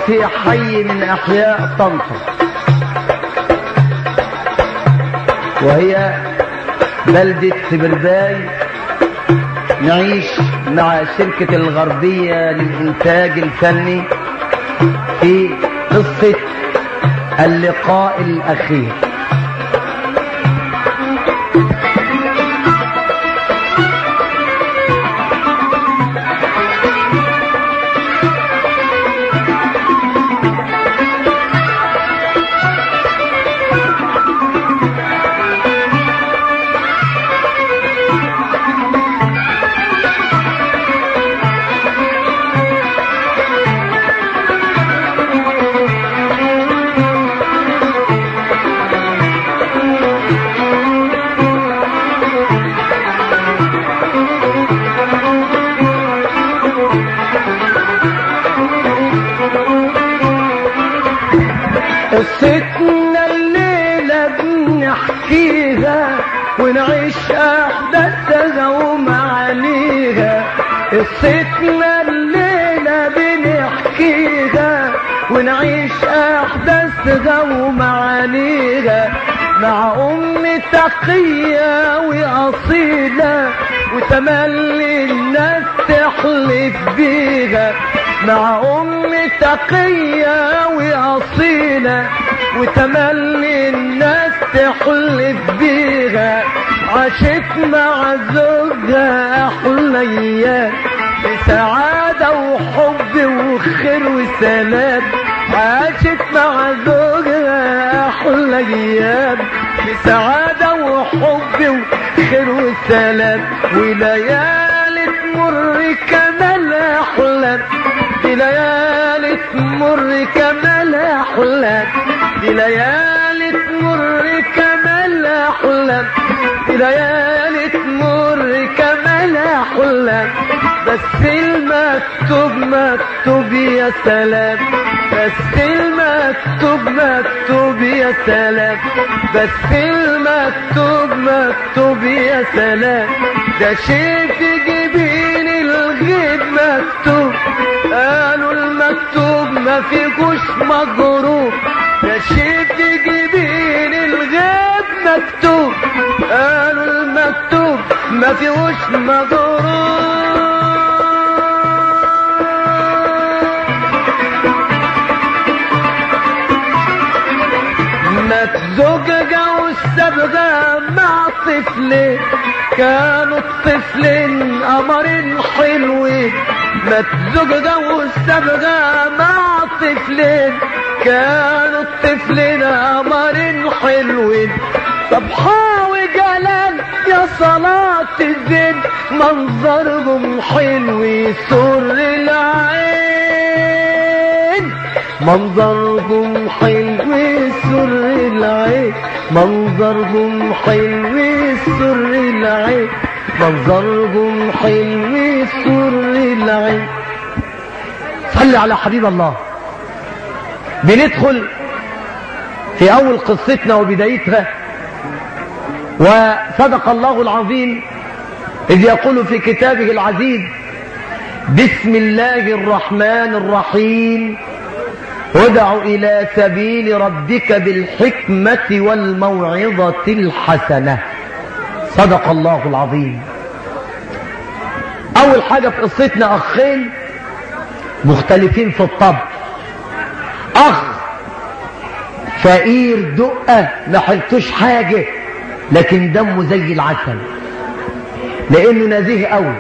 في حي من أحياء طنطا وهي بلدة سبرباي نعيش مع شركة الغربية للإنتاج الفني في قصة اللقاء الأخير قصتنا الليلة بنحكيها ونعيش أحداثها ومعانيها قصتنا الليلة بنحكيها ونعيش أحداثها ومعانيها مع أم تقية وأصيلة وتملي الناس تحلف بيها مع أم تقية وأصيلة وتملي الناس تحلف بيها عاشت مع زوجها أحليات بسعادة وحب وخير وسلام عاشت مع زوجها أحليات بسعادة وحب وخير وسلام وليالي تمر كمال أحلام دي ليالي تمر كمال أحلام دي ليالي تمر كمال أحلام دي ليالي تمر كمال أحلام بس المكتوب مكتوب يا سلام بس المكتوب مكتوب يا سلام بس المكتوب مكتوب يا سلام ده شيء في جبين الغيب مكتوب قالوا المكتوب ما فيهوش مجروب ده شيء في جبين الغيب مكتوب قالوا المكتوب ما فيهوش مجروب مات زوجها والسبغة مع طفلين كانوا الطفلين قمرين حلوين مات زوجها والسبغة مع طفلين كانوا الطفلين قمرين حلوين صبحا وجلال يا صلاة الزين منظرهم حلو يسر العين منظرهم حلو يسر العين منظرهم حلو يسر العين منظرهم حلو يسر العين صلي على حبيب الله بندخل في أول قصتنا وبدايتها وصدق الله العظيم إذ يقول في كتابه العزيز بسم الله الرحمن الرحيم ادع إلى سبيل ربك بالحكمة والموعظة الحسنة صدق الله العظيم أول حاجة في قصتنا أخين مختلفين في الطبع أخ فقير دقة ما حلتوش حاجة لكن دمه زي العسل لأنه نزيه قوي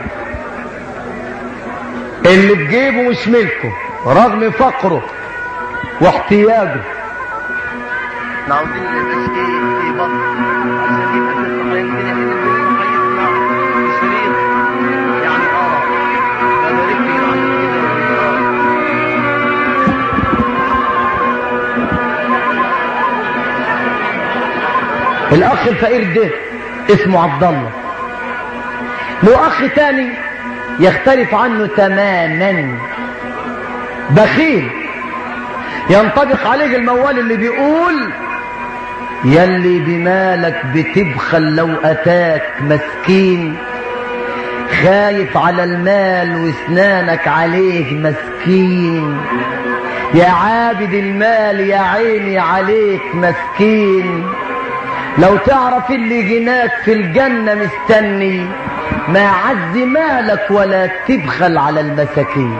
اللي بجيبه مش ملكه رغم فقره واحتياجه احنا عاوزين نمشي في بطن عشان يبقى الصحيح الدنيا كويس مع الشريط يعني اه ببارك لي عشان كده الاخ الفقير ده اسمه عبد الله له اخ تاني يختلف عنه تماما بخيل ينطبق عليه الموال اللي بيقول يلي بمالك بتبخل لو اتاك مسكين خايف على المال واسنانك عليه مسكين يا عابد المال يا عيني عليك مسكين لو تعرف اللي جناك في الجنة مستني ما عز مالك ولا تبخل على المساكين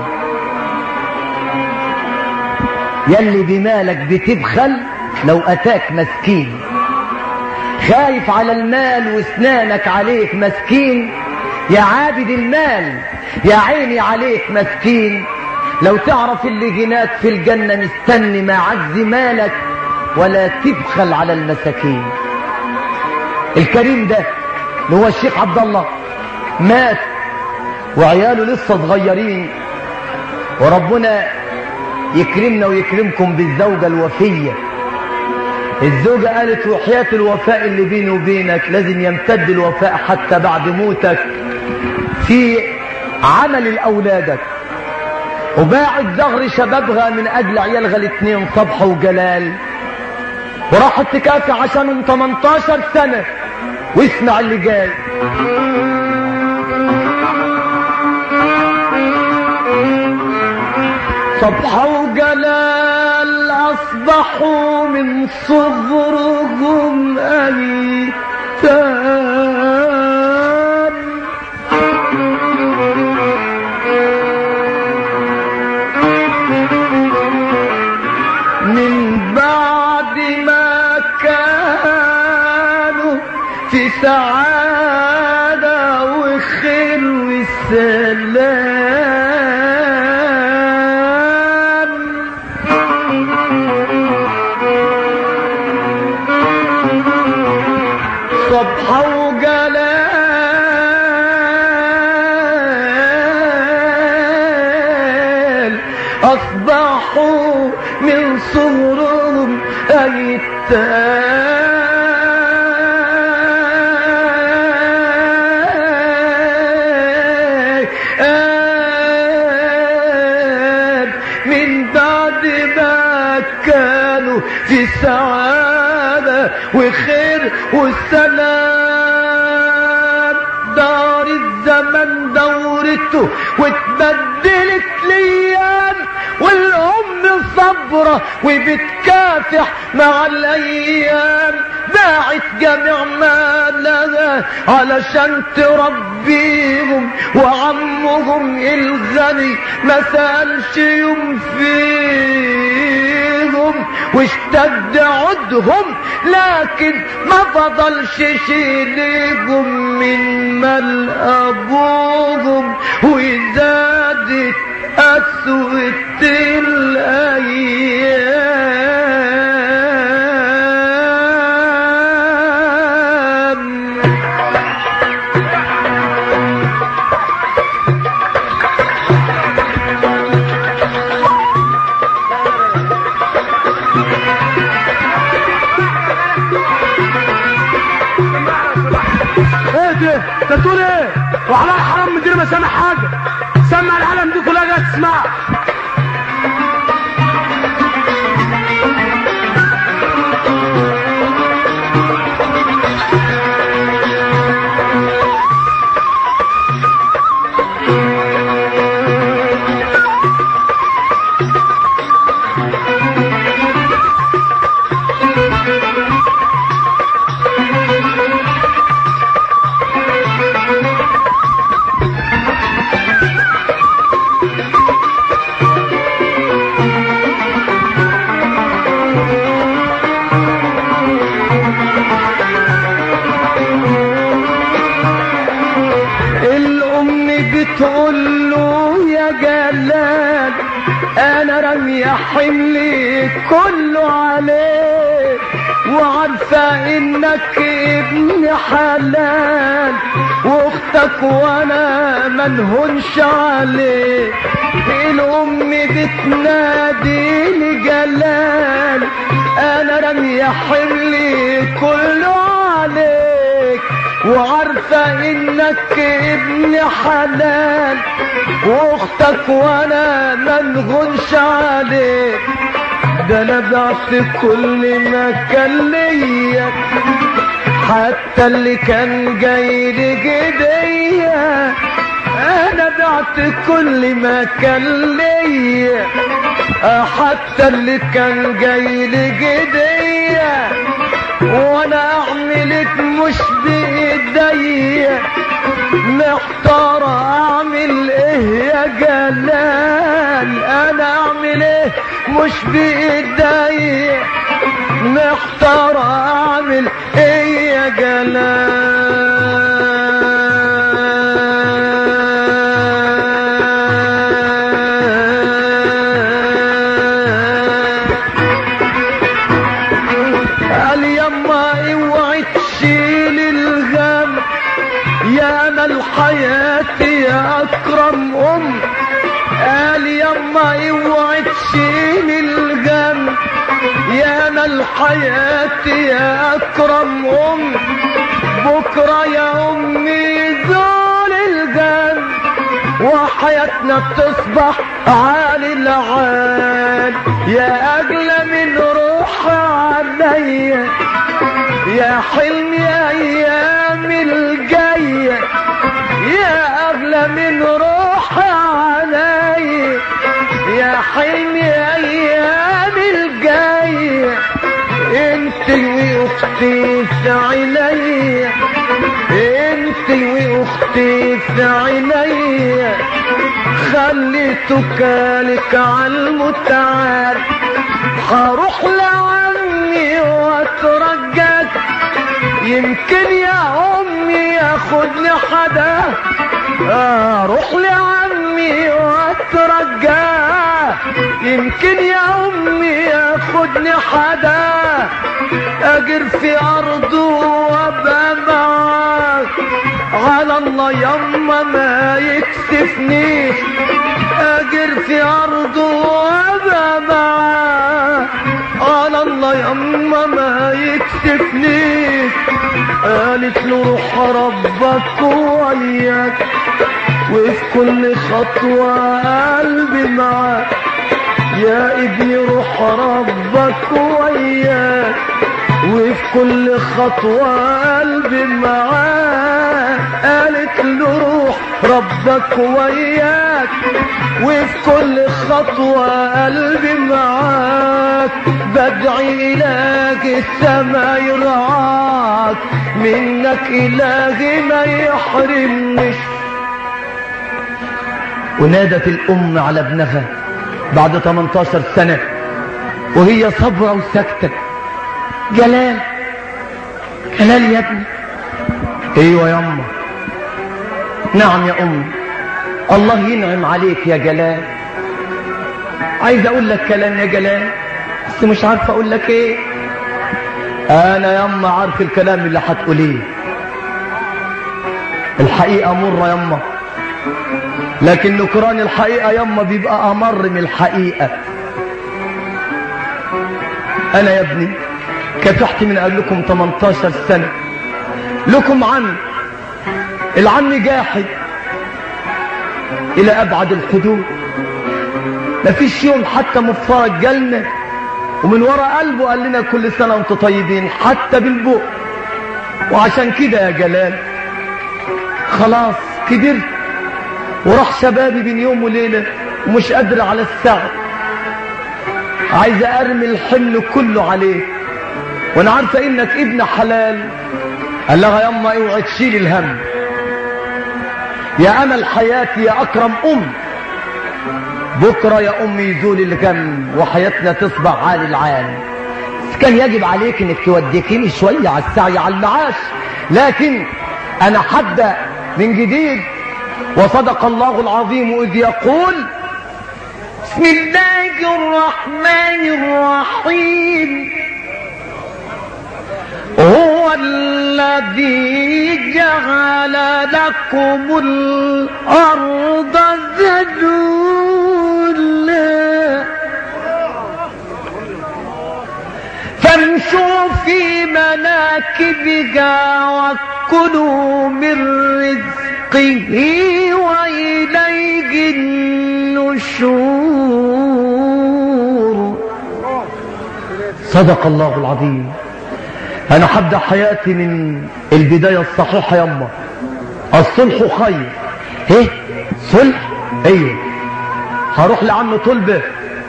يلي بمالك بتبخل لو أتاك مسكين خايف على المال واسنانك عليك مسكين يا عابد المال يا عيني عليك مسكين لو تعرف اللي جناك في الجنة مستني ما عز مالك ولا تبخل على المساكين الكريم ده اللي هو الشيخ عبد الله مات وعياله لسه صغيرين وربنا يكرمنا ويكرمكم بالزوجة الوفية الزوجة قالت وحياة الوفاء اللي بيني وبينك لازم يمتد الوفاء حتى بعد موتك في عمل لأولادك وباعت ظهر شبابها من أجل عيالها الاثنين صبح وجلال وراحت تكافي عشانهم 18 سنة واسمع اللي جاي صبح وجلال أصبحوا من صغرهم أيتام من بعد ما كانوا في سعادة وخير والسلام صبح وجلال أصبحوا من صغرهم أيتام من بعد ما كانوا في سعادة وخير والسلام دار الزمن دورته واتبدلت ليام والأم صبرة وبتكافح مع الأيام باعت جميع مالها علشان تربيهم وعمهم الغني ما سألش يوم فيهم واشتد عدهم لكن ما فضلش شي ليهم من مال أبوهم وزادت أسوة الأيام ايه ده انت بتقول ايه وعلى الحرام من غير ما سامع حاجه سمع العالم دي كلها جايه تسمع الأم بتقول له يا جلال أنا رمي حملي كله عليك وعارفة إنك ابن حلال وأختك وأنا منهونش عليك الأم بتنادي لجلال أنا رمي حملي كله عليك وعارفة انك ابن حلال واختك وانا منغنش عليك ده انا بعت كل ما كان ليا حتى اللي كان جاي لي جديا انا بعت كل ما كان ليا حتى اللي كان جاي لي جدية وانا اعملك مش بايديا محتار اعمل ايه يا جلال انا اعمل ايه مش بايديا محتار اعمل ايه يا جلال قال يما اوعي تشيل الغم يا انا الحياة يا اكرم ام قال يما اوعي تشيل الغم يا انا الحياة يا اكرم ام بكرة يا امي زول الغم وحياتنا تصبح عالي العال يا اغلى من روح عليا يا حلم يا ايام الجايه يا اغلى من روح عليا يا حلم يا ايام الجايه انت واختي في عينيا انت واختي في عينيا خليتك لك على المتعال هروح لعمي واترجاك يمكن يا امي ياخدني حدا اروح لعمي واترجاه يمكن يا امي ياخدني حدا اجر في ارضه وابقى معاك على الله يما ما يكسفنيش اجر في ارضه وابقى معاك على الله يما ما يكسفنيش قالت له روح ربك وياك وفي كل خطوة قلبي معاك يا ابني روح ربك وياك وفي كل خطوة قلبي معاك قالت له روح ربك وياك وفي كل خطوة قلبي معاك بدعي إلهك السما يرعاك منك إلهي ما يحرمنيش ونادت الأم على ابنها بعد 18 سنة وهي صبرة وساكتة جلال جلال يا ابني ايوه يا أمه نعم يا أمي الله ينعم عليك يا جلال عايز أقول لك كلام يا جلال بس مش عارف أقول لك إيه أنا يا أمه عارف الكلام اللي هتقوليه الحقيقة مرة يا أمه لكن نكران الحقيقة يما بيبقى أمر من الحقيقة أنا يا ابني كافحت من قبلكم 18 سنة لكم عم العم جاحد إلى أبعد الحدود مفيش يوم حتى مفترج جالنا ومن وراء قلبه قال لنا كل سنة وانتم طيبين حتى بالبوق وعشان كده يا جلال خلاص كبرت وراح شبابي بين يوم وليلة ومش قادر على السعر عايز ارمي الحمل كله عليه وانا عارفة انك ابن حلال قال لها يما اوعي تشيل الهم يا امل حياتي يا اكرم ام بكرة يا امي يزول الغم وحياتنا تصبح عالي العال كان يجب عليك انك توديكيني شوية على السعي على المعاش لكن انا حبدأ من جديد وصدق الله العظيم إذ يقول بسم الله الرحمن الرحيم هو الذي جعل لكم الأرض ذلولا فامشوا في مناكبها وكلوا من رزقه وإليه النشور صدق الله العظيم أنا حبدأ حياتي من البداية الصحيحة يما الصلح خير ايه صلح ايوه هروح لعم طلبه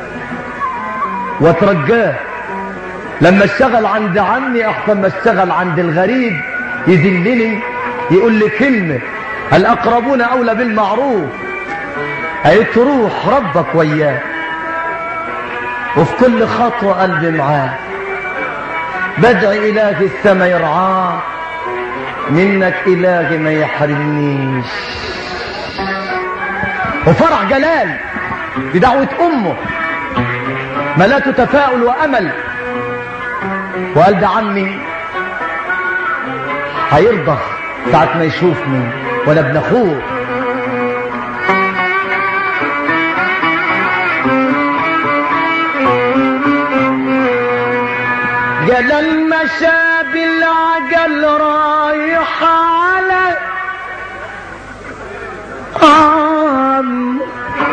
واترجاه لما اشتغل عند عمي احسن ما اشتغل عند الغريب يذلني يقول لي كلمة الأقربون أولى بالمعروف أي تروح ربك وياه وفي كل خطوة قلبي معاه بدعي إلهي السما يرعاه منك إلهي ما يحرمنيش وفرح جلال بدعوة أمه ملاته تفاؤل وأمل وقال ده عمي هيرضى ساعة ما يشوفني ولا ابن اخوه جلال مشى بالعجل رايح على عم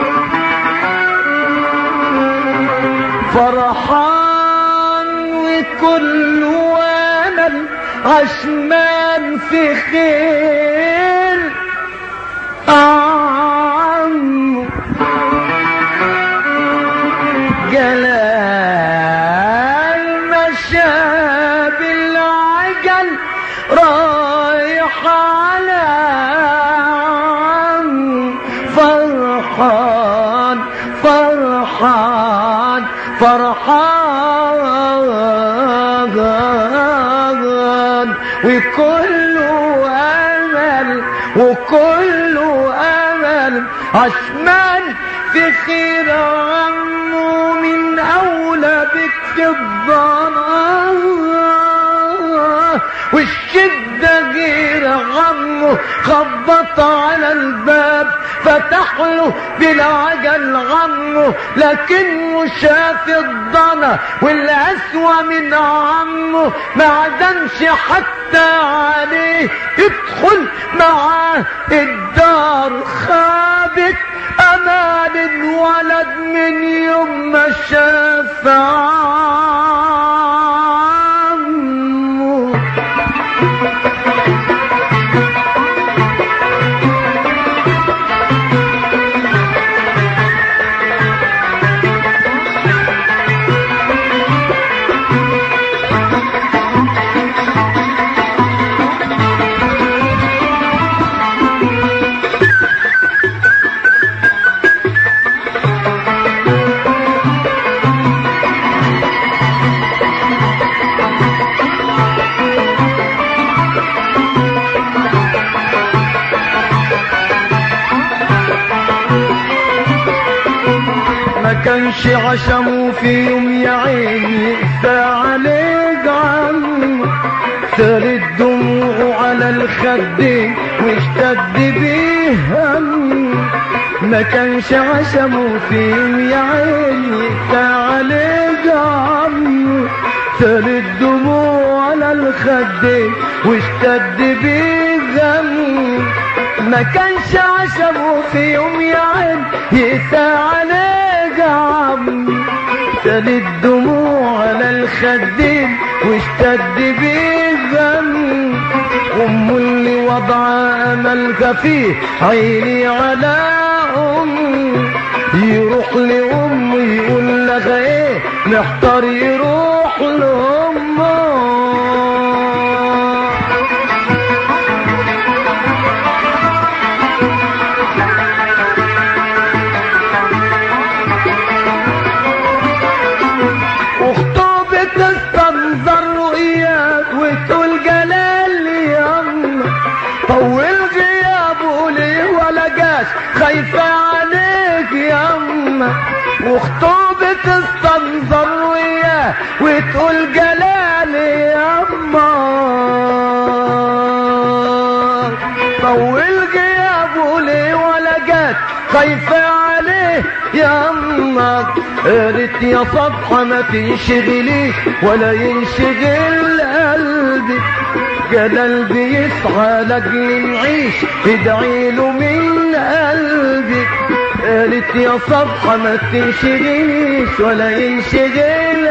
فرحان وكل وامل عشمان في خير عم جلال مشى بالعجل رايح على عم فرحان فرحان فرحان وكل امل وكل امل عشمان في خير عمه من اولى بك في الضنا والشدة غير عمه خبط على الباب فتح له بالعجل عمه لكنه شاف الضنا والأسوأ من عمه ما عدمش حتى عليه يدخل معاه الدار خابت أمان الولد من يوم ما شاف عمه ما كانش عشمه في يوم يا عيني يقسى عليك عم سالت دموعه على الخدين واشتد بيه هم ما كانش عشمه في يوم يا عيني يقسى عليك عم سالت دموعه على الخدين واشتد بيه هم ما كانش عشمه في يوم يا عين يقسى عليك عم سال الدموع على الخدين واشتد بيه ذنب أم اللي وضع أملك فيه عيني على أم يروح لأم يقول لها ايه محتار يروح لأمه اخته بتستنظر رؤياك وتقول جلال يما طول غيابه ليه ولا جاش خايفة عليك يما واخته بتستنظر رؤياك وتقول جلال يما طول غيابه ليه ولا جات خايفة عليه يا أمك قالت يا صبحة ما تنشغليش ولا ينشغل قلبي جلال بيسعى لاجل نعيش ادعي له من قلبي قالت يا صبحة ما تنشغليش ولا ينشغل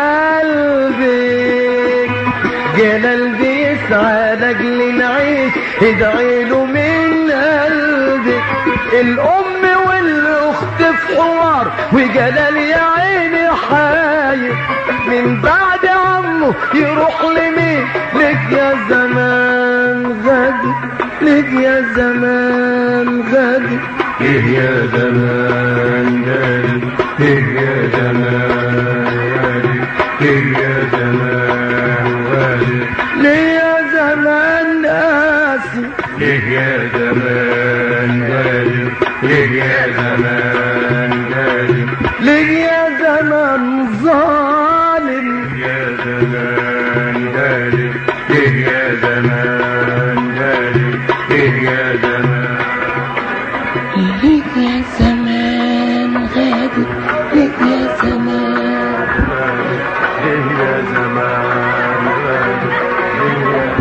قلبي جلال بيسعى لاجل نعيش ادعي له من قلبي الام والاخت في حوار وجلال يا عيني حاير من بعد عمه يروح لمين لك يا زمان غادي لك يا زمان غادي ليه يا زمان غالي ليه يا زمان غالي ليه يا زمان غالي ليه يا زمان قاسي ليه يا زمان غالي ليه يا زمان غالي ليه يا زمان ظالم يا زمان غالي ليه يا زمان غالي ليه يا زمان ليك يا زمان غادي ليك يا زمان ليه يا زمان غالي ليه يا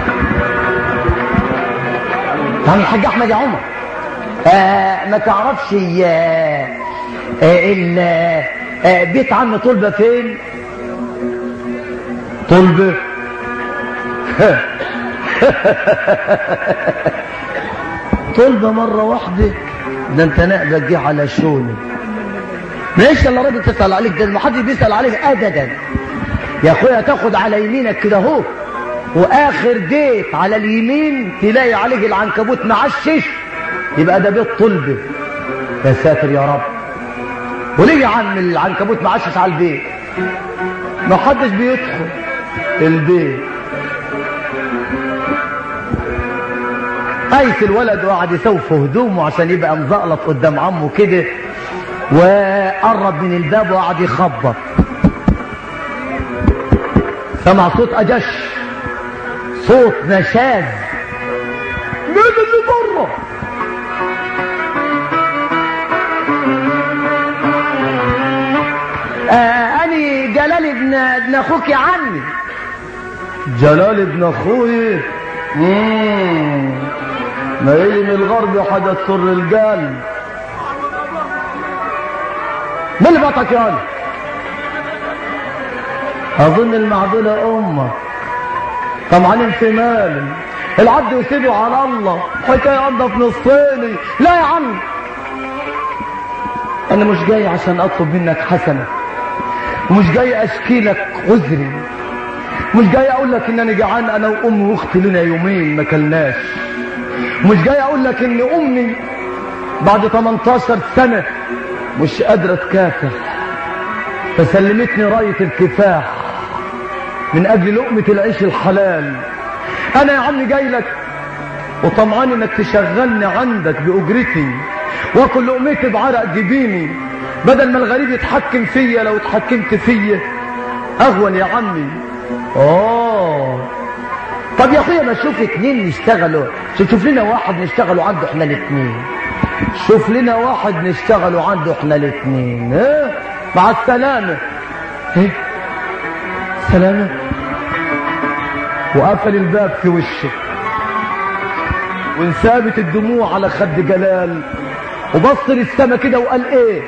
يعني الحاج احمد يا عمر آه ما تعرفش آه آه ال- آه بيت عم طلبة فين طلبة طلبة مرة واحدة ده انت نقلك جه على شوني ليش الا راجل تسأل عليك ده ما حد بيسأل عليك ابدا يا اخويا تاخد على يمينك كده اهو واخر ديت على اليمين تلاقي عليك العنكبوت معشش يبقى ده بيت طلبة يا ساتر يا رب وليه يا عم العنكبوت معشش على البيت ما حدش بيدخل البيت قيس الولد وقعد يسوف هدومه عشان يبقى مزقلط قدام عمه كده وقرب من الباب وقعد يخبط سمع صوت اجش صوت نشاز مين اللي بره آه اني جلال ابن ابن اخوك يا عمي جلال ابن اخوي مم. ما يجي من الغرب حاجه تسر القلب مين اللي بطك يا ولد؟ اظن المعدله امك طمعانين في مال العبد يسيبه على الله حكايه انضف نصيني لا يا عم انا مش جاي عشان اطلب منك حسنه ومش جاي اشكي لك عذري مش جاي اقول لك ان انا جعان انا وامي واختي لنا يومين ما كلناش مش جاي اقول لك ان امي بعد 18 سنه مش قادره تكافح فسلمتني رايه الكفاح من اجل لقمه العيش الحلال انا يا عم جاي لك وطمعان انك تشغلني عندك باجرتي واكل لقمتي بعرق جبيني بدل ما الغريب يتحكم فيا لو اتحكمت فيا اهون يا عمي اه طب يا اخويا ما تشوف اتنين نشتغلوا شوف لنا واحد نشتغلوا عنده احنا الاتنين شوف لنا واحد نشتغلوا عنده احنا الاتنين ها مع السلامة ايه سلامة وقفل الباب في وشه وانسابت الدموع على خد جلال وبص للسما كده وقال ايه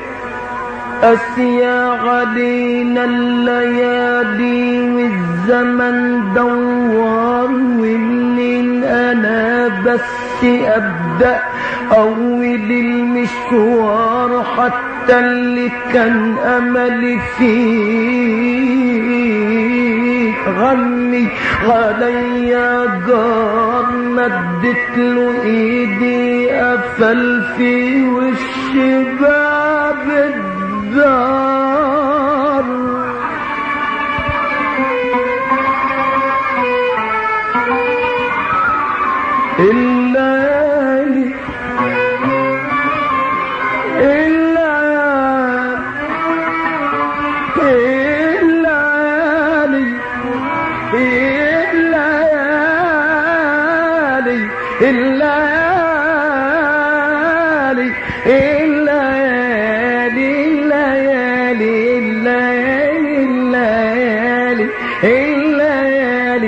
أسيا علينا الليالي والزمن دوار ومنين أنا بس أبدأ أول المشوار حتى اللي كان أملي فيه غمي عليا جار مدت له ايدي قفل في وش باب الدار الليالي الليالي الليالي الليالي الليالي الليالي الليالي الليالي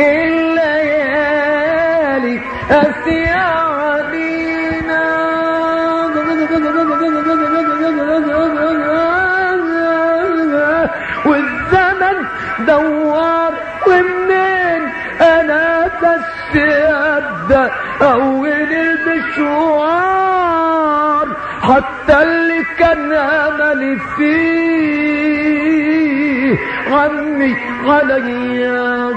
الليالي أسيا علينا والزمن دوار ومنين انا بس ابدا اول المشوار حتى اللي كان املي فيه غمي عليا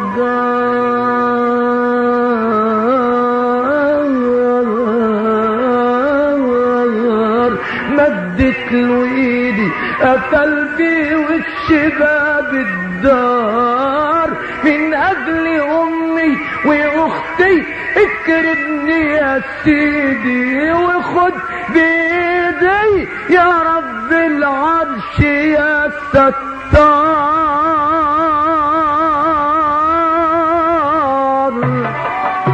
جار مدت له ايدي قفل بيه والشباب الدار من اجل امي واختي اكرمني يا سيدي وخد بايدي يا رب العرش يا ستار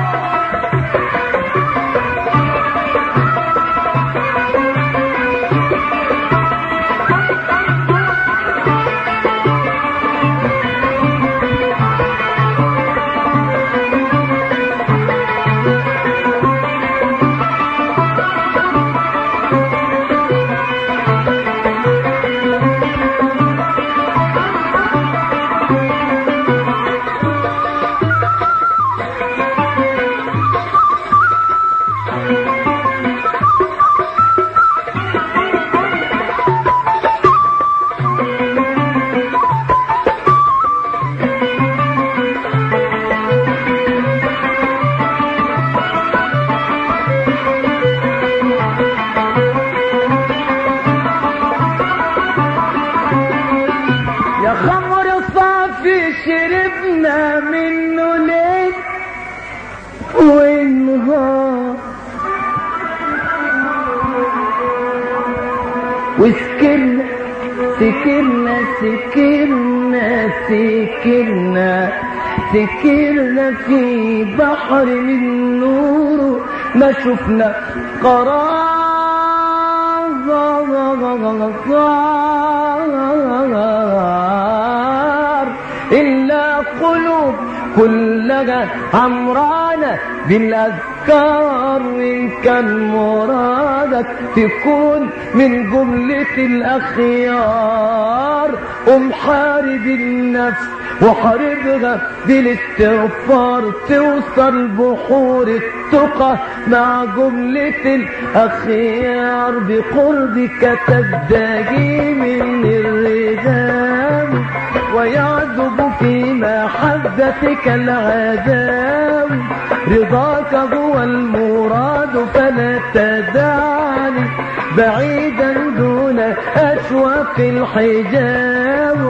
يا خمر صافي شربنا منه ليل ونهار وسكرنا سكرنا سكرنا سكرنا سكرنا في بحر من نور ما شفنا قرار إلا قلوب كلها عمرانة بالأذكار وإن كان مرادك تكون من جملة الأخيار قم حارب النفس وحاربها بالاستغفار توصل بحور التقى مع جملة الأخيار بقربك تبتغي من الرغام ويعذب في محبتك العذاب رضاك هو المراد فلا تدعني بعيدا دون أشواق الحجاب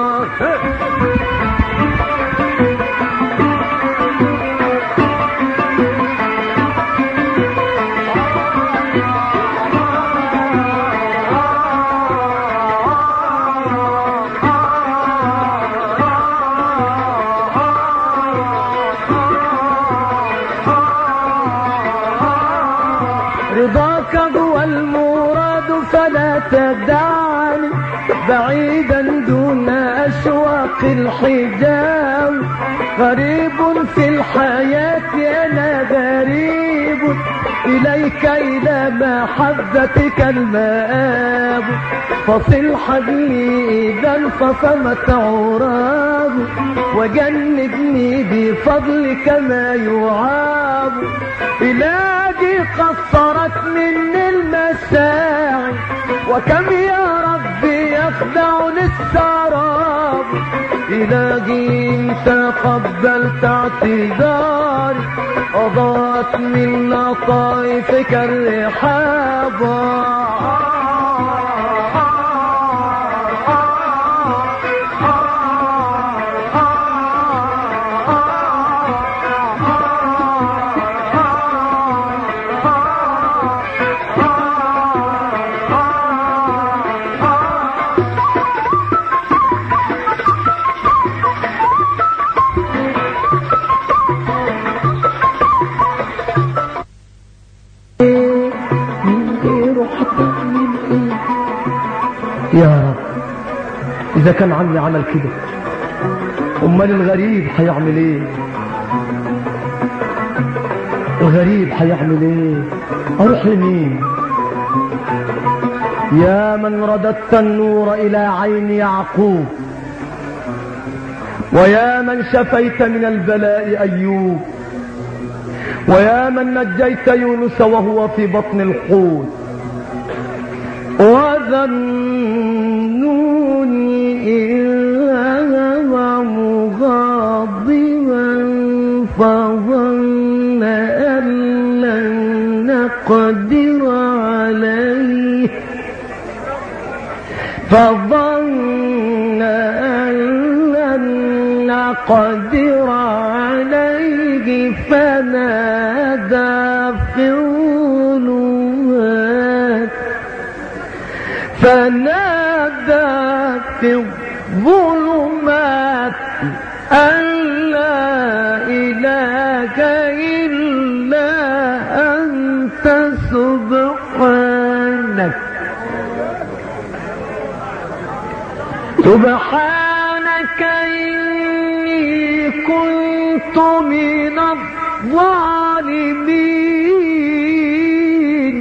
رضاك هو المراد فلا تدعني بعيدا دون أشواق الحجاب غريب في الحياة أنا غريب إليك إلى محبتك المآب فصل حبلي إذا انفصمت عراب وجنبني بفضلك ما يعاب إلهي قصرت مني المساعي وكم يا ربي يخدعني السراب إلهي انت قبلت اعتذاري أضاءت من لطائفك الرحاب من غيره هتعمل ايه يا رب اذا كان عمي عمل كده امال الغريب هيعمل ايه الغريب هيعمل ايه اروح لمين يا من رددت النور الى عين يعقوب ويا من شفيت من البلاء ايوب ويا من نجيت يونس وهو في بطن الحوت ذنون إذ ذهب مغاضبا فظن أن لن نقدر عليه فظن أن لن نقدر عليه فنادى في الظلمات فنادى في الظلمات أن لا إله إلا أنت سبحانك سبحانك إني كنت من الظالمين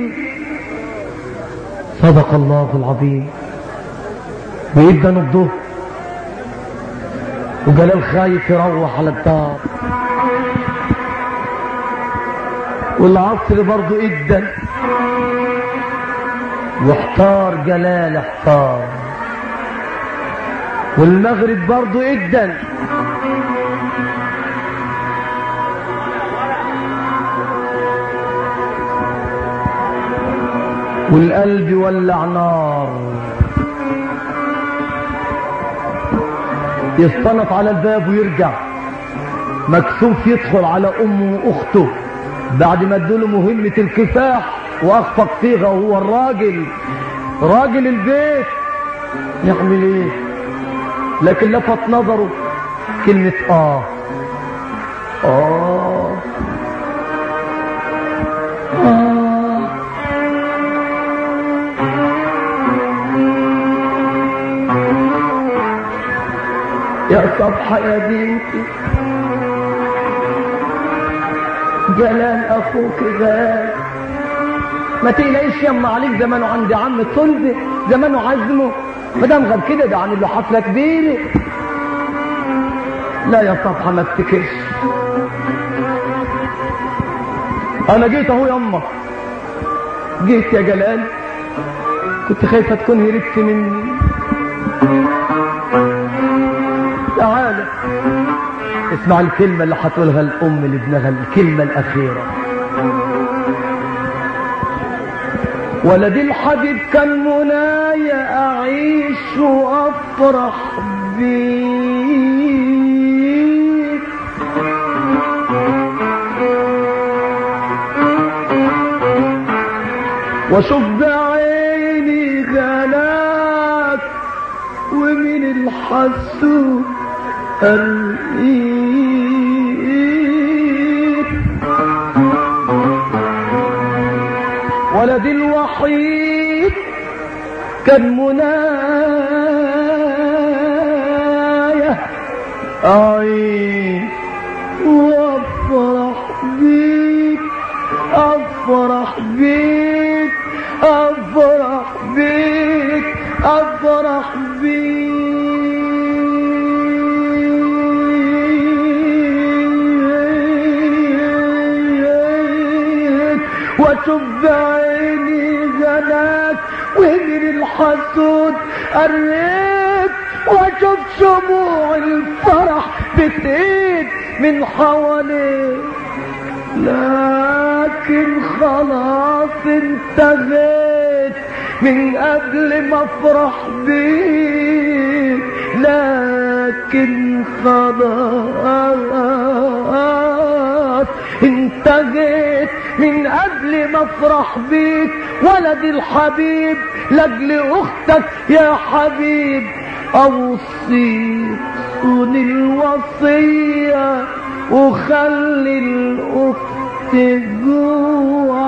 صدق الله العظيم ويبدأ الظهر وجلال خايف يروح على الدار والعصر برضه ادى واحتار جلال احتار والمغرب برضه ادى والقلب ولع نار يصطنف على الباب ويرجع مكسوف يدخل على امه واخته بعد ما ادوله مهمة الكفاح واخفق فيها وهو الراجل راجل البيت يعمل ايه لكن لفت نظره كلمة اه اه آه يا صبحة يا بنتي جلال اخوك غاب ما تقلقيش يما عليك زمانه عند عم صلبي زمانه عزمه ما دام غاب كده ده عامل له حفله كبيره لا يا صبحة ما افتكرش انا جيت اهو يما جيت يا جلال كنت خايفه تكون هربت مني تعالى اسمع الكلمة اللي هتقولها الأم لابنها الكلمة الأخيرة ولدي الحبيب كان منايا أعيش وأفرح بيك واشوف بعيني غلاك ومن الحسود الإيد ولدي الوحيد كان منايا أعيش وأفرح بيك أفرح بيك أفرح بيك أفرح بيك واشوف بعيني جناك ومن الحسود قريت واشوف شموع الفرح بتقيد من حواليك لكن خلاص انتهيت من قبل ما افرح بيك لكن خلاص انتهيت من قبل ما افرح بيك ولدي الحبيب لاجل اختك يا حبيب اوصيك صون الوصيه وخلي الاخت جوه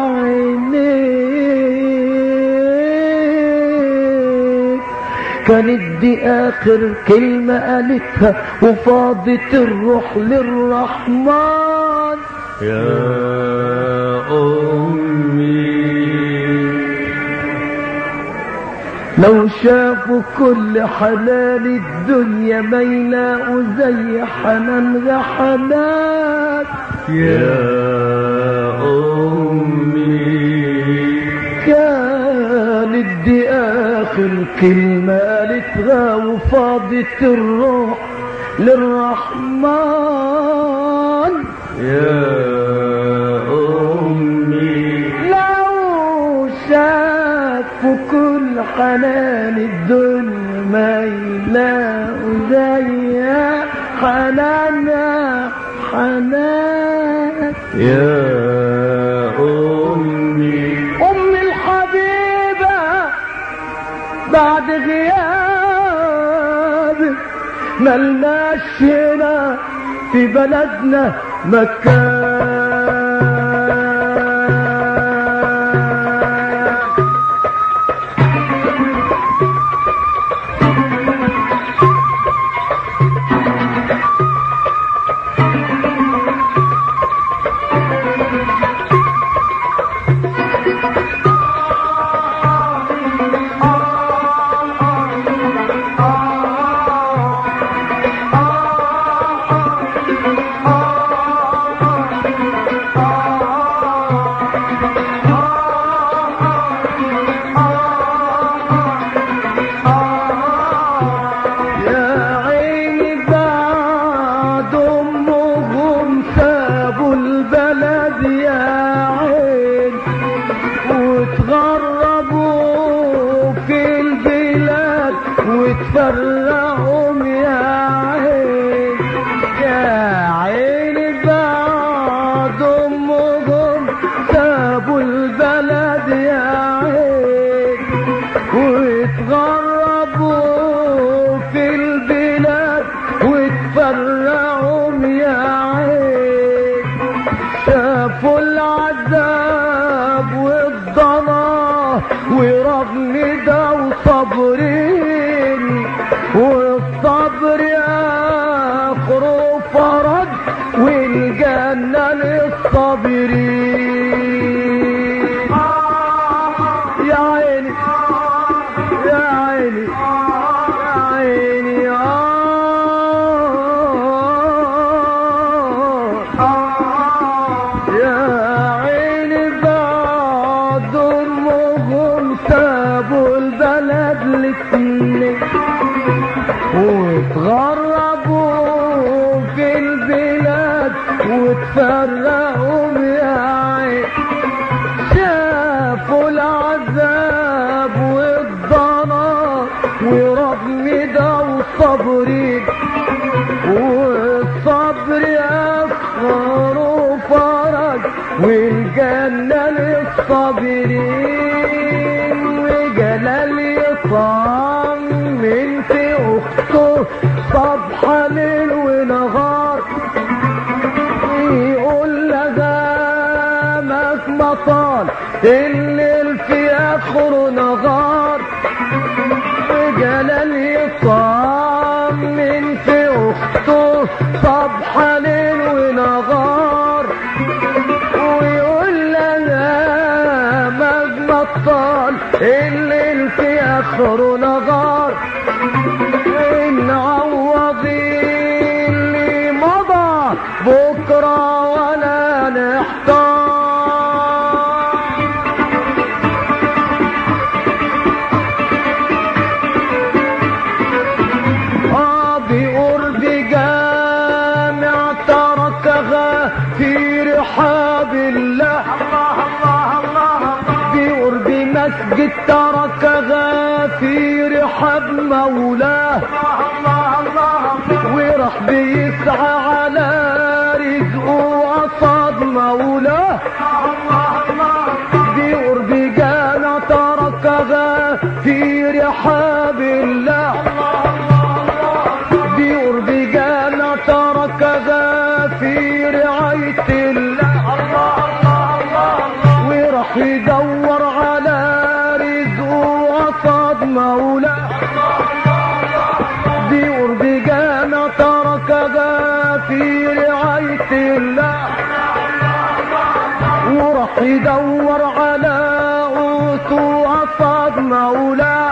عينيك كانت دي اخر كلمة قالتها وفاضت الروح للرحمن يا أمي لو شافوا كل حلال الدنيا ما يلاقوا زي حنان رحلات يا أمي كانت دي آخر آخر كلمة قالتها وفاضت الروح للرحمن يا أمي لو شافوا كل حنان الدنيا ما يلاقوا زي حنان حنان يا أمي أم الحبيبة بعد غياب ملناش هنا في بلدنا مكان يا عيني بعد امهم سابوا البلد يا عين وتغربوا في البلاد وتفرعوا يا عين يا عيني بعد امهم سابوا البلد يا عين وتغربوا في البلاد وتفرعوا يا عين شافوا العذاب والضنا ورغم ده وصابرين والصبر اخره فرج والجنة للصابرين يا عيني يا عيني يا عيني آه يا عيني بعد امهم سابوا البلد الاتنين وتغربوا في البلاد وتفرقوا يا عين شافوا العذاب والضنا ورغم ده وصبرين والصبر أخر فرج والجنة للصابرين وجلال يطمن في أخته صبح ليل ونهار يقول لها مهما طال الليل في اخره نهار جلال يطمن في اخته صبح ليل ونهار ويقول لها مهما طال الليل في اخره نهار إن عوضي اللي مضى بكرة ولا نحتار آه بقرب جامع تركها في رحاب الله بقرب مسجد تركها في رحاب مولاه وراح بيسعى على رزقه وقصد مولاه بقرب جامع تركها في رحاب الله بقرب جامع تركها في رعاية الله وراح يدور على رزقه وقصد مولاه بقرب جامع تركها في رعاية الله وراح يدور على قوت وقصد مولاه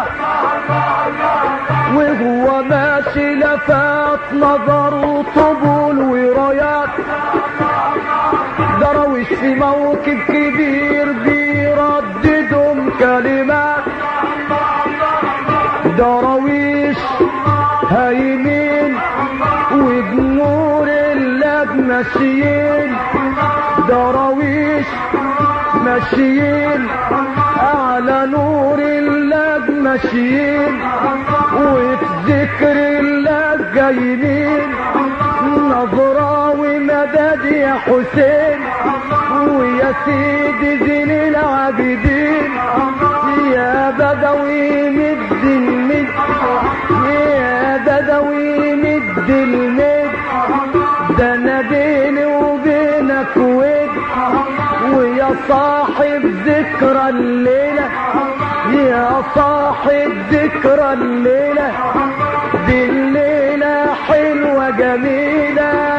وهو ماشي لفات نظره طبول ورايات درويش في موكب كبير بيرددهم كلمات تمشيش ماشيين على نور الله ماشيين وفي ذكر الله جايين نظرة ومدد يا حسين ويا سيدي زين العابدين يا بدوي مد المد يا بدوي مد المد ده انا بيني وبينك ود ويا صاحب ذكرى الليلة يا صاحب ذكرى الليلة دي الليلة حلوة جميلة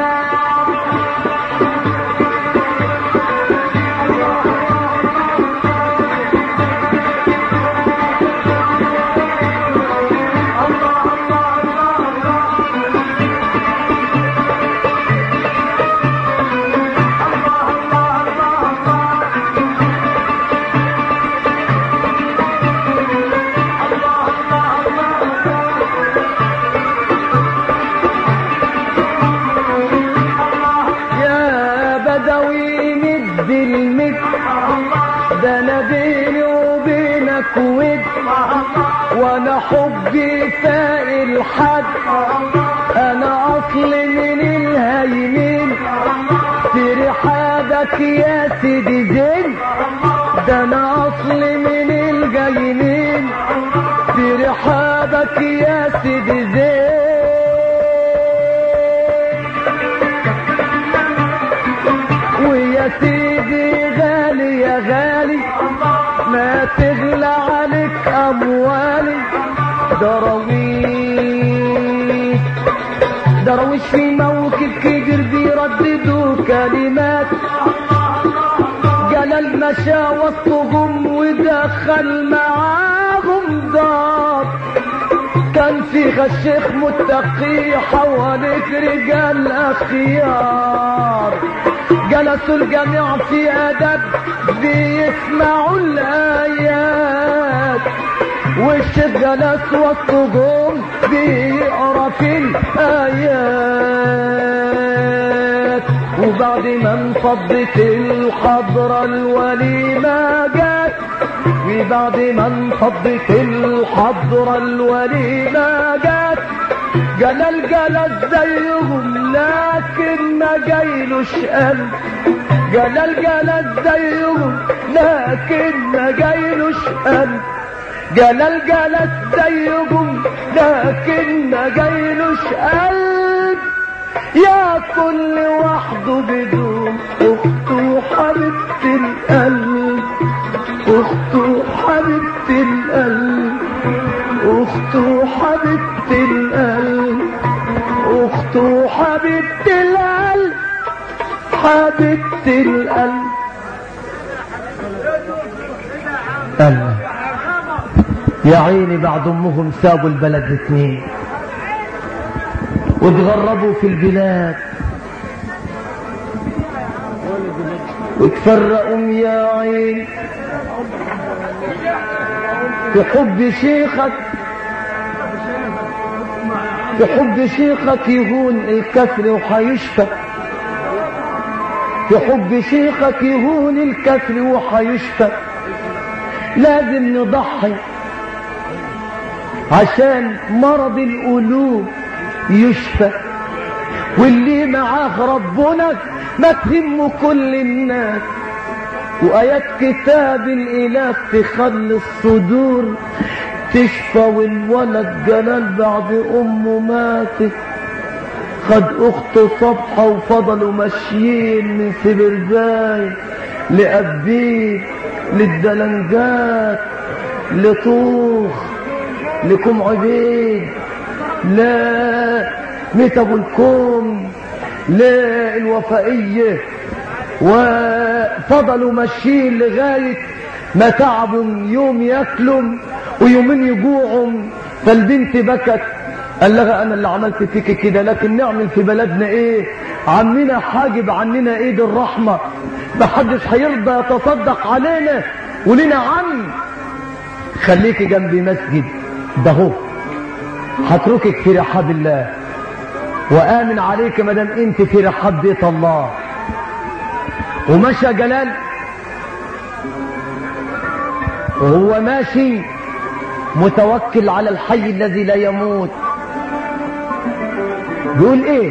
يا بدوي مد المد ده انا بيني وبينك ود وانا حبي فاق الحد انا اصلي من الهيمين في رحابك يا سيدي زين ده انا اصلي من الجايين في رحابك يا سيدي زين ويا سيدي غالي يا غالي ما تغلى عليك اموالي دراويش درويش في موكب كبير بيرددوا كلمات جلال مشى وسطهم ودخل معاهم دار كان فيها الشيخ متقي حواليك رجال اخيار جلسوا الجميع في ادب بيسمعوا الايات والشيخ جلس وسطهم بيقرا في الايات وبعد ما انفضت الحضرة الوليمة جات وبعد ما انفضت الحضرة الوليمة جات جلال جلال زيهم لكن ما جايلوش قلب جلال جلال زيهم لكن ما جايلوش قلب جلال جلال زيهم لكن ما جايلوش قلب يا كل وحده بدون اخته حبيبة القلب اخته حبيبة القلب اخته حبيبة القلب اخته حبيبة القلب حبيبة القلب الله يا عيني بعد امهم سابوا البلد الاثنين وتغربوا في البلاد وتفرقوا يا عين في حب شيخك في حب شيخك يهون الكسر وحيشفى في حب شيخك يهون الكسر وحيشفى لازم نضحي عشان مرض القلوب يشفى واللي معاه ربنا ما تهمه كل الناس وآيات كتاب الإله تخلي الصدور تشفى والولد جلال بعد أمه ماتت خد أخته صبحة وفضلوا ماشيين من سبرجاي لأبيه للدلنجات لطوخ لكم عبيد لا ميت ابو الكوم لا الوفائية وفضلوا ماشيين لغاية ما تعبوا يوم ياكلوا ويومين يجوعوا فالبنت بكت قال لها انا اللي عملت فيك كده لكن نعمل في بلدنا ايه عمنا حاجب عننا ايد الرحمة محدش هيرضى يتصدق علينا ولنا عم خليكي جنبي مسجد ده هو هتركك في رحاب الله وآمن عليك ما دام انت في رحاب بيت الله ومشى جلال وهو ماشي متوكل على الحي الذي لا يموت يقول ايه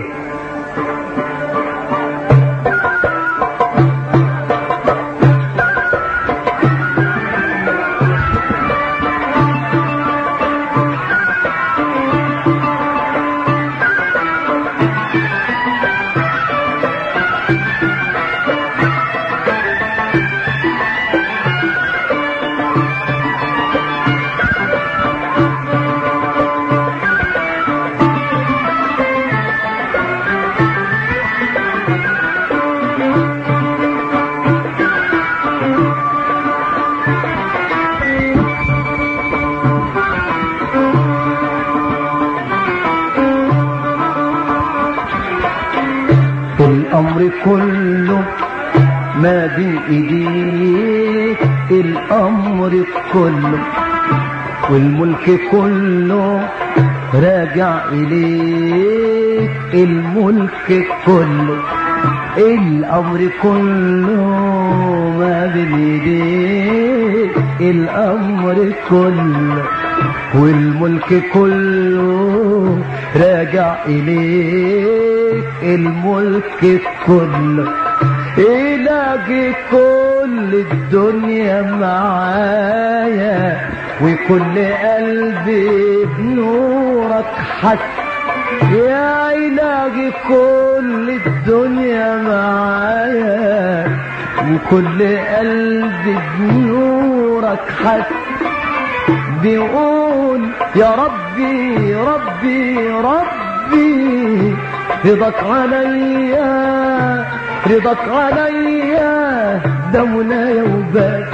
الامر كله ما بين ايديك الامر كله والملك كله راجع اليك الملك كله الامر كله ما بين ايديك الامر كله والملك كله راجع اليك الملك كله إلهي كل الدنيا معايا وكل قلبي بنورك حس يا إلهي كل الدنيا معايا وكل قلبي بنورك حس بيقول يا ربي ربي ربي رضاك عليا رضاك عليا ده منايا وبس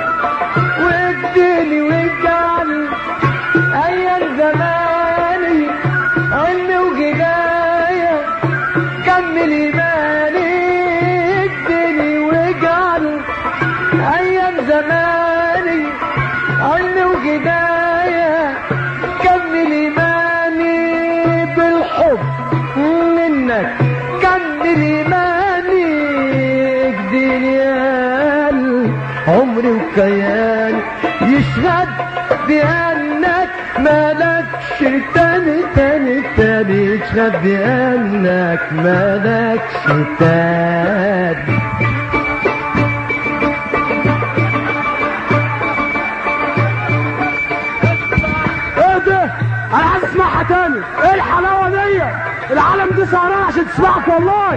واديني واجعل ايام زماني علمي وجنايا كمل ايماني اديني واجعل ايام زماني علمي وجنايا كمل ايماني بالحب منك كمل ايماني اجدني يا قلب عمري وكياني يشهد بانك مالكش تاني تاني تاني يشهد بانك مالكش تاني ايه ده انا عايز اسمعها تاني ايه الحلاوه دي العالم دي سهران عشان تسمعك والله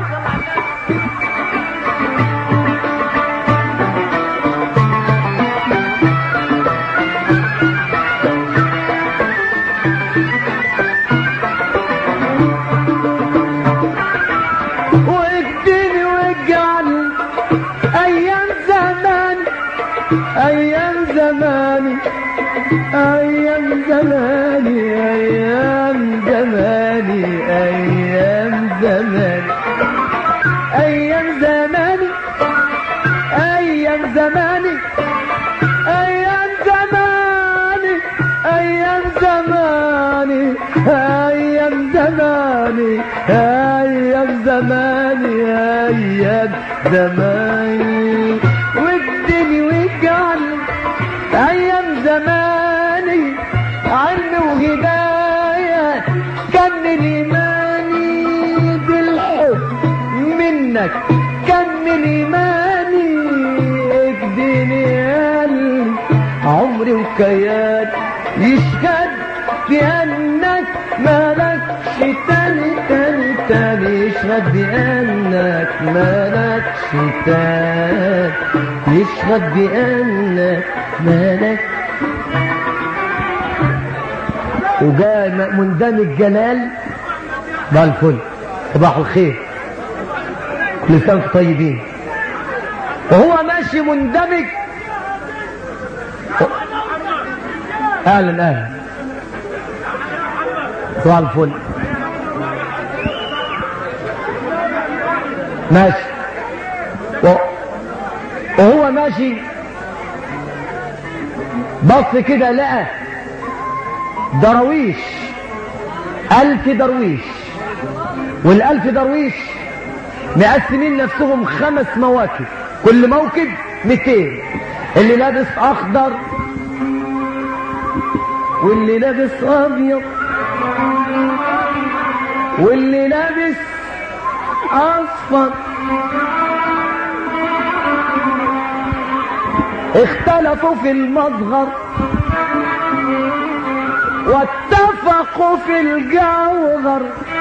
واجدني واجعل ايام زمان ايام زماني ايام زماني ايام زماني ايام زماني ايام زماني ايام زماني ايام زماني ايام زماني ايام زماني ايام زماني ايام زماني ودني واجعل ايام زماني علم وهداية كمل ايماني بالحب منك كمل ايماني اجدني قلبي عمري وكيان يشهد بانك مالكش تاني تاني تاني يشهد بانك مالكش تاني يشهد بانك مالك وجاء مندمج جلال ده الفل صباح الخير كل سنه وانتم طيبين وهو ماشي مندمج اهلا اهلا صباح الفل ماشي و- وهو ماشي بص كده لقى درويش ألف درويش والألف درويش مقسمين نفسهم خمس مواكب كل موكب 200 اللي لابس اخضر واللي لابس ابيض واللي لابس اصفر اختلفوا في المظهر واتفقوا في الجوهر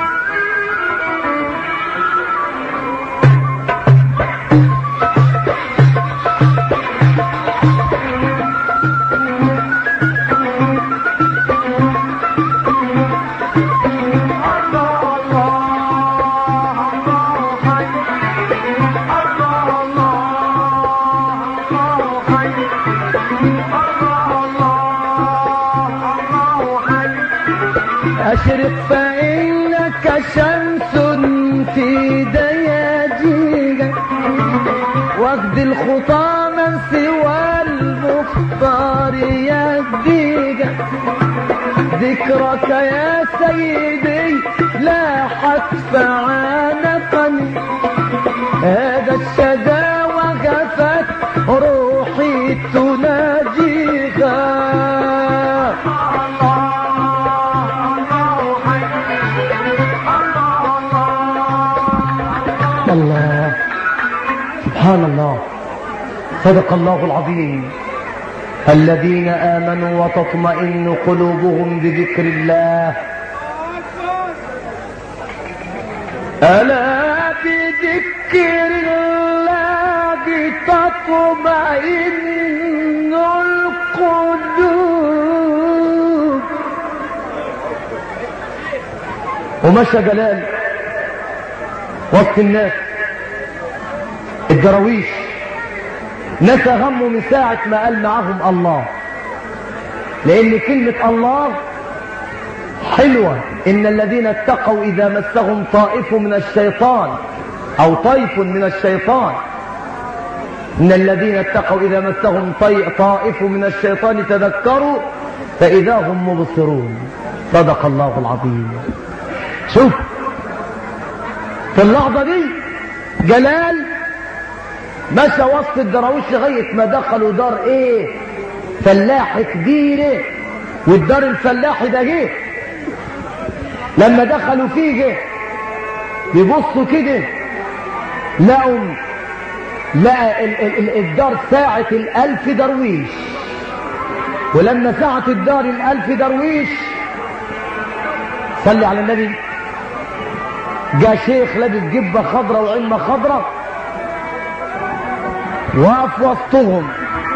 أشرق فإنك شمس في دياجيك واخد الخطى من سوى المختار يهديك ذكرك يا سيدي لاحت فعانقني هذا الشذا وقفت روحي تناجيك الله سبحان الله صدق الله العظيم الذين آمنوا وتطمئن قلوبهم بذكر الله ألا بذكر الله تطمئن القلوب ومشى جلال وسط الناس الدراويش نسى همه من ساعة ما قال معهم الله لأن كلمة الله حلوة إن الذين اتقوا إذا مسهم طائف من الشيطان أو طيف من الشيطان إن الذين اتقوا إذا مسهم طي- طائف من الشيطان تذكروا فإذا هم مبصرون صدق الله العظيم شوف في اللحظة دي جلال مشى وسط الدراويش لغاية ما دخلوا دار ايه فلاح كبيرة والدار الفلاحي ده جه لما دخلوا فيه جه يبصوا كده لقوا لقى ال- ال- ال- الدار ساعة الألف درويش ولما ساعة الدار الألف درويش صلي على النبي جاء شيخ لابس جبة خضراء وعمة خضراء وقف وسطهم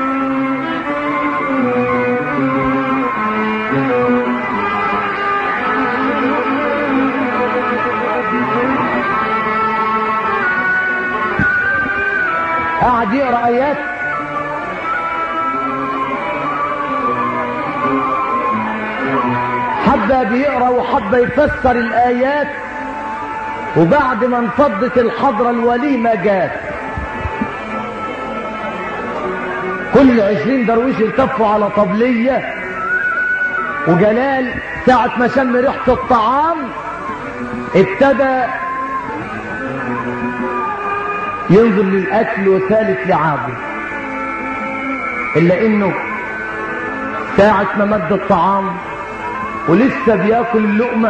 قعد يقرا ايات حبة بيقرا وحبة يفسر الايات وبعد ما انفضت الحضرة الوليمة جات كل عشرين درويش التفوا على طبلية وجلال ساعة ما شم ريحة الطعام ابتدى ينظر للأكل وثالث لعابه إلا إنه ساعة ما مد الطعام ولسه بياكل اللقمة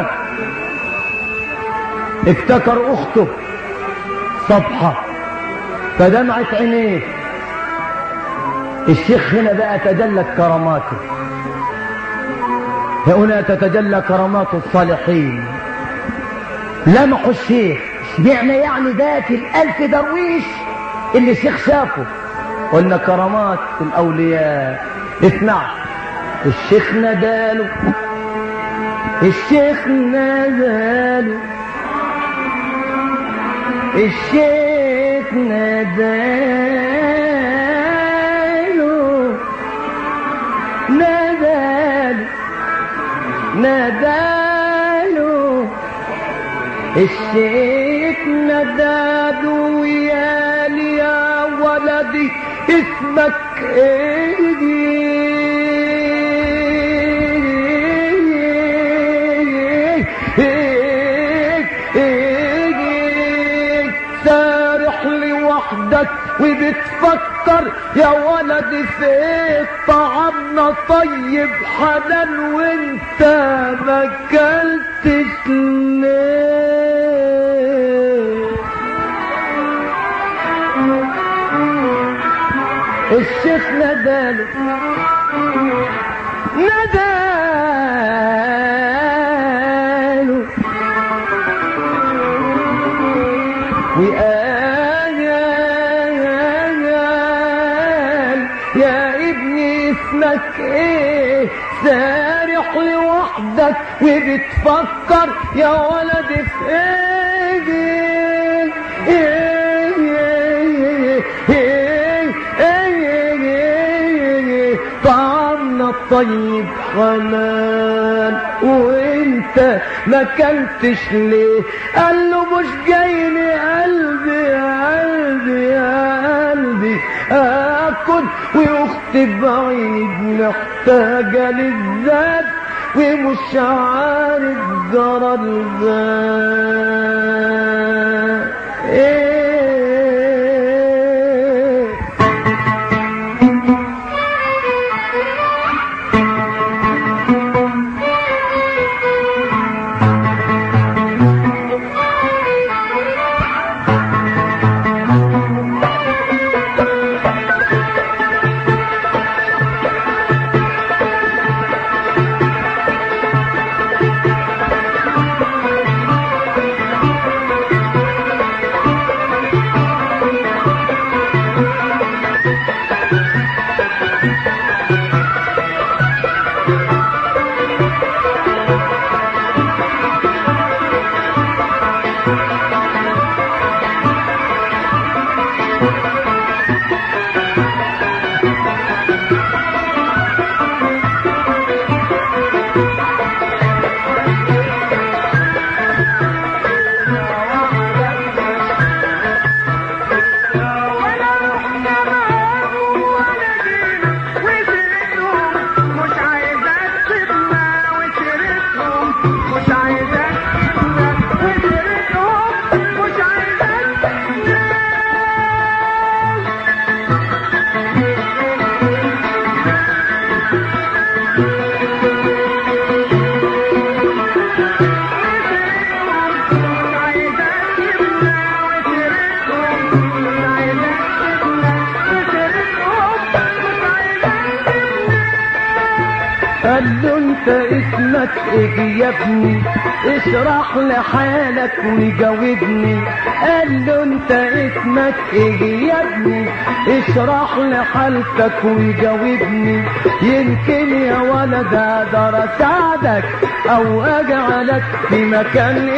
افتكر أخته صبحة فدمعت عينيه الشيخ هنا بقى تجلت كراماته هنا تتجلى كرامات الصالحين لمحوا الشيخ اشمعنى يعني ذات الألف درويش اللي الشيخ شافه قلنا كرامات الأولياء اسمع الشيخ نداله الشيخ نداله الشيخ نداله نداله نداله الشيخ نداله يا لي يا ولدي اسمك ايه وحدك وبتفكر يا ولدي في ايه طعمنا طيب حلال وانت ما اكلتش ليه الشيخ نداله نداله وقال يا ابني اسمك ايه سارح لوحدك وبتفكر يا ولد في ايه إيه إيه إيه إيه إيه طعمنا الطيب حلال وانت ما كلتش ليه قال له مش جاي لي قلبي يا قلبي يا قلبي اكل واختي بعيد محتاجه للذات ومش عارف جرى الباب ايه قال له انت اسمك ايه يا ابني اشرح لحالك وجاوبني قال له انت اسمك ايه يا ابني اشرح لحالتك وجاوبني يمكن يا ولد اقدر اساعدك او اجعلك في مكان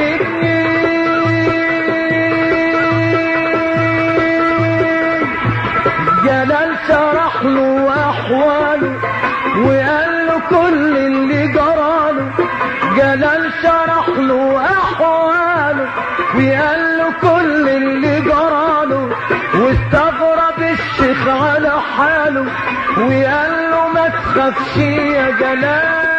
ابني جلال شرح له احواله وقال له كل اللي جراله جلال شرح له احواله وقال له كل اللي جراله واستغرب الشيخ على حاله وقال له ما تخافش يا جلال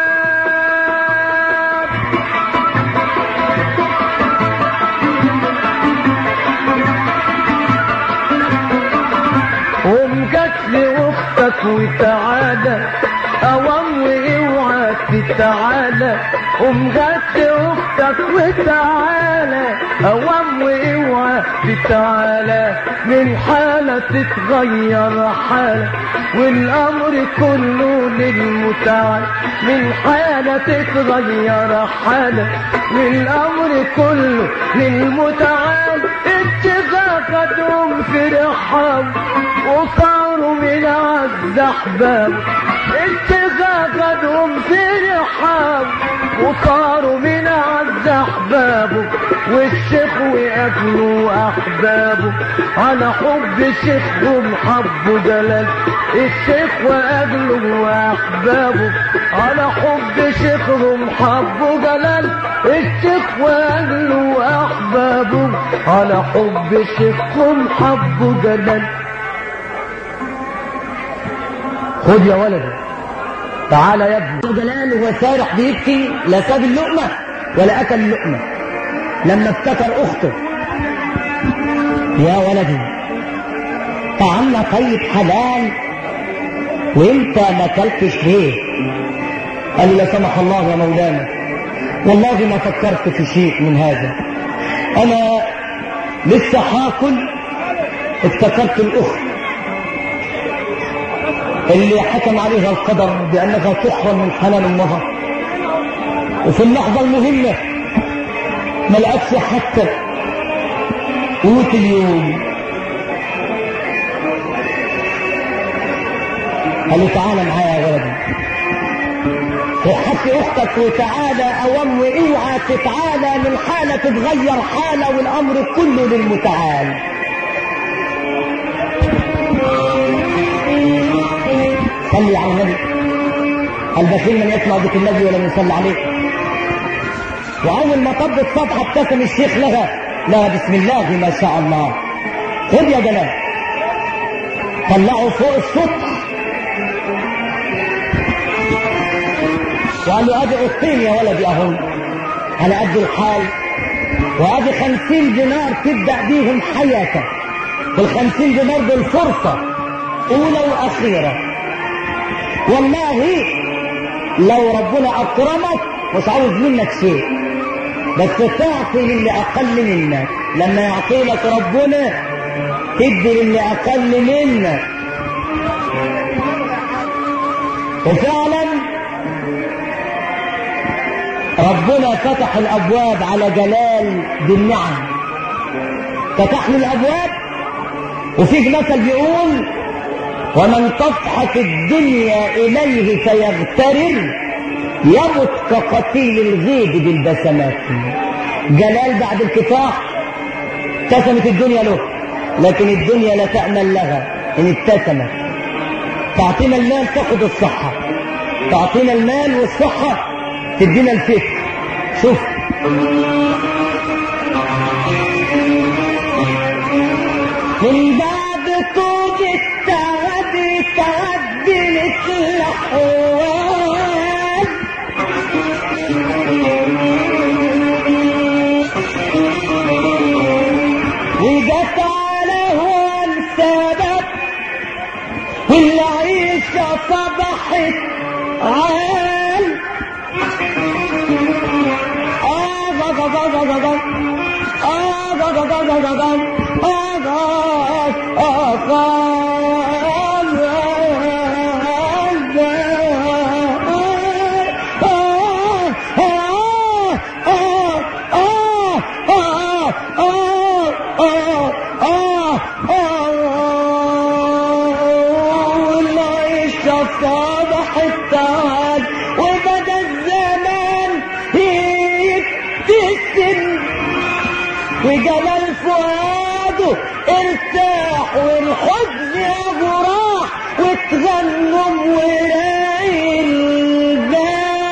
قوم جات لي اختك وتعالى اوام واوعى تتعالى قوم جات لي اختك وتعالى اوام واوعى تتعالى من حالة تتغير حالة والامر كله للمتعال من حالة تتغير حالة والامر كله للمتعال اتخاذهم في رحاب وصاروا من عز احباب اتخاذهم في رحاب وصاروا من عز احبابه والشيخ وقفلوا احبابه على حب شيخهم حبوا جلال الشيخ وقبله واحبابه على حب شيخهم حبوا جلال الشيخ واهله واحبابه على حب شيخهم حبوا جلال خد يا ولدي تعالى يا ابني جلال وهو سارح بيبكي لا ساب اللقمة ولا أكل اللقمة لما افتكر أخته يا ولدي طعمنا طيب حلال وانت ما اكلتش ليه قال لي لا سمح الله يا مولانا والله ما فكرت في شيء من هذا انا لسه هاكل افتكرت الاخت اللي حكم عليها القدر بانها تحرم من حنان امها وفي اللحظه المهمه ما لقتش حتى قوت اليوم قال لي تعالى معايا يا ولدي وحكي اختك وتعالى اوام واوعى تتعالى من حاله تتغير حاله والامر كله للمتعال صلي على النبي البخيل من يسمع ذكر النبي ولم يصلي عليه واول ما طب الصفحه ابتسم الشيخ لها لا بسم الله ما شاء الله خذ يا جلال طلعوا فوق السطح وقال له ادي قطين يا ولدي اهو على قد الحال وادي خمسين دينار تبدا بيهم حياتك والخمسين دينار دول فرصه اولى واخيره والله لو ربنا اكرمك مش عاوز منك شيء بس تعطي للي اقل منك لما يعطي لك ربنا تدي للي اقل منك وفعلا ربنا فتح الابواب على جلال بالنعم فتح له الابواب وفيه مثل بيقول ومن تضحك الدنيا اليه فيغترر يمت كقتيل الغيب بالبسمات جلال بعد الكفاح ابتسمت الدنيا له لكن الدنيا لا تأمل لها ان ابتسمت تعطينا المال تاخد الصحة تعطينا المال والصحة تدينا الفكر شوف من بعد طوب التعدي تعدي مثل حوال وجت على هو السبب والعيشة صبحت عال آه غا غا غا غا غا غا. آه غا غا غا غا غا غا. آه غا آه غا. آه آه آه آه آه آه آه آه آه والعيشة صبحت تعال وبدا الزمان يبتسم وجلال فؤاده ارتاح والحزن يا راح وتغنم وراي البال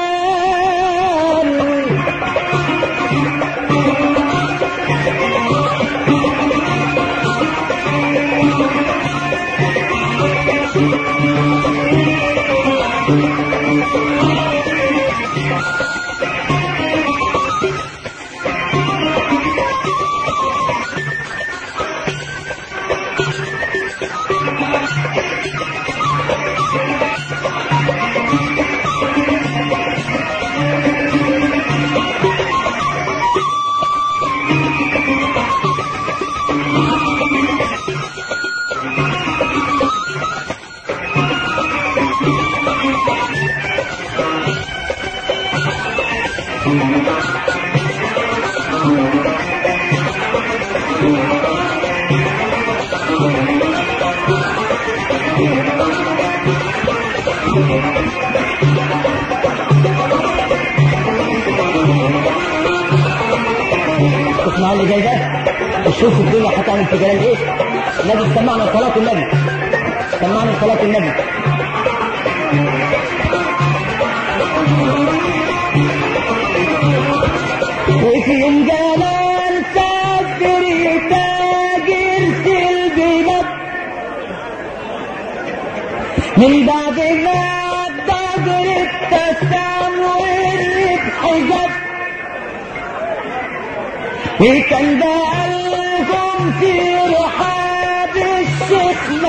اسمع اللي جاي ده شوف الدنيا هتعمل في جلال ايه النبي سمعنا صلاة النبي سمعنا صلاة النبي وفي يوم جلال سافر تاجر في البلاد من بعد ما الضجر ابتسم والربح جد وكان ده قلبهم في رحاب الشيخ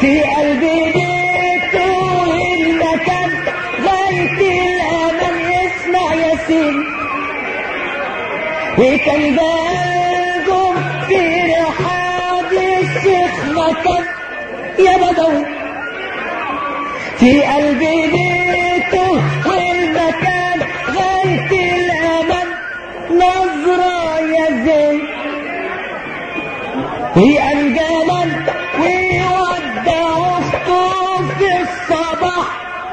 في قلبي بيته المكان غاية الأمان يسمع ياسين وكان بالكم في رحاب الشيخ مكان يا بدوي في قلبي بيته والمكان غاية الأمان نظرة يا زين وأنجالا ويودع أخته في الصباح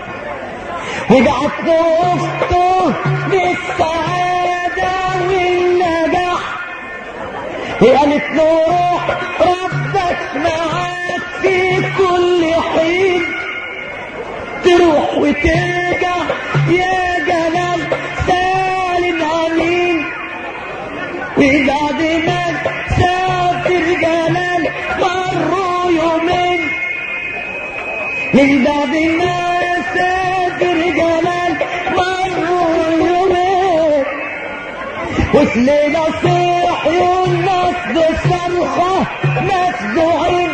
وبعت أخته بالسعادة والنجاح وقالت له روح ربك معاك في كل حين تروح وترجع يا جلال سالم امين وبعد ما سافر جلال مروا يومين من بعد ما سافر جلال مروا يومين وفي ليلة صحيوا الناس بصرخة مفزوعين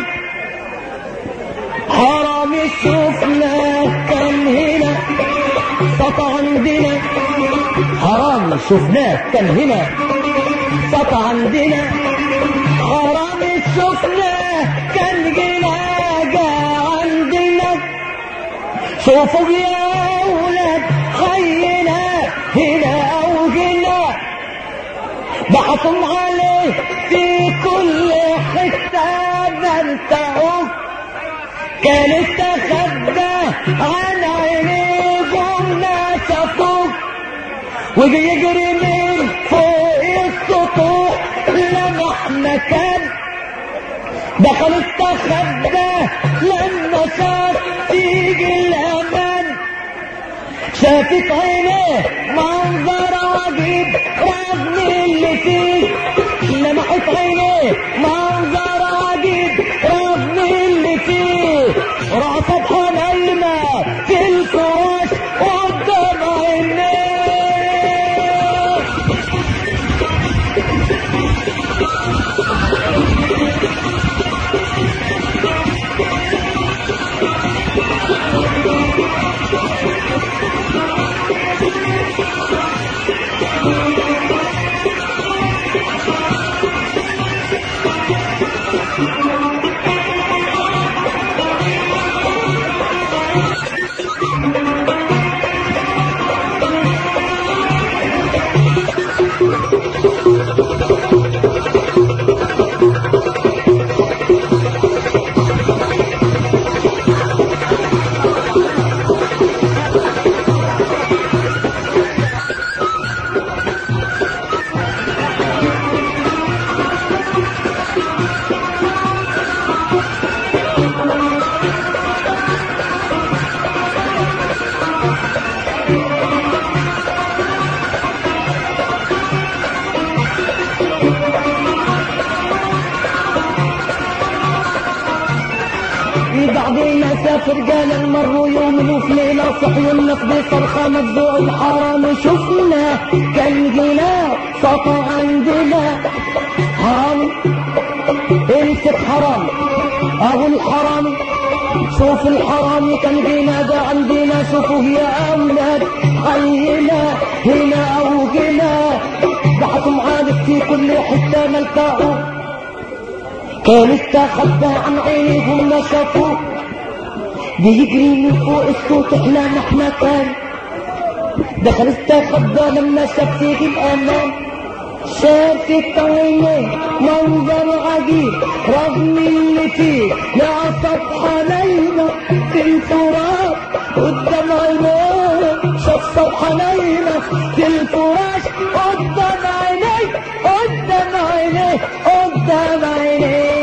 حرام شفنا كان هنا سطع عندنا حرام شفناه كان هنا سطع عندنا حرام شفناه كان هنا جا عندنا شوفوا يا ولاد حينا هنا او هنا بحثوا عليه في كل حتة مرتعوه كان استخبى عن عينيهم ما شافوه وبيجري من فوق السطوح لمح مكان دخل استخبى لما شاف تيجي الامان شافت عينيه منظر عجيب رغم اللي فيه لمحت عينيه منظر عجيب رغم اللي فيه رأست حنينة في الفراش قدام عينيه بعد ما سافر قال المر يوم وفي ليلة صحي النقد صرخة مفزوع الحرام شفنا كان جنا سطع عندنا حرام امسك حرام اهو الحرام شوف الحرام كان جنا ده عندنا شوفوا يا اولاد خلينا هنا او هنا بعتم عادك في كل حتة ملكاؤه كان استخبى عن عينيهم ما شافوه بيجري من فوق الصوت لامح مكان دخل استخبى لما شاف فيه الامان شافت عينيه منظر عجيب رغم اللي فيه يا سطح ليلى في الفراش قدام عينيه شاف سطح ليلى في الفراش قدام عينيه قدام عينيه قدام عينيه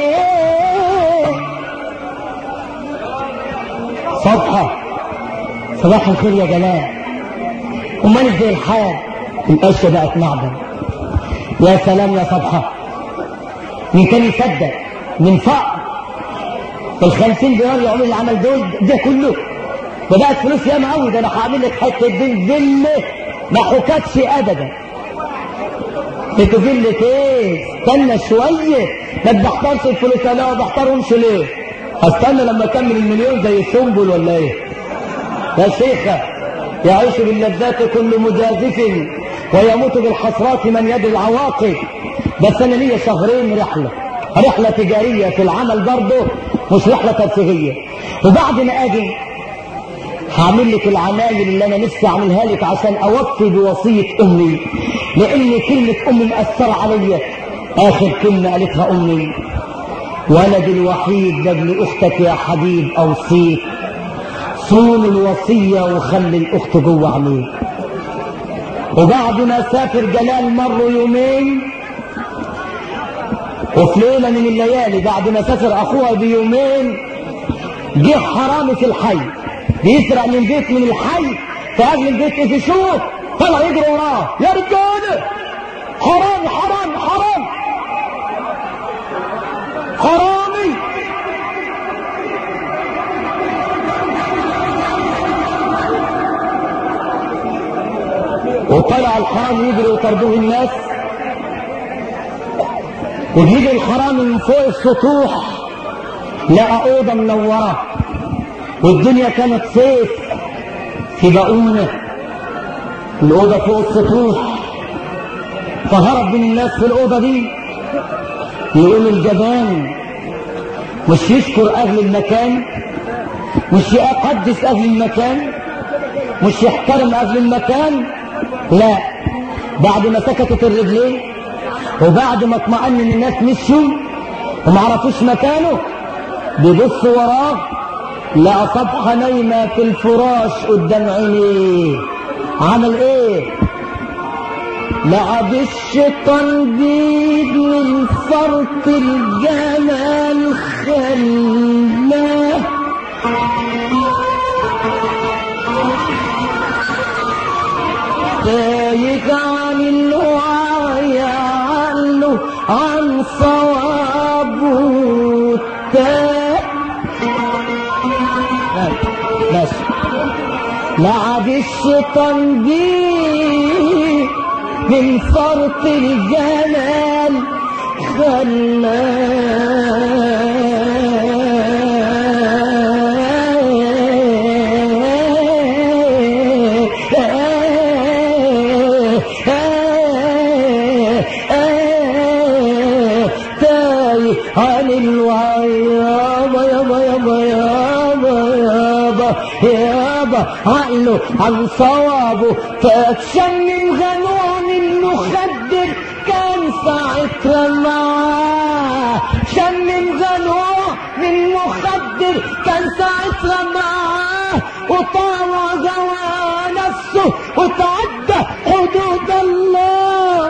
صبحة صباح الخير يا جلال امال ازاي الحال القشه بقت معدن يا سلام يا صبحة مين كان يصدق من فقر الخمسين دينار يعملوا العمل دول ده كله ده بقت فلوس ياما قوي ده انا هعمل لك حته دين فيلا ما حكتش ابدا انتوا فيلة ايه استنى شويه ما بحترش الفلوس انا ما بحترهمش ليه استنى لما اكمل المليون زي السنبل ولا ايه يا شيخة يعيش باللذات كل مجازف ويموت بالحسرات من يد العواقب بس انا ليا شهرين رحلة رحلة تجارية في العمل برضه مش رحلة ترفيهية وبعد ما اجي هعمل لك العمايل اللي انا لسه اعملها لك عشان اوفي بوصية امي لان كلمة امي مأثرة عليا اخر كلمة قالتها امي ولدي الوحيد لابن اختك يا حبيب اوصيك صون الوصية وخلي الاخت جوه عميك وبعد ما سافر جلال مروا يومين وفي ليلة من الليالي بعد ما سافر اخوها بيومين جه حرامي في الحي بيسرق من بيت من الحي فاهل البيت يقفشوه طلع يجري وراه يا رجاله حرامي حرامي حرامي حرامي وطلع الحرامي يجري وطردوه الناس وبيجي الحرامي من فوق السطوح لقى اوضه منوره والدنيا كانت صيف في بقونه الاوضه فوق السطوح فهرب من الناس في الاوضه دي يقول الجبان مش يشكر اهل المكان مش يقدس اهل المكان مش يحترم اهل المكان لا بعد ما سكتت الرجلين وبعد ما اطمأن ان الناس مشوا وما عرفوش مكانه بيبص وراه لقى صبحة نايمة في الفراش قدام عينيه عمل ايه لعب الشيطان بيد من فرط الجمال خلاه تايه عن الوعي عنه عن صوابه تاه بس لعب الشيطان بيه من فرط الجمال خلاه تايه عن الوعي يابا يابا يابا يابا يابا يابا عقله عن صوابه فشمم غنون المخدر كان ساعتها معاه شمم غنون المخدر كان ساعتها معاه وطاوع جوا نفسه وتعدى حدود الله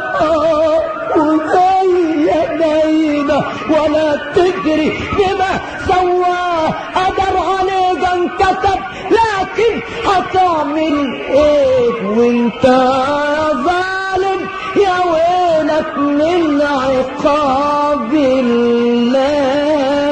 وزي نايمة ولا تدري بما سواه قدر عليك انكتب لكن هتعمل ايه وانت يا ظالم يا ويلك من عقاب الله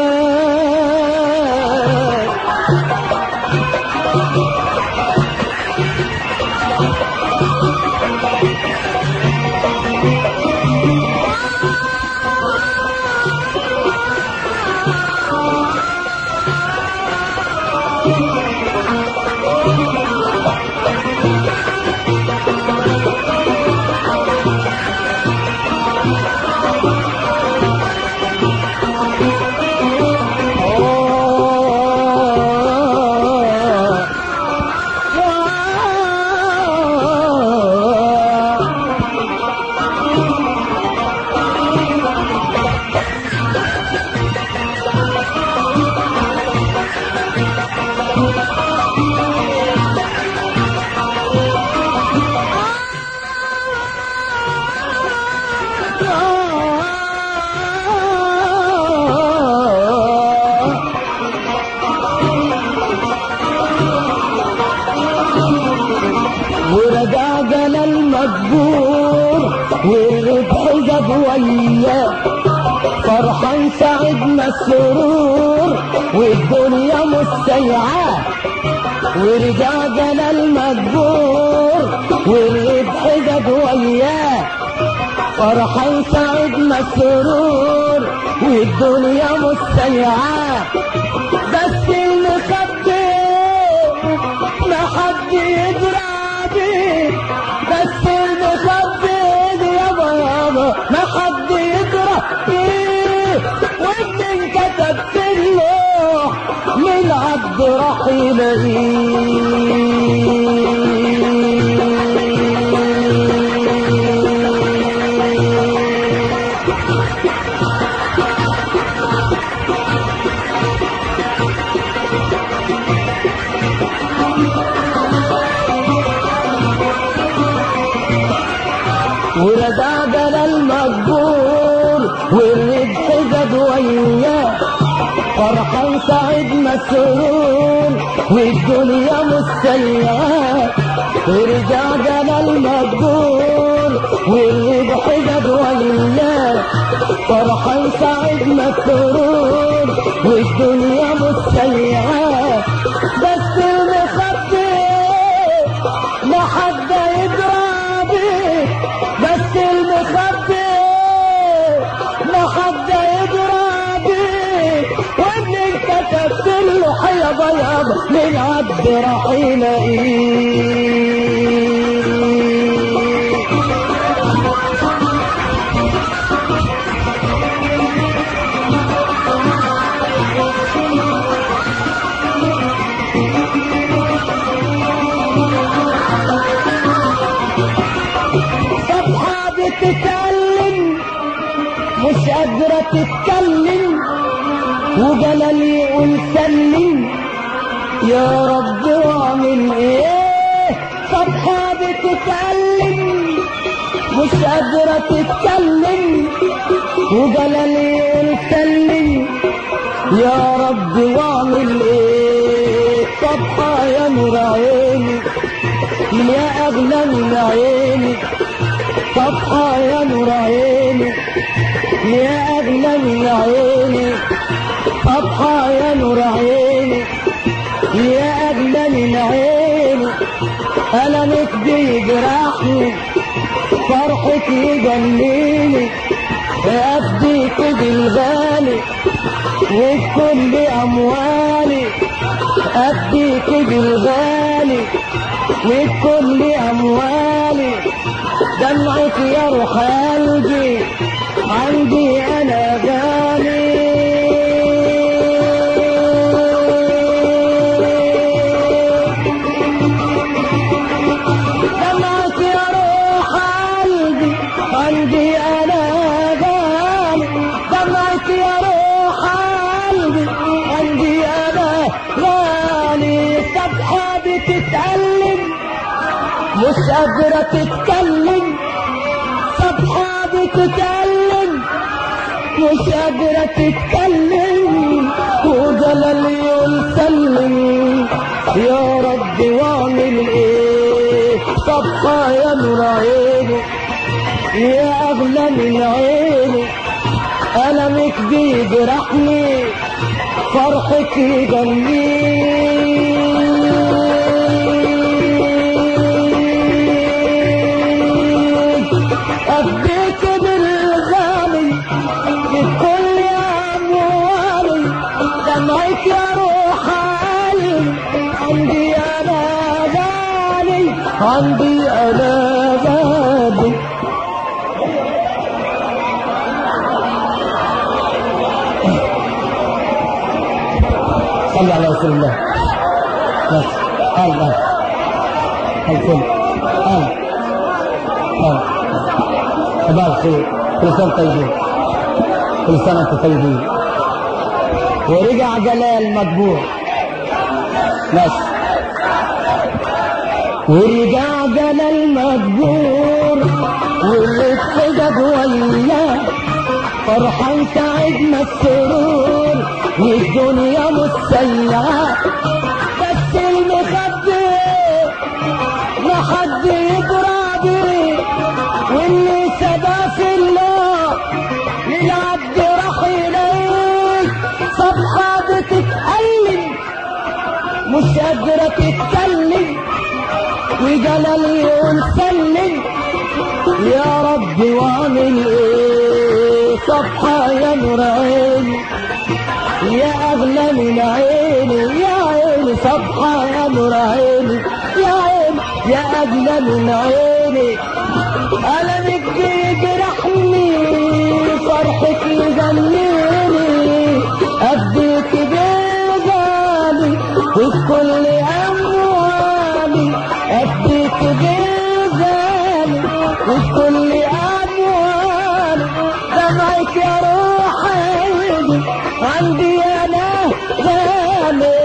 ورجع جنى المجبور والربح جاب وياه فرحان سعيد مسرور والدنيا مستيعاه ورجع جنى المجبور والربح جاب وياه فرحان سعيد مسرور والدنيا مستيعاه بس المخبي ما حد يدرى بيه بس المخبي يابا يابا ما حد يدرى بيه وان انكتبت له من عبد راح يلاقيه ورجع جلال المجبور والربح زاد وياه فرحان سعيد مسرور والدنيا مستياه ورجع جلال المجبور والربح زاد وياه فرحان سعيد مسرور والدنيا مستياه بس المخبي ما حد يدرى بيه بس المخبي ما حد يدرى بيه وابني كتبت له حيض يابا من عبد رحيل ايه صفحة بتتكلم مش قادرة تتكلم وجلال يقول سلم يا رب واعمل ايه صفحة بتتكلم مش قادرة تتكلم وجلال يقول سلم يا رب واعمل ايه صفحة يا نور عيني يا اغلى من عيني صفحة يا نور عيني يا أغلى من عيني صفحة يا نور عيني يا أغلى من عيني ألمك بيجرحني فرحك يجنيني أفديك بالغالي وبكل أموالي أفديك بالغالي وبكل أموالي دمعك يا روح قلبي عندي انا غالي دمعك يا روح قلبي عندي انا غالي دمعك يا روح قلبي عندي انا غالي صفحة بتتألم مش قادرة تتكلم صفحة بتتكلم مش قادرة تتكلم وجلال يقول سلم يا رب واعمل ايه صفحة يا نور عيني يا اغلى من عيني ألمك بيجرحني فرحك يجنيني أفديك بالغالي بكل أموالي دمعك يا روح قلبي عندي أنا غالي عندي أنا غالي صلى على رسول الله بس الله الكل الله الله تبارك خير كل سنة طيبين كل سنة انتم طيبين ورجع جلال مطبوع بس ورجع جلال مطبور واللي اتخذ وياه فرحان سعيد مسرور والدنيا متسيعة بس المخبي ما حد يدرى بيه واللي سبا في الله للعبد راح إليه صفحة بتتألم مش قادرة تتكلم وجلال يقول سلم يا ربي واعمل ايه صفحة يا نور عيني يا اغلى من عيني يا عيني صفحة يا نور عيني يا عيني يا اغلى من عيني ألمك بيجرحني فرحك يجنني أديك بيزاني وفي كل أموالي أديك بيزاني وفي كل أموالي دمعك يا روح عيني عندي أنا غالي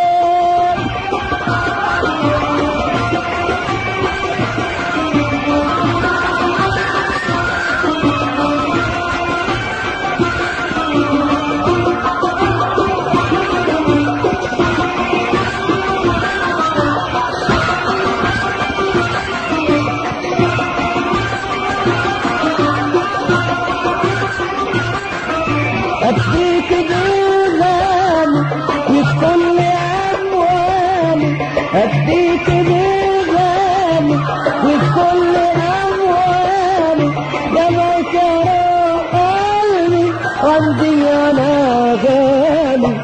أديك بغالي في كل أموالي أديك بغالي في كل أموالي دمعك يا قلبي عندي أنا غالي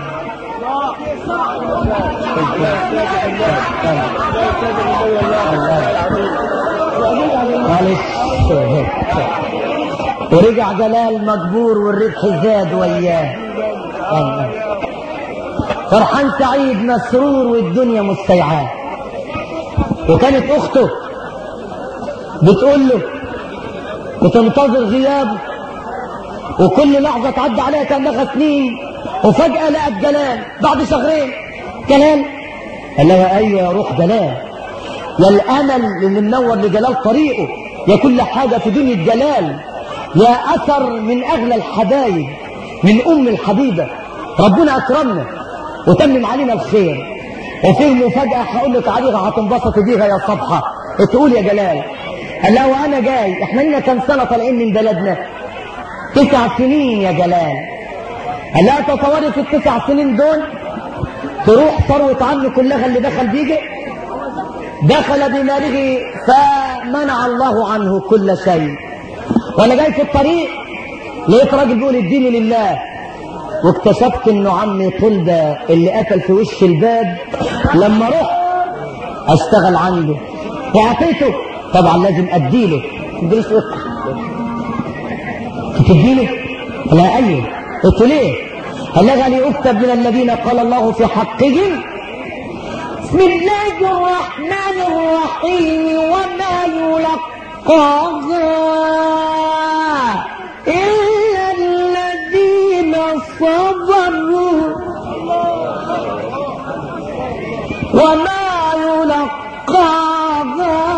معلش ورجع جلال مجبور والربح زاد وياه آه. فرحان سعيد مسرور والدنيا مستيعاه وكانت اخته بتقول له بتنتظر غيابه وكل لحظة تعدي عليها كان لها سنين وفجأة لقت جلال بعد شهرين جلال قال لها ايوه يا روح جلال يا الامل اللي منور لجلال طريقه يا كل حاجة في دنيا جلال يا اثر من اغلى الحبايب من ام الحبيبة ربنا اكرمنا وتمم علينا الخير وفي مفاجأة هقول لك عليها هتنبسط بيها يا صبحة تقول يا جلال قال لها وانا جاي احنا لنا كام سنة طالعين من بلدنا تسع سنين يا جلال قال لها تصوري في التسع سنين دول تروح ثروة عمي كلها اللي دخل بيجي دخل بماله فمنع الله عنه كل شيء وانا جاي في الطريق لقيت راجل بيقول اديني لله واكتشفت انه عمي طلبة اللي قتل في وش الباب لما رحت اشتغل عنده وعطيته طبعا لازم اديله تديش تديله لا ايوه قلت ليه قال لها لأكتب من الذين قال الله في حقهم بسم الله الرحمن الرحيم وما يلقاها إلا الذين صبروا وما يلقاها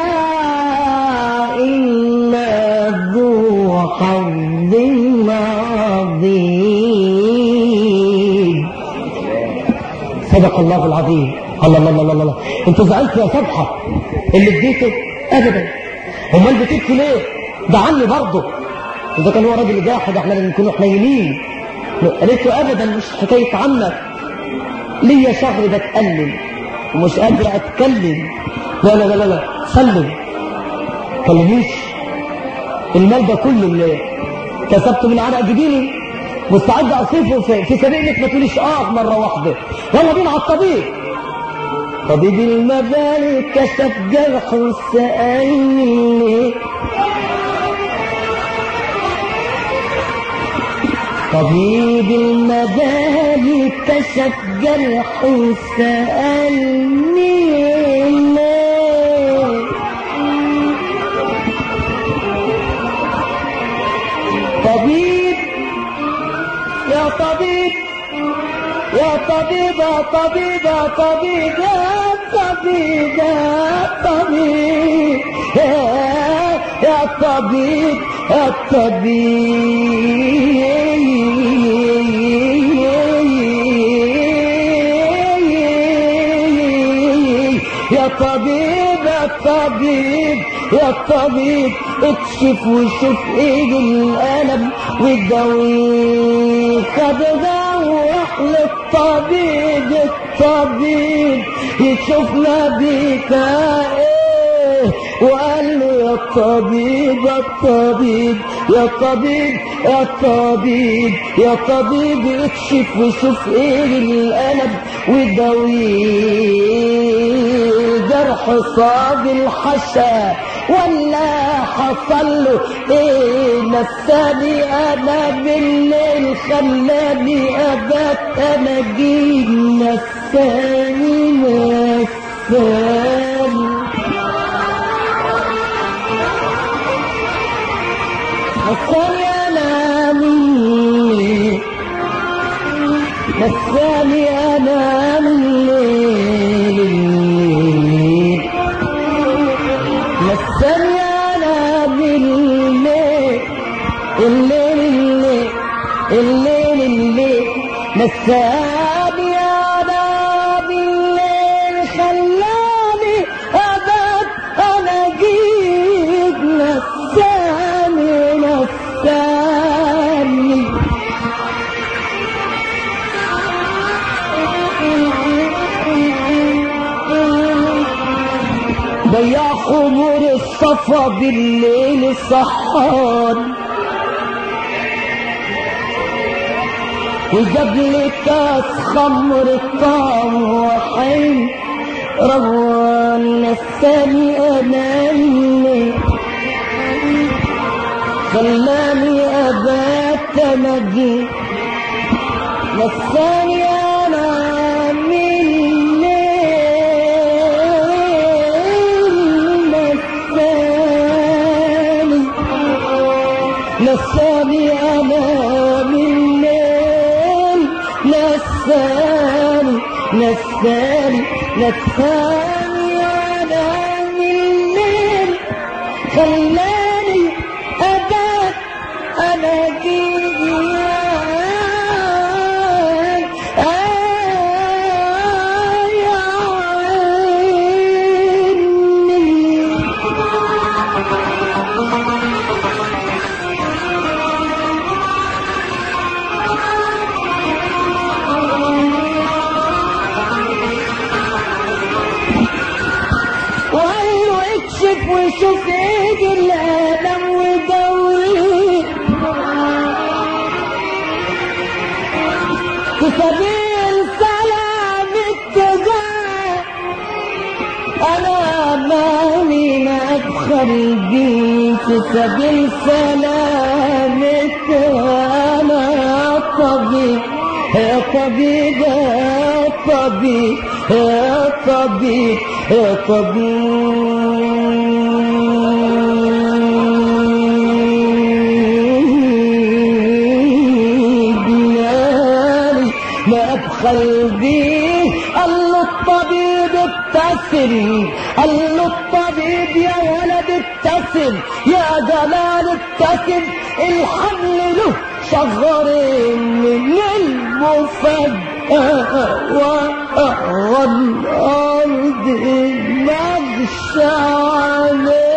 إلا ذو حظ عظيم صدق الله العظيم الله الله الله الله, الله. انت زعلت يا صبحة اللي اديته ابدا امال بتبكي ليه ده عني برضه اذا كان هو راجل جاحد احنا لازم نكون حنينين قالت له ابدا مش حكايه عمك ليا شهر بتألم ومش قادر اتكلم لا لا لا لا, لا. سلم كلميش المال ده كله اللي كسبته من عرق جبيني مستعد اصرفه في, في سبيل انك ما تقوليش اه مره واحده يلا بينا على الطبيب طبيب المبالي كشف جرح وسألني طبيب المبالي كشف جرح وسألني ليه طبيب يا طبيب يا طبيب يا طبيب يا طبيب يا طبيب يا طبيب يا طبيب يا طبيب يا طبيب يا طبيب يا طبيب اكشف وشوف ايه الالم والدوي خد روح للطبيب الطبيب يشوفنا بيك ايه وقال له يا طبيب يا طبيب يا طبيب يا طبيب يا طبيب اكشف وشوف ايه القلب وداويه جرح صاب الحشا ولا حصل له ايه نساني انا بالليل خلاني ابات انا جيت نساني نساني نساني انا مني نساني انا مني نساني انا بالليل الليل الليل الليل الليل نساني انا بالليل خلاني ابات انا جيت نساني نساني ضيع خمور الصفا بالليل صحان وجاب لي كاس خمر طعم وحين روان نساني اناني خلاني ابات مجيد نساني انا من نساني نساني انا من نساني نساني نساني انا من خلاني ابات انا جيت وقالوا اكشف وشوف ايد الالم ودوري في سبيل سلام اتجاه انا ماني ما ابخل بيه في سبيل سلام اتجاه انا يا طبيب يا طبيب يا طبيب يا طبيب يا طبيب ناري ما ابخل بيه قال له الطبيب ابتسم قال له الطبيب يا ولد ابتسم يا جلال ابتسم الحمل له شهرين من المفاجأة وأرى الأرض مغشى عليه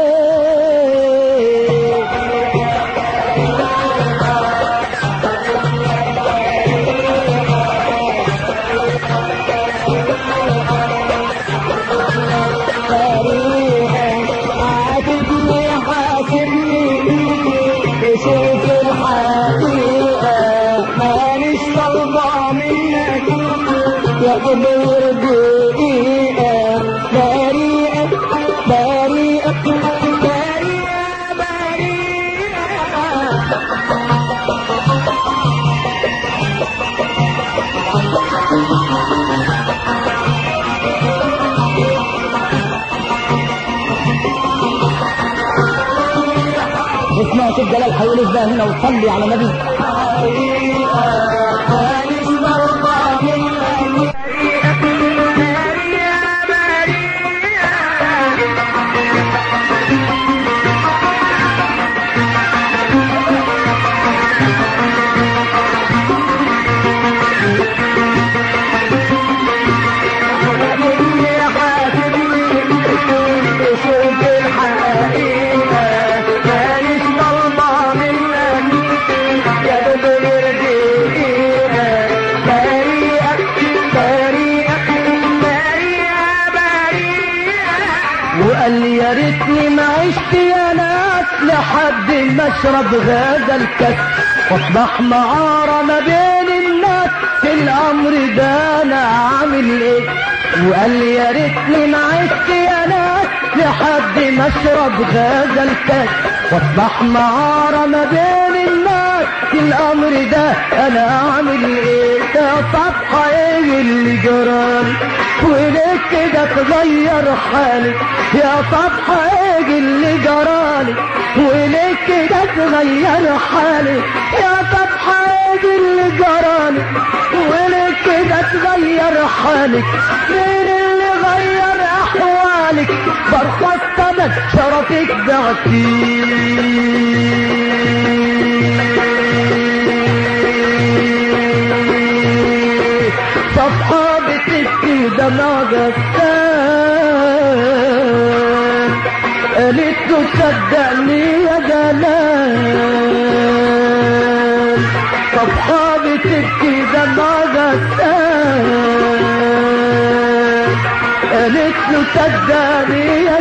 حاسبني حاسبني شوف الحقيقة مانيش طالبة منك يا قدر دقيقة بريئة بريئة بريئة بريئة اسمع شوف جلال حيقول ازاي هنا وصلي على النبي ما اشرب هذا الكاس واصبح معارة ما بين الناس في الامر ده انا عامل ايه وقال لي يا ريتني ما عشت يا ناس لحد ما اشرب هذا الكاس واصبح معارة ما بين الناس في الامر ده انا اعمل ايه يا صفحة ايه اللي جرالي وليه كده تغير حالي يا صفحة ايه اللي جرالي وليه كده تغير حالي يا صفحة ايه اللي جرالي وليه كده تغير حالك مين اللي غير احوالك برخص ثمن شرفك بعتيه صفحة بتبكي دمع غسان قالت له صدقني يا جلال صفحة بتبكي دمع غسان قالت له صدقني يا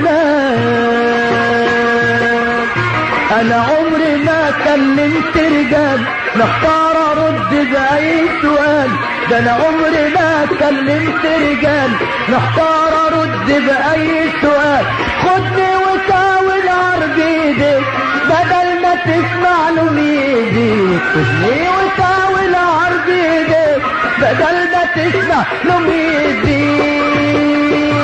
جلال انا عمري ما كلمت رجال محتار ارد باي سؤال ده انا عمري ما كلمت رجال محتار ارد باي سؤال خدني وكاول عرض ايديك بدل ما تسمع له ايديك خدني وكاول عرض ايديك بدل ما تسمع له ايديك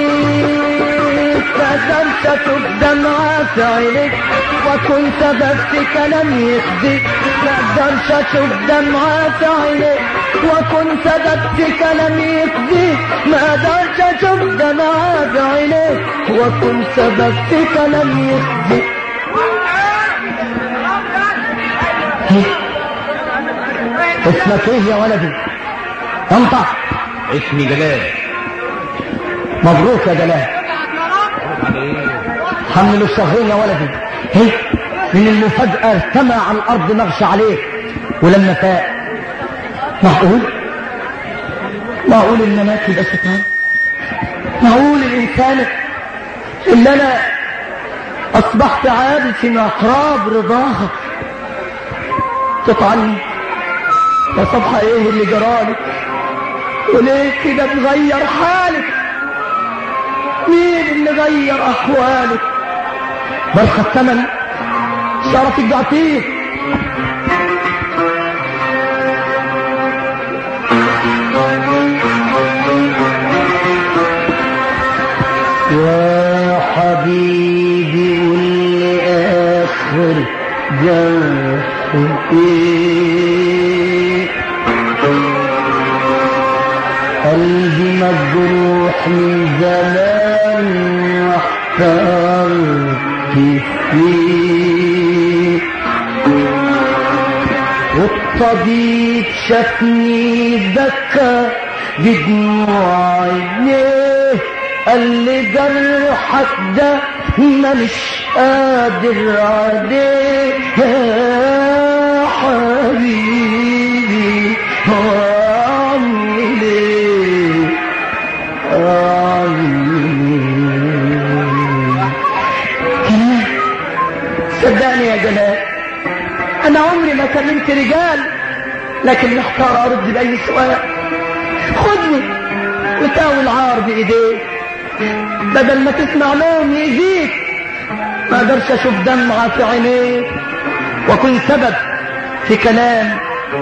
فكرت تبدمع في عينيك وكن سبب في كلام يخزيك ما اقدرش اشوف دمعة في عينيك وكن سبب في كلام يخزيك ما اقدرش اشوف دمعة في عينيك وكن سبب في كلام يخزيك اسمك ايه يا ولدي انطق اسمي جلال مبروك يا جلال حمل الشهرين يا ولدي هي من المفاجأة ارتمى على الأرض مغشى عليه ولما فاق معقول معقول إن مات يبقى شيطان معقول الإنسان اللي أنا أصبحت عابد في مقراب رضاها تطعني يا صبحة إيه اللي جرالك وليه كده تغير حالك مين اللي غير احوالك برخى الثمن شرفك بعتيه يا حبيبي قول لي اخر جرح ايه قلبي مجروح من زمان واحترت فيه والطبيب شافني بكى بدموع عينيه قال لي جرحك ده مانيش قادر عليه يا حبيبي اعمل ايه جلال صدقني يا جلال انا عمري ما كلمت رجال لكن محتار ارد باي سؤال خدني وتاوي العار بايديك بدل ما تسمع لهم يجيك ما اقدرش اشوف دمعة في عينيك واكون سبب في كلام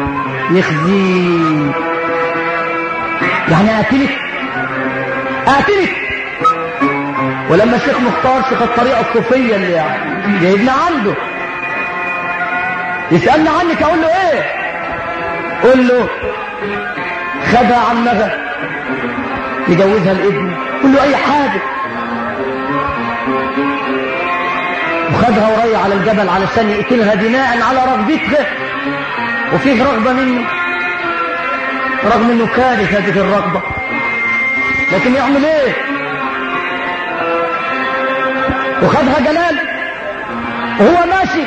يخزيك يعني اقتلك اقتلك ولما الشيخ مختار شيخ الطريقة الصوفية اللي يعني جايبنا عنده يسألني عنك اقول له ايه قول له خدها عمها يجوزها لابنه قول له اي حاجة وخدها وريا على الجبل علشان يقتلها بناء على رغبتها وفيه رغبة منه رغم انه كاره هذه الرغبة لكن يعمل ايه وخدها جلال وهو ماشي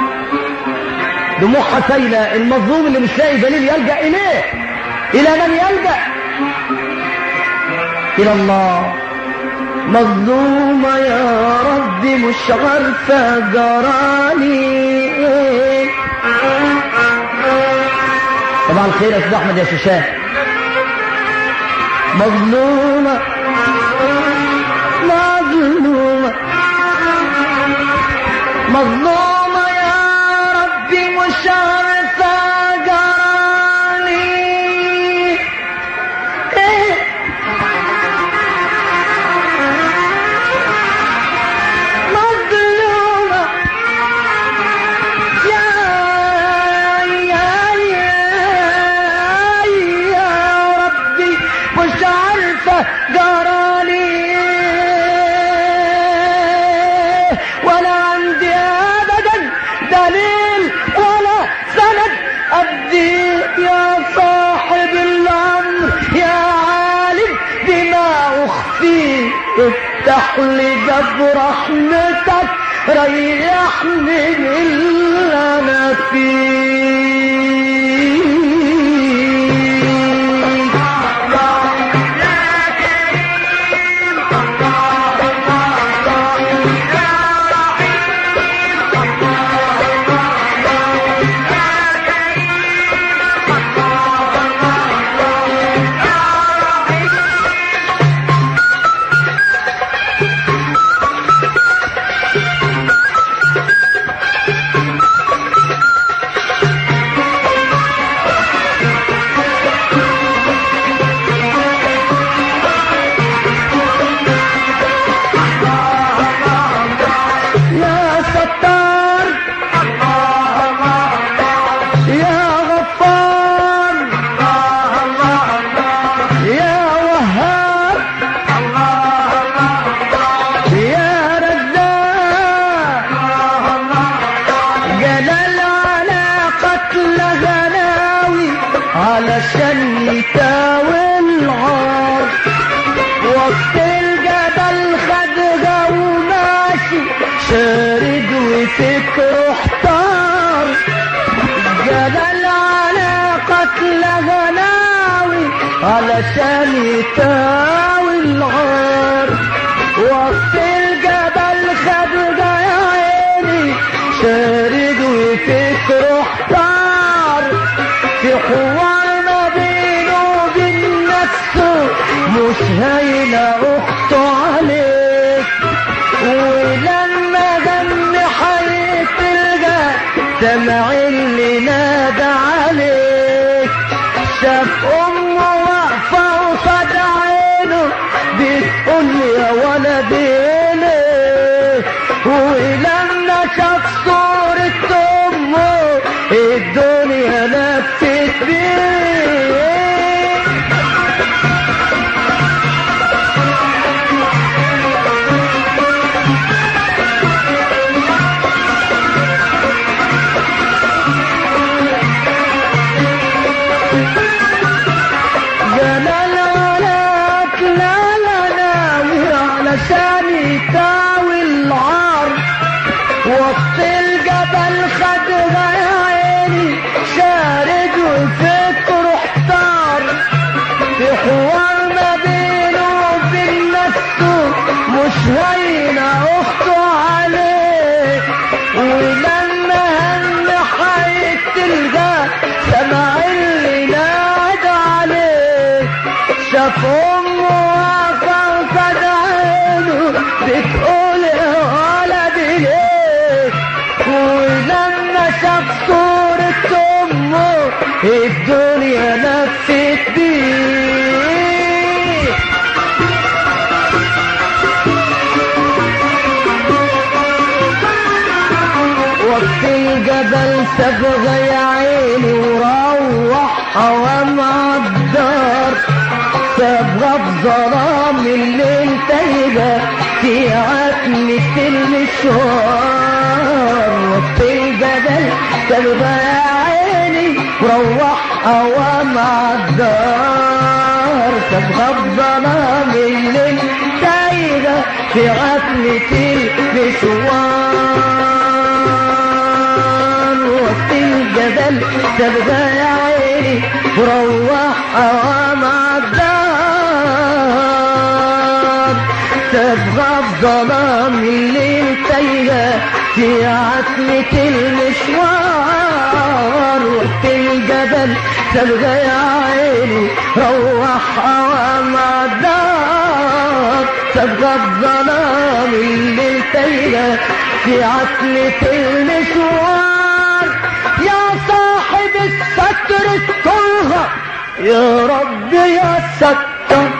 دموعها سايلة المظلوم اللي مش لاقي دليل يلجأ إليه إلى من يلجأ إلى الله مظلومة يا ربي مش عارفة جرالي ايه طبعا الخير يا استاذ احمد يا شيشان مظلومة مظلومة مظلومة يا ربي مش عارفة جرالي ايه مظلومة يا يا يا يا ربي مش عارفة جرالي ولا عندي أبدا دليل ولا سند أديك يا صاحب الأمر يا عالم بما أخفي افتح لي باب رحمتك ريحني من اللي أنا فيه يا ستار يا غفار يا وهاب يا رزاق جلال على قتل غناوي علشان يتاوي العار وسط الجبل خدها وماشي شارد وفكره احتار جبل على قتل غناوي علشان يتاوي العار وسط الجبل خدها يا عيني شارد وفكره احتار في حوار ما بينه وبين نفسه مش هايلة أخته عليك ولما غم حيث الجا سمع اللي نادى عليك شاف أمه واقفة قصاد عينه بتقول يا ولدي ليه ولما شاف صورة أمه الدنيا لفت بيه جلال عليك لا لا ناوي علشان يتاوي العار وسط الجبل خدها يا عيني شارد وفكره احتار في حوار ما بينه وبين نفسه مش هينة اخته عليه ولما هم هيتلقى سمع اللي نادى عليه شاف امه واقفه قصاد عينه بتقول يا ولدي ليه ولما شاف صورة امه الدنيا لفت بيه وقت الجبل سبغ يا عيني وروح حوام الدار سبغ بظلام الليل تايبة في عتمة المشوار وقت الجبل سبغ يا عيني وروح حوام الدار سبغ بظلام الليل تايبة في عتمة المشوار وقت الجبل تبقى يا عيني وروح مع الدار تبغى الظلام اللي تايهة في عتمة المشوار وقت الجبل تبغى يا عيني روح أوام دار تبغى الظلام اللي تايهة في عتمة المشوار يا صاحب الستر استرها يا رب يا ستر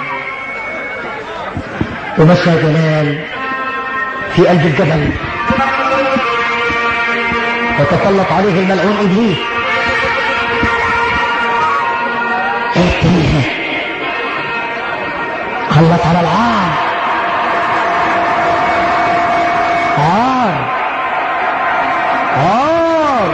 ومشى جلال في قلب الجبل وتسلط عليه الملعون ابليس ايه خلط على العار عار عار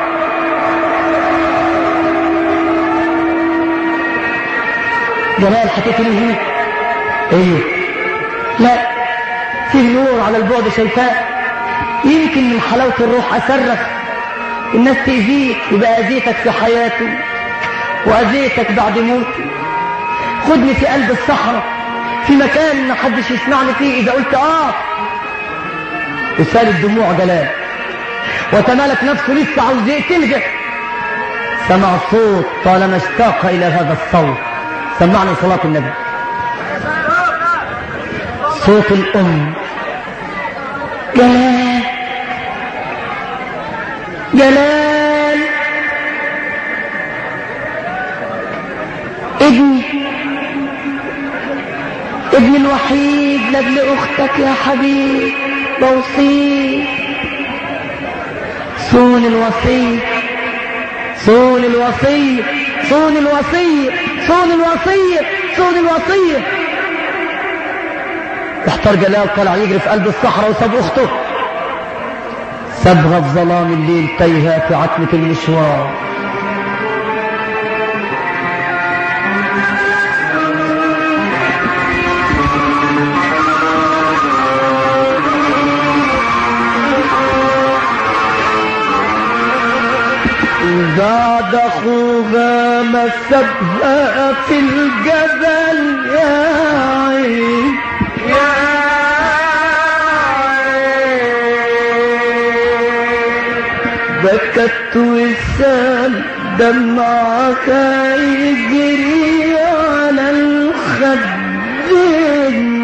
جلال حكيت لي هيك ايه لا فيه نور على البعد شايفاه يمكن من حلاوة الروح أصرخ الناس تأذيك يبقى أذيتك في حياته وأذيتك بعد موته خدني في قلب الصحراء في مكان ما حدش يسمعني فيه إذا قلت آه وسالت دموع جلال وتمالك نفسه لسه عاوز يقتلك سمع صوت طالما اشتاق إلى هذا الصوت سمعني صلاة النبي صوت الأم جلال جلال ابني ابني الوحيد لابن اختك يا حبيب بوصيك صون الوصي صون الوصي صون الوصي صون الوصي صون الوصي احتار جلال طلع يجري في قلب الصحراء وساب اخته سابها في ظلام الليل تايهة في عتمة المشوار بعد اخوها ما سابها في الجبل يا عين يا عين بكت وسال دمعها يجري على الخدين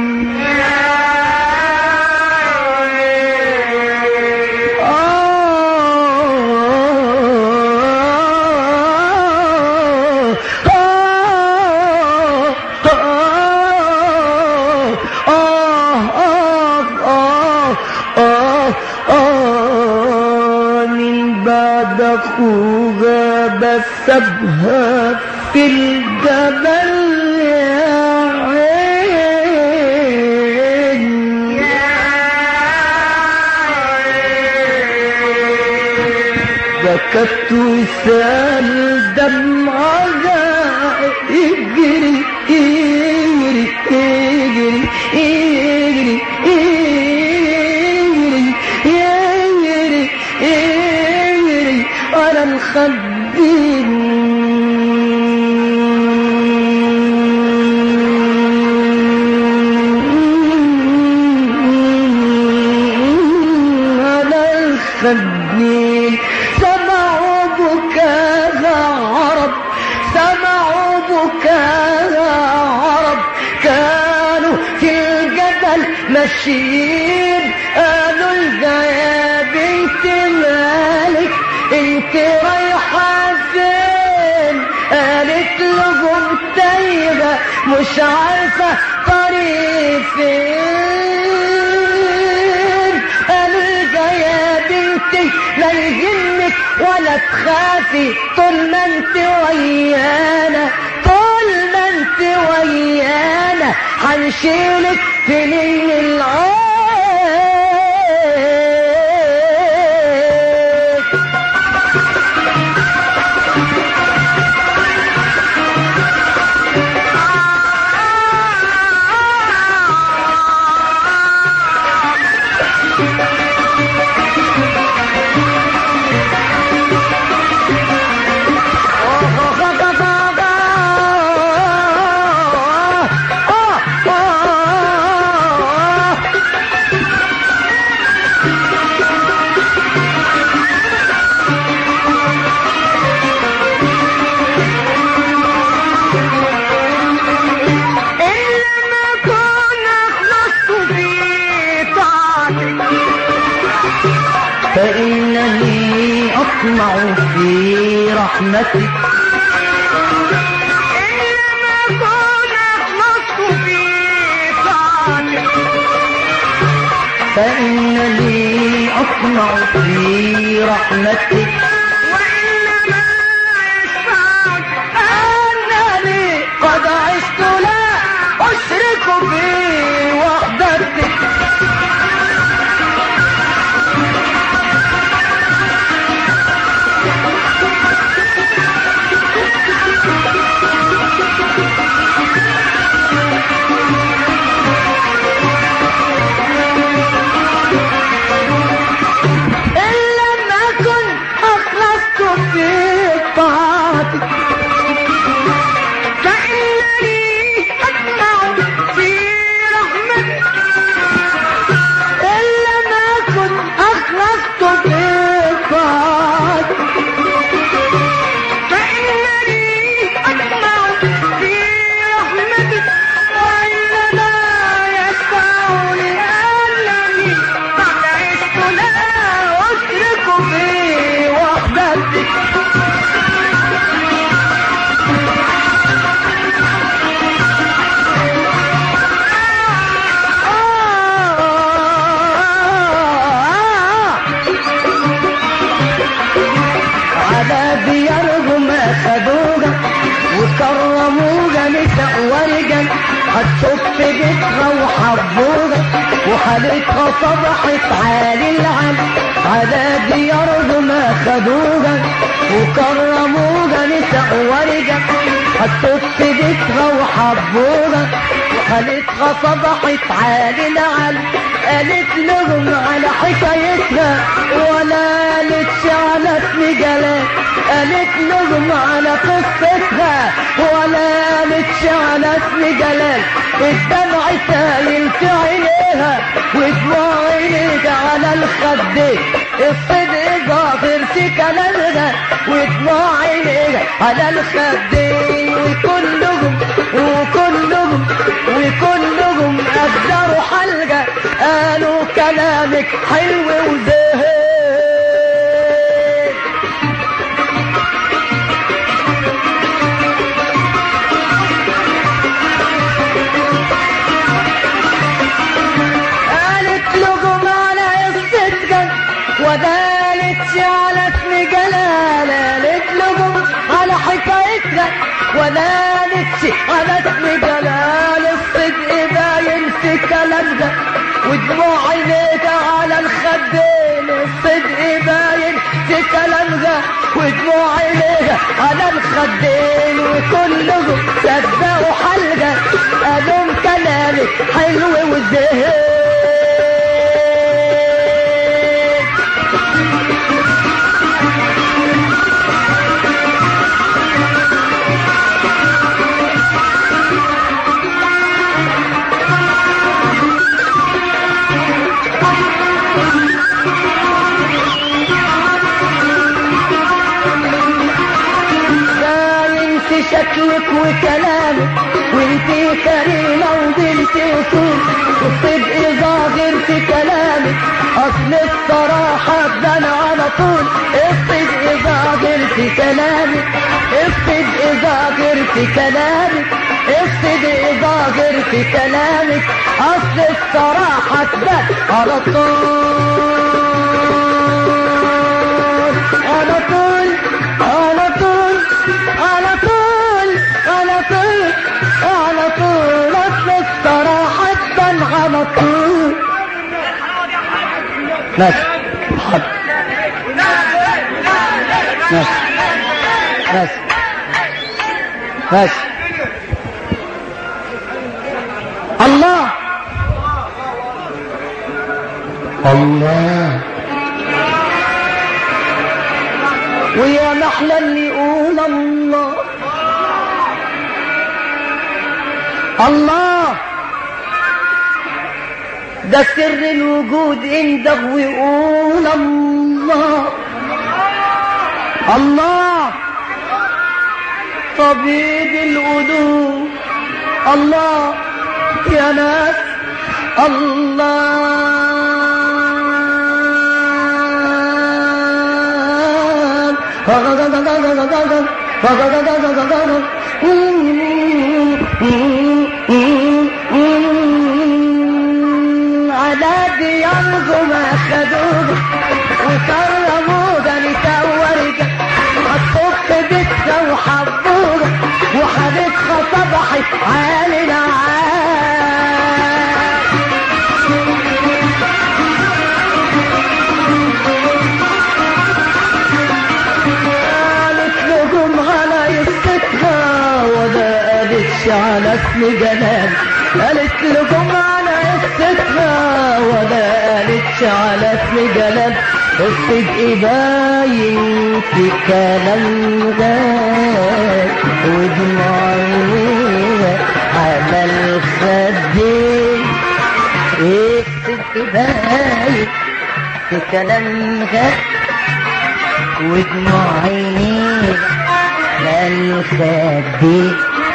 من بعد اخوها بسبها في الجبل يا عين بكت وسال دمعها يجري يجري يجري يجري يجري يجري يجري على الخدين على الخدين سمعوا بكاها عرب سمعوا بكاها عرب كانوا في الجبل ماشيين قالوا لها يا بنت مالك انت رايحة فين قالت لهم تايهة مش عارفة طريق فين قالوا لها يا بنتي لا يهمك ولا تخافي طول ما انت ويانا طول ما انت ويانا هنشيلك في من العين رحمتك إنما كن أخلصت في طاعتك فإنني أطمع في رحمتك وإنما يشفعك أنني قد عشت لا أشرك في وحدتك إن لم أكن أخلصت في طاعتك فإنني أطمع في رحمتك إن لم أكن أخلصت في طاعتك فإنني أطمع في رحمتك وإنما يشفعني أنني قد عشت لا أشرك في وحدتك عذابي يرغم أخذوها وكرموها نساء ورجا هتشوف بيتها وحبوها وحالتها صبحت عالي العال عذابي يرغم أخذوها وكرموها نساء ورجا هتشوف بيتها وحبوها وحالتها صبحت عالي العال قالت لهم على حكايتها ولا قالتش على اسم جلال قالت لهم على قصتها ولا قالتش على اسم جلال الدمع سايل في عينيها ودموع عينيها على الخدين الصدق ظاهر في كلامها ودموع عينيها على الخدين وكلهم وكلهم وكلهم أبدروا حلقة قالوا كلامك حلو وزهير قالت لهم على الصدق ودالت على اسم جلال قالت لهم على حكايتها ودالت على اسم جلال الصدق باين في كلامها ودموع عينيها على الخدين الصدق باين في كلامها ودموع عينيها على الخدين وكلهم صدقوا حلقة قالوا كلامك حلو وزهير باين في شكلك وكلامك وانتي كريمة وبنت اصول والصدق ظاهر في كلامك اصل الصراحة تبان على طول الصدق ظاهر في كلامك الصدق ظاهر في كلامك الصدق ظاهر في كلامك اصل الصراحة تبان على طول على طول على طول على طول على طول على طول اصل الصراحة تبان على طول ماشي حاضر ماشي ماشي ماشي الله الله ويا محلى اللي يقول الله الله ده سر الوجود عنده ويقول الله الله طبيب القلوب الله يا ناس الله على دياركم أخذوك وكرموك لتورك الصبح بيتك وحبوك وحبيبك صبحي عالي العال قالت لكم على قصتها ولا قالتش على اسم جلال قالت لكم على قصتها ولا قالتش على اسم جلال الصدق باين في كلام غاب ودموعي على الخدين ايه الصدق باين في كلام غاب ودموع عيني الخدي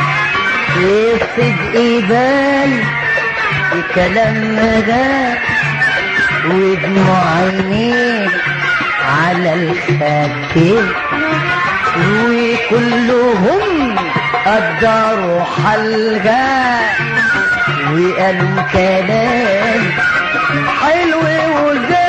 الصدق يبان بكلام ده ودموع عيني على الخدي وكلهم قدروا حلقة وقالوا كلام حلو وزاد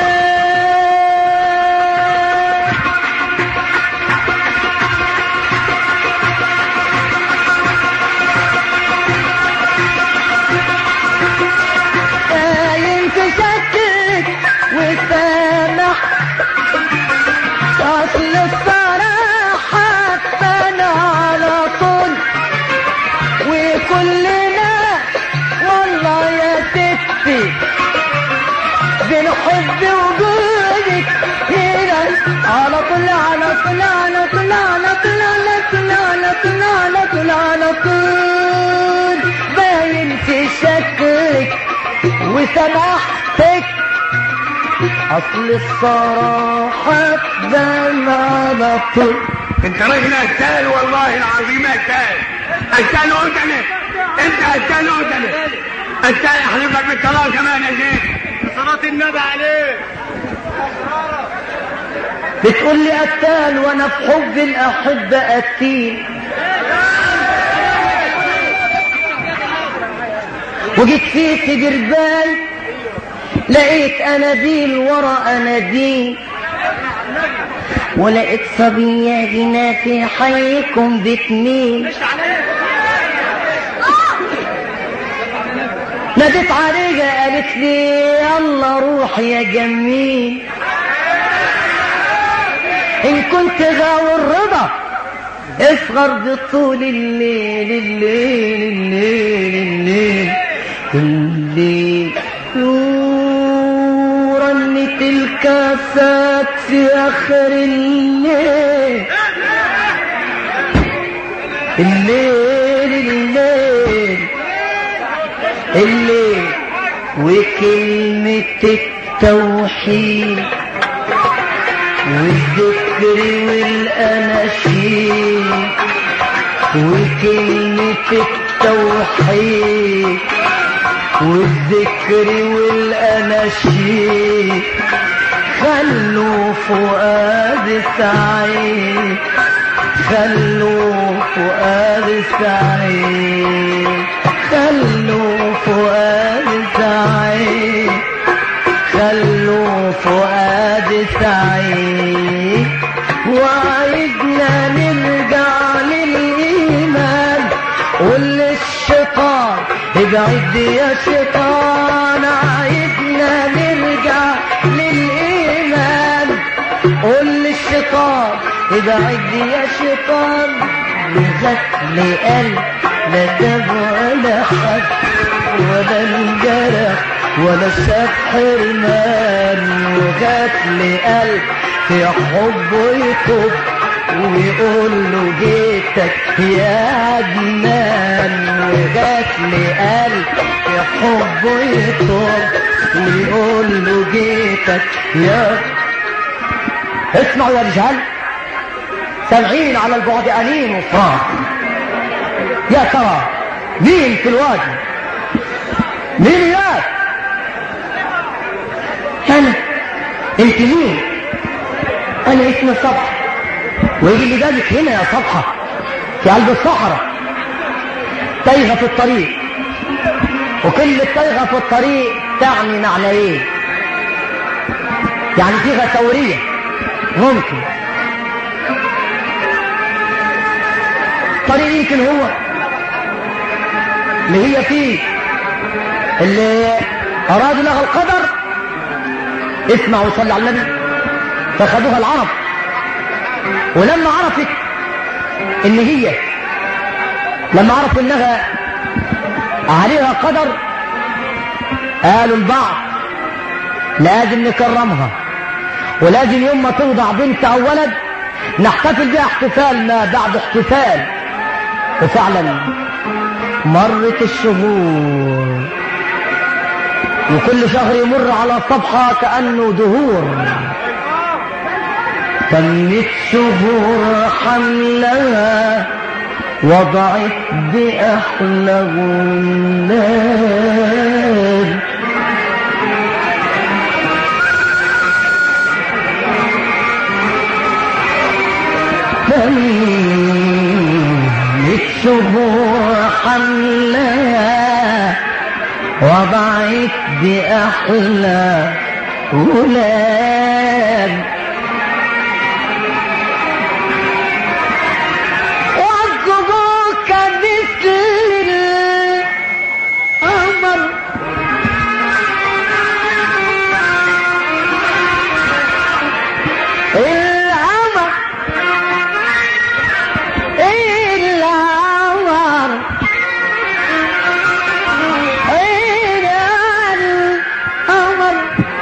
باين تشكك وسامح اصل الصراحة انا على طول وكلنا والله يا ستي بنحب وجودك هنا على طول على طول على طول على طول على طول على طول على طول على طول باين في شكلك وسماحتك اصل الصراحة تبان على طول انت راجل قتال والله العظيم قتال قتال قتله انت قتال قتله قتال احلف لك بالطلاق كمان يا شيخ صلاة النبي عليه بتقول لي قتال وانا في حب الاحبة قتيل وجيت في سجرباي لقيت اناديل ورا اناديل ولقيت صبية هنا في حيكم بتميل ناديت عليها قالت لي يلا روح يا جميل ان كنت غاوي الرضا اصغر بطول الليل الليل الليل الليل الليل ورنت الكاسات في اخر الليل الليل الليل الليل وكلمة التوحيد والذكر والأناشيد وكلمة التوحيد والذكر والأناشيد خلوا فؤاد سعيد خلوا فؤاد سعيد خلوا فؤاد سعيد خلوا فؤاد سعيد وعيدنا نرجع للإيمان قول للشيطان ابعد يا شيطان عيدنا نرجع للإيمان قول للشيطان ابعد يا شيطان وغسل قلب لا دم ولا حد ولا انجرح ولا شاف حرمان وجات لي قلب في حبه يطب ويقول له جيتك يا عدنان وجات لي قلب في حبه يطب ويقول له جيتك يا اسمعوا يا رجال سامعين على البعد أنين وصراخ يا ترى مين في الوادي مين ياك انا انت مين انا اسمي صبحة ويجي اللي جابك هنا يا صبحة في قلب الصحراء تايهة في الطريق وكلمة تايهة في الطريق تعني معنى ايه يعني فيها ثورية ممكن الطريق يمكن هو اللي هي فيه اللي أراد لها القدر اسمع وصلي على النبي فخدوها العرب ولما عرفت ان هي لما عرفوا انها عليها قدر قالوا البعض لازم نكرمها ولازم يوم ما توضع بنت او ولد نحتفل بها احتفال ما بعد احتفال وفعلا مرت الشهور وكل شهر يمر على صفحة كأنه دهور تمت شهور حملها وضعت بأحلى غنان تمت شهور حملها وضعت بأحلى غلام وعذبوك مثل القمر القمر القمر القمر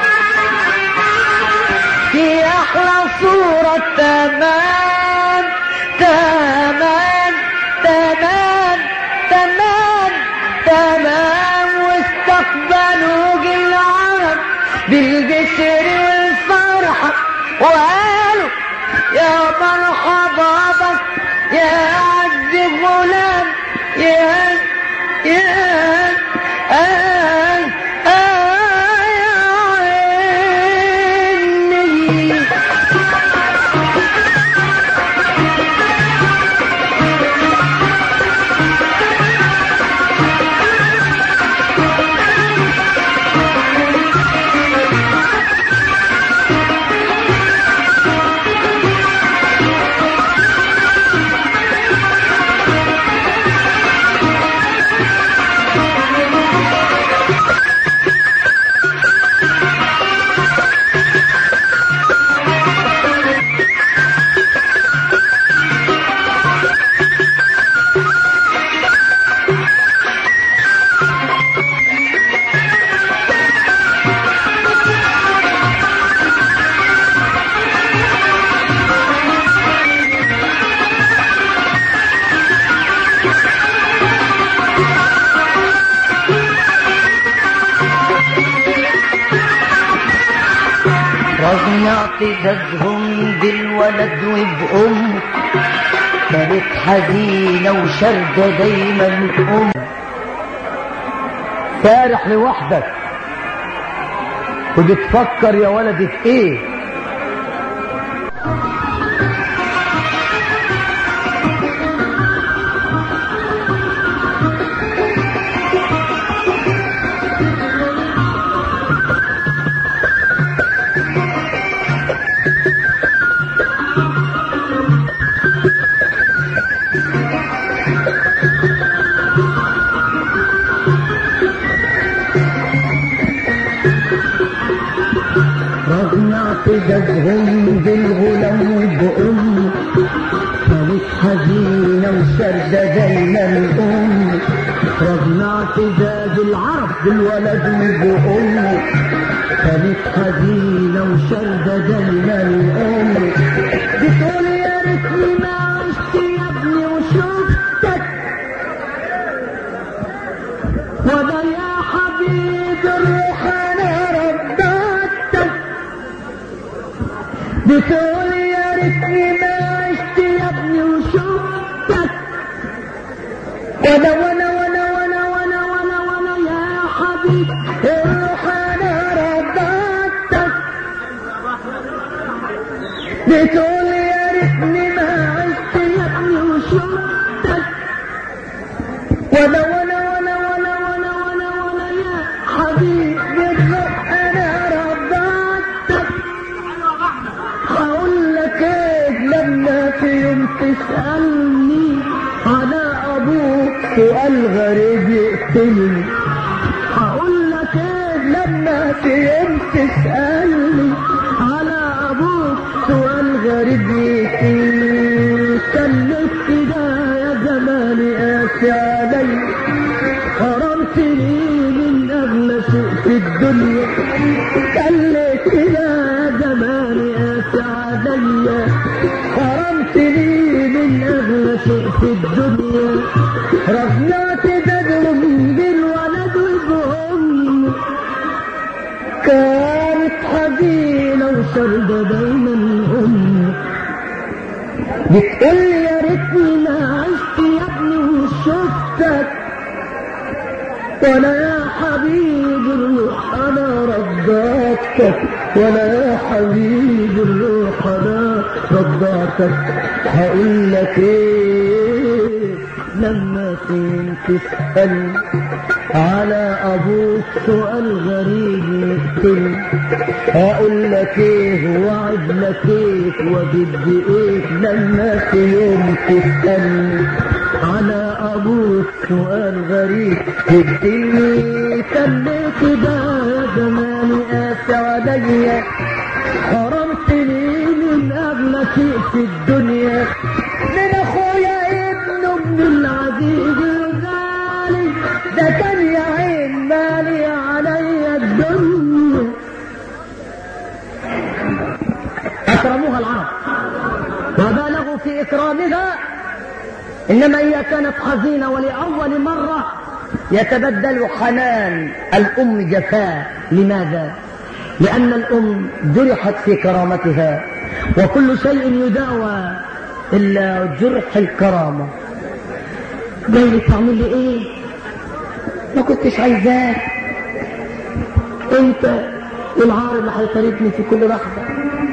في أحلى صورة تمام تمام تمام تمام تمام واستقبلوا العرب بالبشر والفرحة وقالوا يا مرحبا بك يا عز غلام يا يا آه آه يا عيني رغم اعتدادهم بالولد وبأمه كانت حزينة وشردة دايما أم سارح لوحدك وبتفكر يا ولدي في ايه رغم اعتدادهم بالغلام بأم كانت حزينة وشردة دايما الأم رغم اعتداد العرب بالولد بأم كانت حزينة وشردة دايما الأم بتقول يا ريتني ما عشت يا ابني وشفتك وده يا حبيب الروح انا رددتك بتقول يا ريتني ما عشت يا ابني وشفتك وانا وانا وانا وانا وانا وانا وانا يا حبيب الروح انا رددتك بتقول يا ريتني ما عشت يا ابني وشفتك وانا وانا وانا وانا وانا وانا وانا يا حبيبي الروح انا رضعتك هقول لك ايه لما في يوم تسألني على ابوك سؤال غريب يقتلني هقول لك ايه لما في يوم تسألني على ابوك سؤال غريب يقتلني سلك كده يا زماني قاسي علي حرمتني من اغلى شيء في الدنيا سلك كده يا زماني قاسي عليا حرمتني من اغلى شيء في الدنيا رجعت بدرهم بالولد وبهم كانت حزينة وشردة دايما أمي بتقول يا ريتني ما عشت يا ابني وشفتك ولا يا حبيبي الروح انا رضعتك ولا يا حبيبي الروح انا رضعتك هقول لك ايه لما فين تسأل على ابوك سؤال غريب يقتل هقول لك ايه وعد لك ايه وبدي ايه لما في يوم تسألني على ابوك سؤال غريب تديني سلك ده يا زماني قاسي عليا حرمتني من اغلى شيء في الدنيا من اخويا ابنه من العزيز الغالي ده كان يا عين مالي عليا الدنيا اكرموها العرب وبالغوا في اكرامها انما هي كانت حزينه ولاول مره يتبدل حنان الام جفاء لماذا لان الام جرحت في كرامتها وكل شيء يداوى الا جرح الكرامه جاي تعمل لي ايه ما كنتش عايزاك انت العار اللي هيطاردني في كل لحظه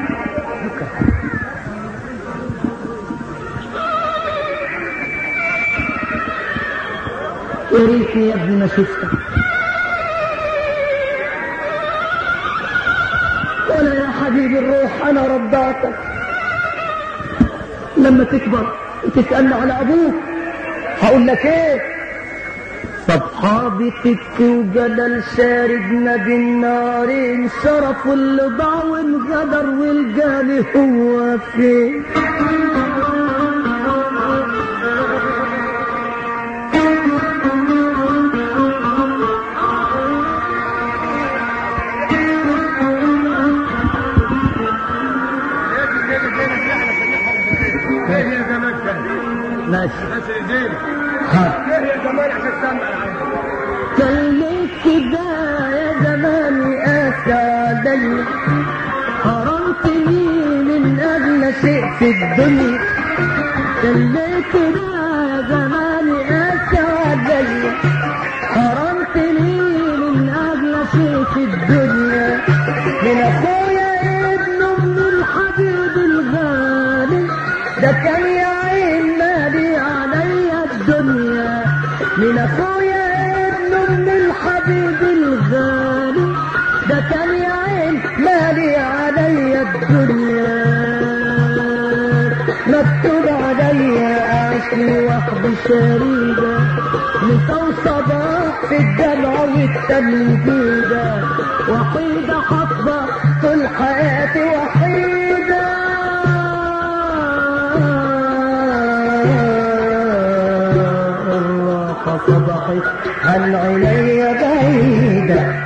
يا ريتني يا ابني ما شفتك ولا يا حبيبي الروح انا رضعتك لما تكبر وتسألني على ابوك هقول لك ايه صحابي تبكي وجدل شاردنا بالنار انشرف اللي ضاع وانغدر والجاني هو فين ايه يا زمان كان ماشي بس ايدينا ها ايه يا زمان عشان تسمع العين خليك كده يا زماني قاسى علي حرمتني من اغلى شيء في الدنيا خليك كده يا زماني قاسى علي حرمتني من اغلى شيء في الدنيا من اخويا ابنه من الحبيب الغالي ده كان يا عين مالي عليا الدنيا من اخويا ابنه من الحبيب الغالي ده كان يا عين مالي عليا الدنيا مكتوب عليا اعيش لوحدي شريدة مسا وصباح في الدمع والتمجيدة وحيدة حصبة طول حياتي وحيدة الراحة صبحت عن عيني بعيدة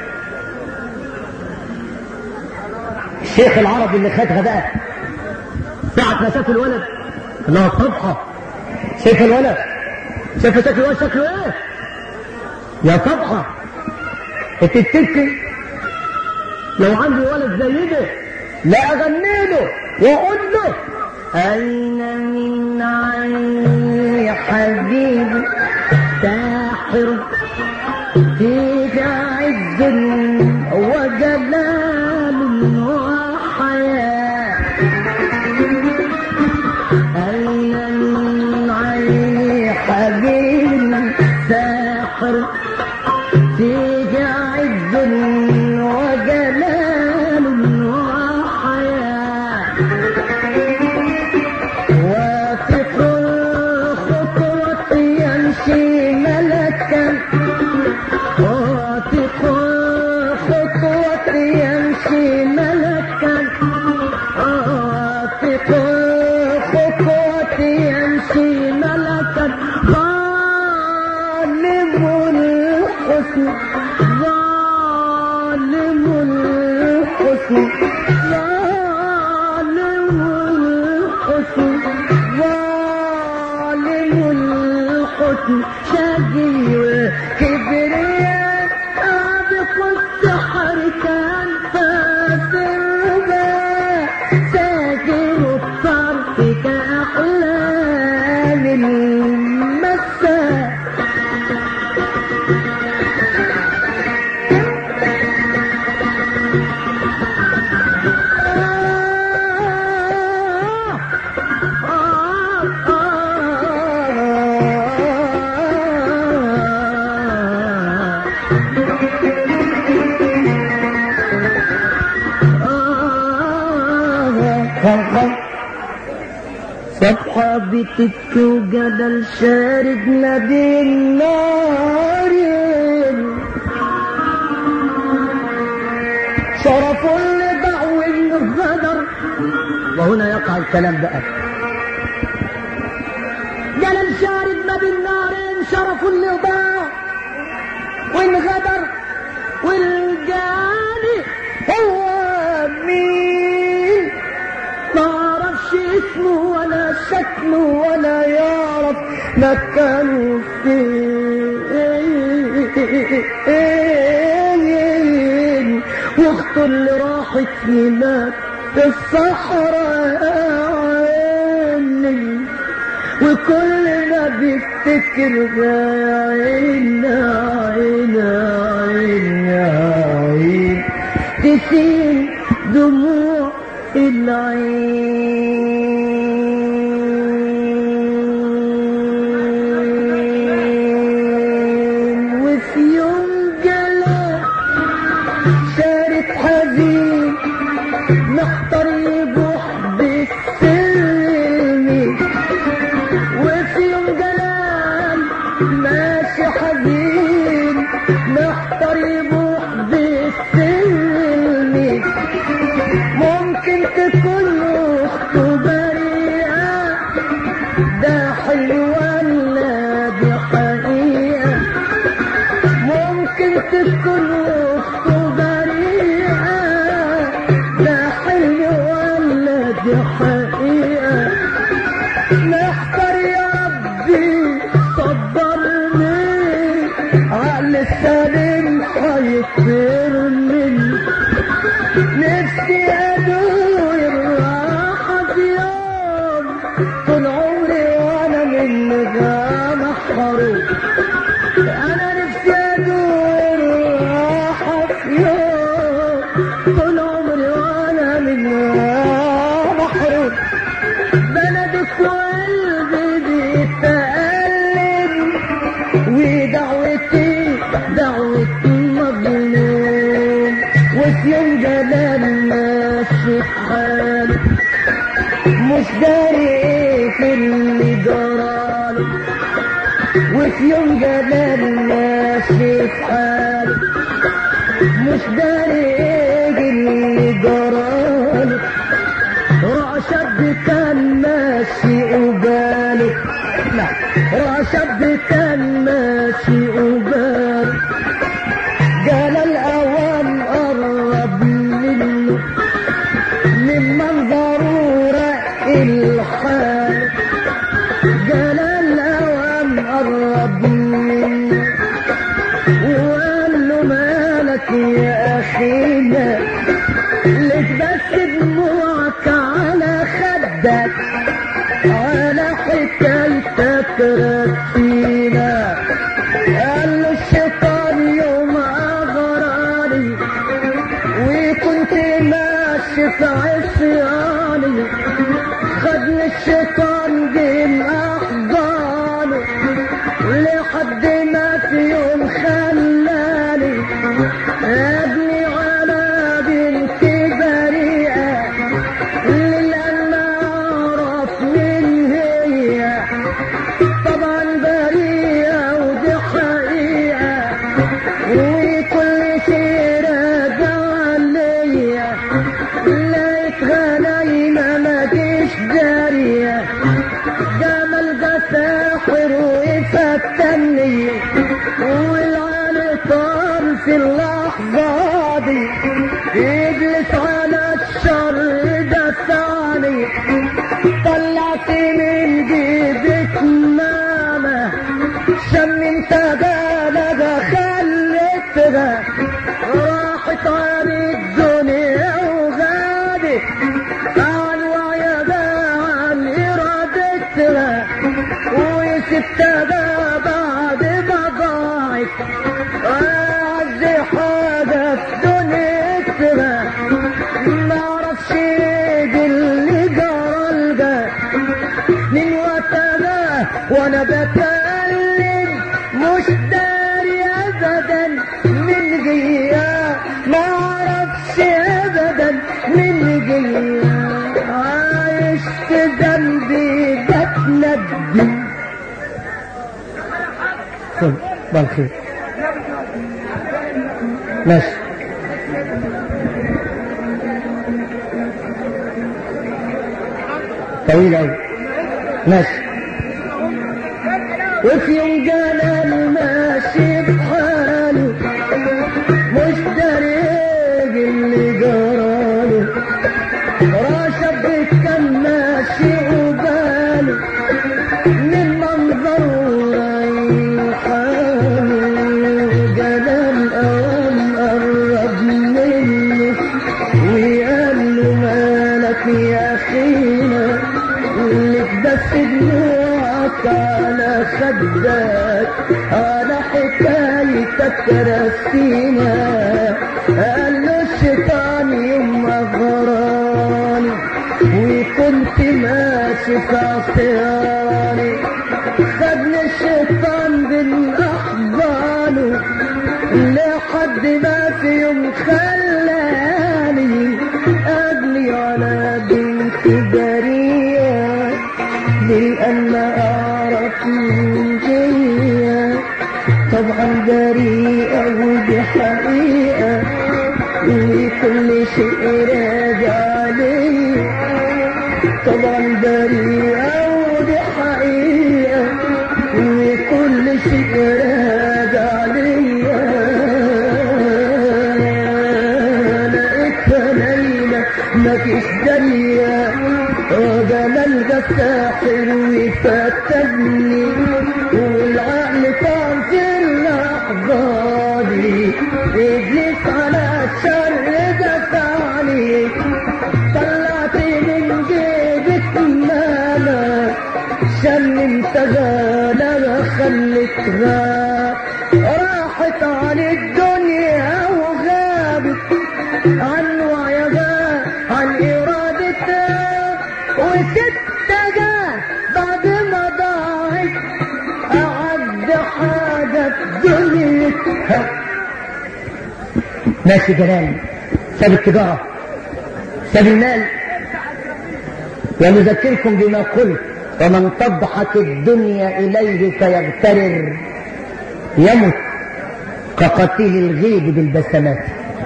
الشيخ العربي اللي خدها بقى ساعة ما شاف الولد الله صبحة شايف الولد شايف شكل الولد شكله ايه يا صبحة انت تبكي لو عندي ولد زي ده لا اغني له واقول له اين من عيني حبيبي ساحر في عز وجلال وحياه أين من عيني حبيبي البحر فيه عز وجلال وحياة واثق الخطوة يمشي ملكا واثق الخطوة يمشي ملكا واثق الخطوة يمشي ملكا ظالم الحسن ظالم الحسن ظالم الحسن ظالم الحسن شقي وكبرياء سابق السحر كان فاسر ساكن الطرف كأحلام المساء صفحة بتبكي وجدل شارد نبي النار شرف لضعو الغدر وهنا يقع الكلام بقى جلل شارد ما بالنار شرف لضاع وانغدر والجاني هو مين ما عرفش اسمه ولا شكله ولا يعرف مكانه فين واخته اللي راحت هناك في الصحراء يا عيني وكل ما بيفتكر يا عين يا عين يا عين يا عين تسيل دموع العين وفي يوم جلال شارك حزين محتار يبوح بالسلم وفي يوم جلال ماشي حزين محتار يبوح بالسلم ممكن تكون اخته بريئة ده حلو ولا دي حقيقة ممكن تكون اخته بريئة ده حلو ولا دي حقيقة محتار يا ربي صبرني عقل السليم هيطيرني نفسي ادوق الراحة في يوم طول عمري وانا من نظام محروم انا نفسي ادوق الراحة في يوم طول عمري وانا من نظام محروم بلدك وقلبي بيتألم ودعوتي دعوة مظلوم وفي يوم جلال ماشي حالي مش داري ايه في اللي جراله وفي يوم جلال ماشي في حالي مش داري ايه اللي جراله رشد كان ماشي وباله لا رشد كان ماشي وباله قال الاوان قرب منه من منظره رق الحال قال الاوان قرب منه وقال له مالك يا اخينا ليش بس دموعك على خدك على حكايتك رسينا قال له الشيطان يوم أغراني وكنت ماشي في عصياني خدني الشيطان بين أحضانه لحد ما في يوم ابني على بنت بريئة لما اعرف من هي طبعا بريئة ودي حقيقة وكل شيء راجع ليا لقيتها نايمة مفيش جارية جمال ده ساحر ويفتني والعالي طار في اللحظة دي يجلس على الشر دفعني طلعت من جيبك ماما شم انت جالة خلتها راحت عن الدنيا وغابت عن وعيها عن ارادتها وسبتها بعد ما ضاعت اعز حاجة في دنيتها ما اعرفش ايه اللي جرى لها من وقتها وانا بتكلم مش داري ابدا من جيا ما اعرفش ابدا من جيا عايش في ذنبي بتندم طيب الله خير ماشي طويل أوي ماشي وفي يوم جلال ماشي بحاله مش داري اللي جراله راشد كان ماشي وباله من منظره عين حاله جلال قام قرب منه وقال له مالك يا اخينا لك بس دموعك على خدك على حكايتك رسينا قال له الشيطان يوم غراني وكنت ماشي في عصياني خدني الشيطان بين احضانه لحد ما في يوم خلاني اجلي على بنت بريئة لأن أعرف من جية طبعا بريئة ودي حقيقة وكل شيء راجع لي طبعا بريئة ودي حقيقة وكل شيء راجع ليا لقيتها نايمة مفيش دنيا جمال ده ساحر ويفتني والعقل كان في اللحظة دي إبليس على الشر دفعني طلعت من جيبك ماما شممتها لا خلتها راحت عن الدنيا وغابت عن وعيها عن إرادتها وستها بعد ما ضاعت أعد حاجة في دنيتها ماشي جلال ساب التجارة ساب المال ونذكركم بما قلت ومن تضحك الدنيا إليه فيغترر يمت كقتيل الغيب بالبسمات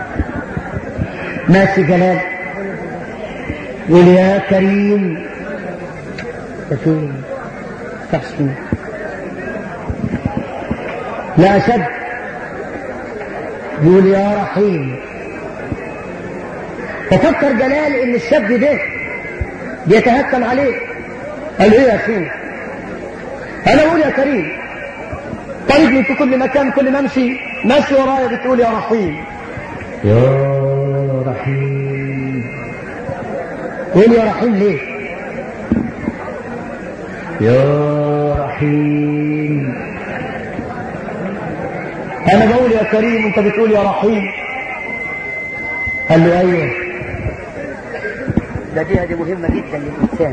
ماشي جلال قول يا كريم يا تحسن لا أشد يقول يا رحيم ففكر جلال ان الشاب ده بيتهكم عليه قال له ايه يا اخي انا اقول يا كريم طردني في كل مكان كل ما امشي ماشي ورايا بتقول يا رحيم يا رحيم قول يا رحيم ليه يا رحيم انا بقول يا كريم انت بتقول يا رحيم قال له ايوه ده دي هذه مهمة جدا للإنسان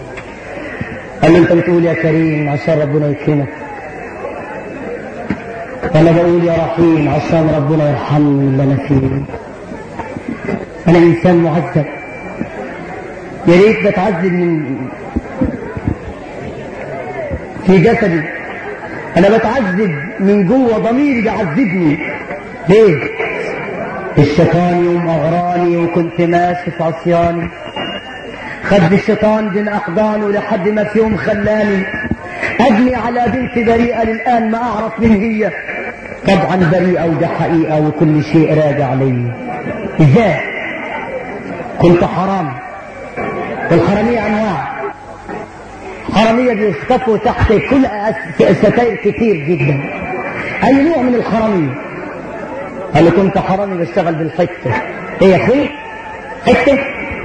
قال له انت بتقول يا كريم عشان ربنا يكرمك انا بقول يا رحيم عشان ربنا يرحمني اللي انا فيه انا انسان معذب يا ريت بتعذب من في جسدي انا بتعذب من جوه ضميري بيعذبني ليه الشيطان يوم اغراني وكنت ماشي في عصياني خد الشيطان بين احضانه لحد ما في يوم خلاني اجني على بنت بريئه للان ما اعرف من هي طبعا بريئه وده حقيقه وكل شيء راجع لي ازاي كنت حرام والحراميه انواع حراميه بيختفوا تحت كل أس- ستاير كتير جدا اي نوع من الحراميه قال لي كنت حرامي بشتغل بالحته ايه يا اخوي حته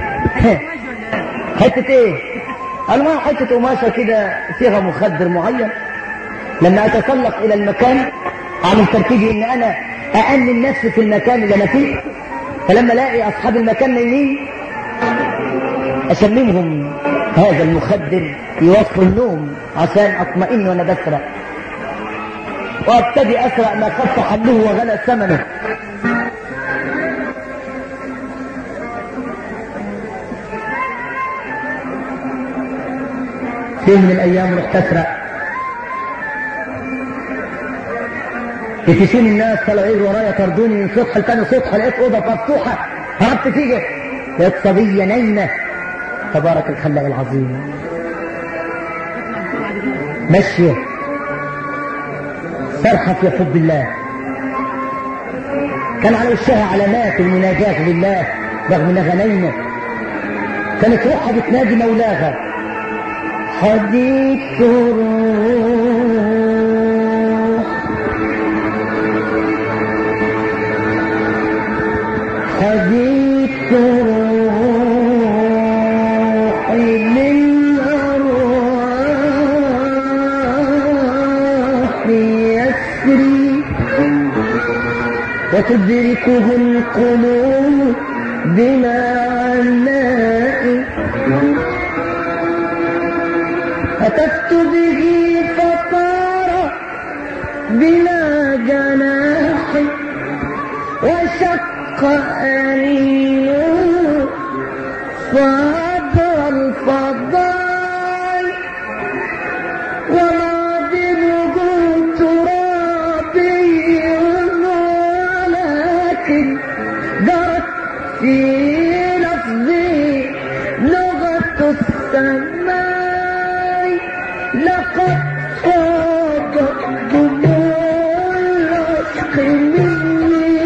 حته ايه قال ما حته قماشه كده فيها مخدر معين لما اتسلق الى المكان اعمل ترتيبي ان انا اامن نفسي في المكان اللي انا فيه فلما الاقي اصحاب المكان نايمين اشممهم هذا المخدر يوصل النوم عشان اطمئن وانا بسرق وابتدي اسرق ما خف حله وغلى ثمنه في يوم من الايام رحت اسرق يكشين الناس طلعوا يجروا ورايا طردوني من سطح لتاني سطح لقيت اوضه مفتوحه هربت فيها لقيت صبيه نايمه تبارك الخلاق العظيم ماشيه صرخة في حب الله كان على وشها علامات المناجاة لله رغم انها نايمة كانت روحها بتنادي مولاها حديث روح حديث روح للأرواح يسري وتدركه القلوب بلا عناء هتفت به فطار بلا جناح وشق أنينه صدر الفضاء ومعدنه ترابي ولكن درت في لفظي لغة السماء لقد فاضت دموع العشق مني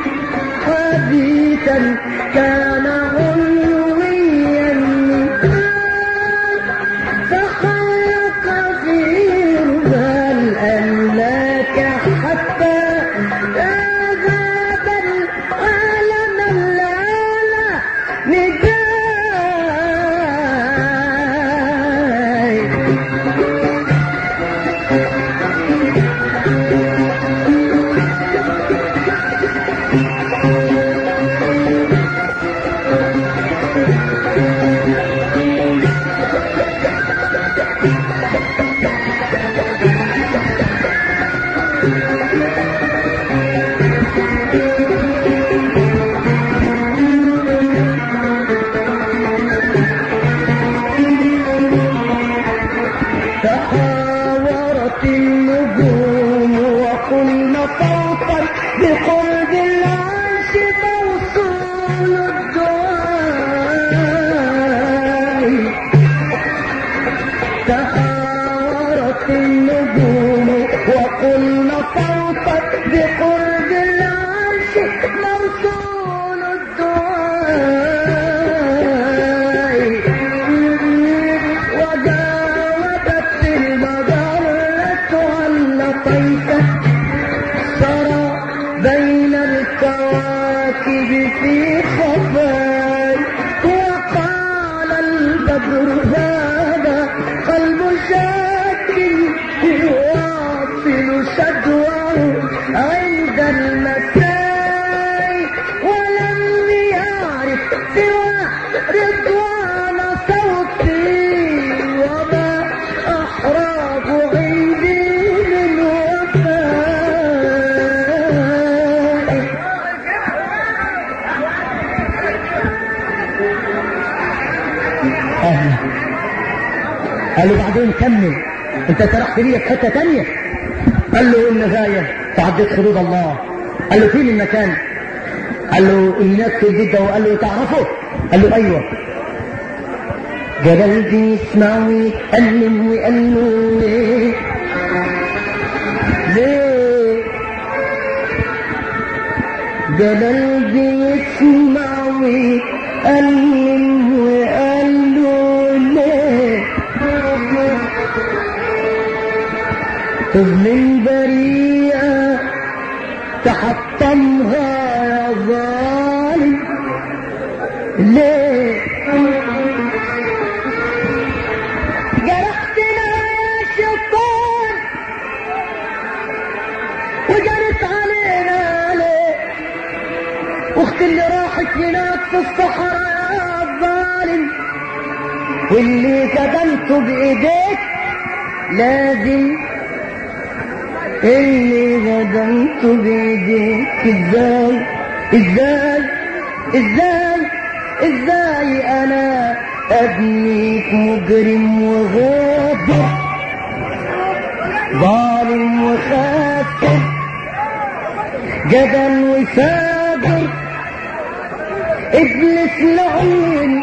حديثا كان علويا فخلق في الأملاك حتى ذهب العالم الأعلى نداي تحاورت النجوم وقلنا صوتا بقرب العرش موصول الدعاء تحاورت النجوم وقلنا صوتا بقرب العرش موصول الدعاء وجاوبت المجرة اللطيفة سرى بين الكواكب في خفاء وقال البدر هذا قلب شاك يواصل شدواه عند المساء ولم يعرف سوى رضوان صوتي وما أحراب عندي من وفاء قال له بعدين كمل انت سرحت بيا في حته تانية قال له النهايه تعديت حدود الله قال له فين المكان قال له هناك في جده وقال له تعرفه قال له ايوه جبل بيسمع ويتألم وقال له ليه ليه جبل بيسمع ويتألم وقال له ليه طفل البريئة تحطمها يا ظالم ليه جرحتنا يا شيطان وجرت علينا ليه واختي اللي راحت هناك في الصحراء يا الظالم واللي كتمته بايديك لازم اللي غدمته بايديك ازاي ازاي ازاي ازاي انا ابنيك مجرم وغادر ظالم وخاسر جبل وفاجر ابلس لعين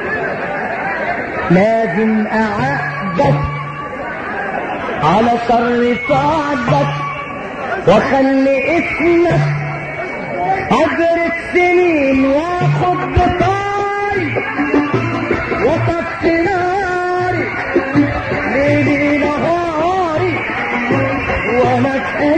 لازم اعقدك على شر صعدك واخلي اسمك عبرة سنين واخد بطاري وطفت ناري ليلي نهاري وانا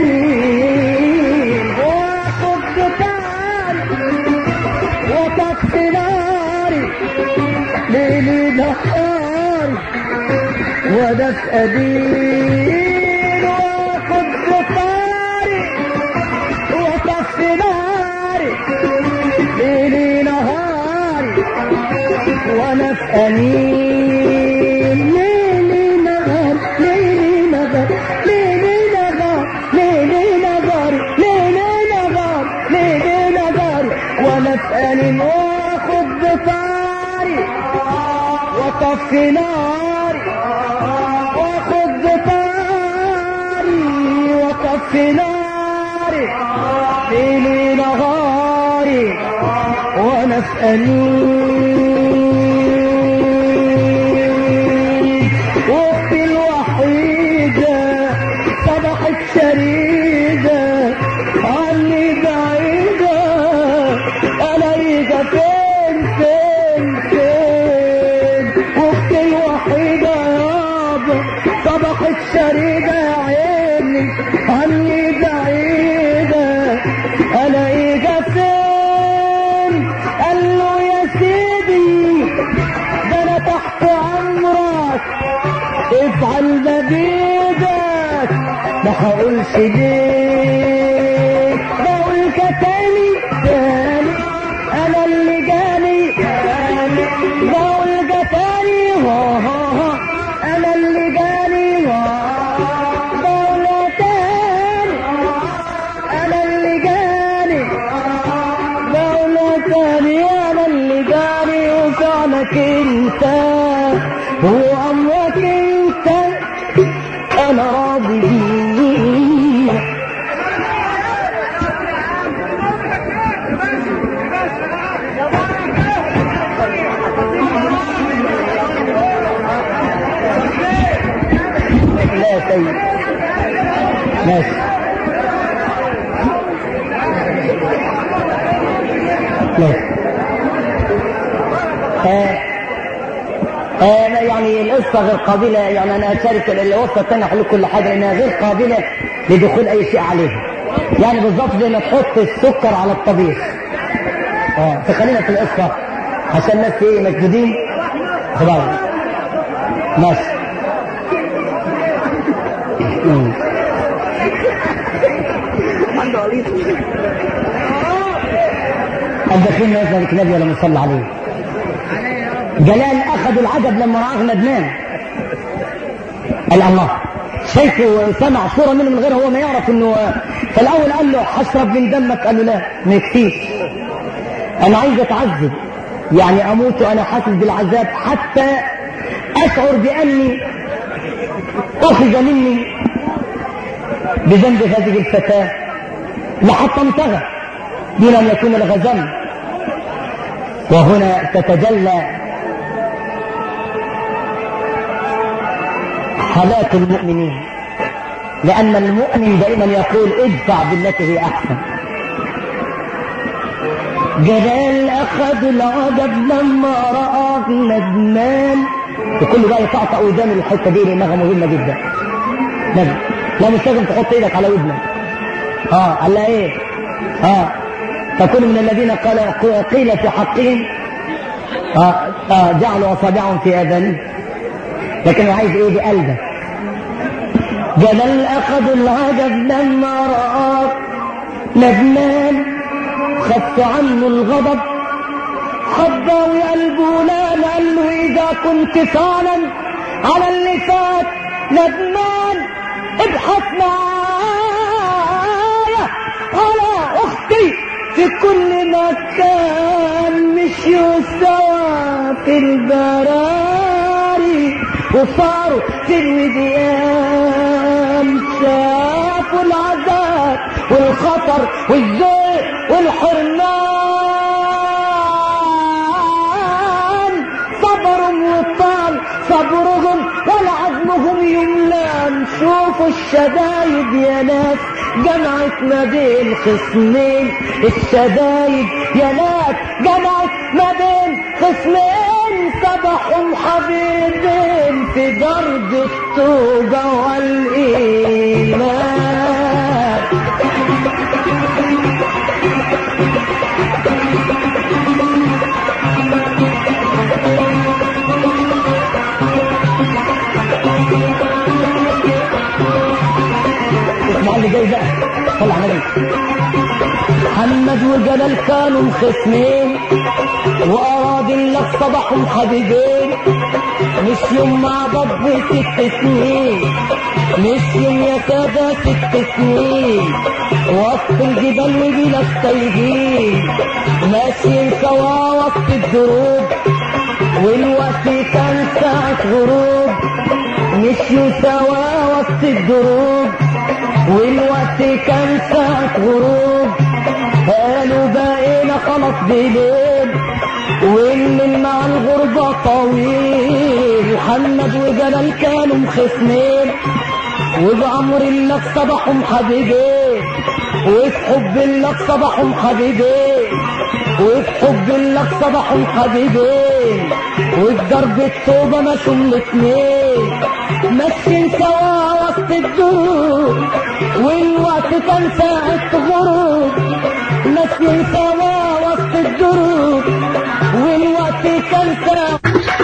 سألين واخد بطاري وطفت ناري ليلي نهاري وانا سألين واخد بطاري وطفت ناري ليلي نهاري وانا في امين ليلي نهار ليلي نهار ليلي نهار ليلي نهار ليلي نهار ليلي نهار وانا في امين واخد بطاري وطفي ناري واخد بطاري وطفي ناري ليلي نهاري وانا في أنين واختي الوحيدة صبحت شريدة عني بعيدة ألاقيها فين فين فين واختي الوحيدة يابا صبحت شريدة يا عيني عني بعيدة ألاقيها فين قال له يا سيدي ده انا تحت امرك افعل ما بيدك ما هقولش ليه بقول تاني تاني انا اللي جاني تاني بقول تاني ها ها ها انا اللي جاني ها بقول تاني انا اللي جاني دولة تاني انا اللي جاني وفعلك انت وامرك انت انا راضي بيه لا يا سيد ماشي ماشي آه آه أنا يعني القصة غير قابلة يعني أنا أشارك الوصفة الثانية أقول كل حاجة لأنها غير قابلة لدخول أي شيء عليها يعني بالظبط زي ما تحط السكر على الطبيخ اه فخلينا في القصة عشان الناس ايه مشدودين خلاص ماشي مم. الدخيل ما يسمع النبي ولا مصلى عليه جلال اخذ العجب لما رآه ندمان قال الله شايفه وسمع صورة منه من غير هو ما يعرف انه فالاول قال له هشرب من دمك قال له لا ما يكفيش انا عايز اتعذب يعني اموت وانا حاسس بالعذاب حتى اشعر باني أخذ مني بذنب هذه الفتاة لحتى انتهى دون أن يكون الغزل وهنا تتجلى حالات المؤمنين لأن المؤمن دائما يقول ادفع بالتي هي أحسن جلال أخذ العجب لما رآه ندمان وكل بقى يقطع ودان الحتة دي لأنها مهمة جدا نجم لا مش لازم تحط ايدك على ودنك اه قال لها ايه اه تكون من الذين قال قيل في حقهم آه آه جعلوا اصابعهم في اذانهم لكن عايز ايه بقلبك جلال اخذ العجب لما رآه ندمان خف عنه الغضب خبى قلبه لا قال له اذا كنت فعلا على اللي فات ندمان ابحث معايا على اختي في كل مكان مشيوا سوا في البراري وصاروا في الوديان شافوا العذاب والخطر والذوق والحرمان صبرهم وطال صبرهم والعزمهم يملان شوفوا الشدايد يا ناس جمعت ما بين خصمين الشدايد يا ناس جمعت ما بين خصمين صبحوا حبيبين في درب التوبة والإيمان اسمع اللي جاي بقى طلع نبي محمد وجلال كانوا خصمين وأراد لك صباحهم حبيبين مشيوا مع ضب ست سنين مشيوا يا سادة ست سنين وسط الجبال وبلا التايهين ماشيين سوا وسط الدروب والوقت كان ساعة غروب مشيوا سوا وسط الدروب والوقت كان ساعة غروب قالوا بقينا خلاص بليل والليل مع الغربة طويل محمد وجلال كانوا خصمين وبأمر الله صبحهم حبيبين وفي حب الله صبحهم حبيبين وفي حب الله صبحهم حبيبين وفي درب التوبة مشوا الاتنين ماشيين سوا وسط الدروب والوقت كان ساعة غروب ماشيين سوا وسط الدروب والوقت كان ساعة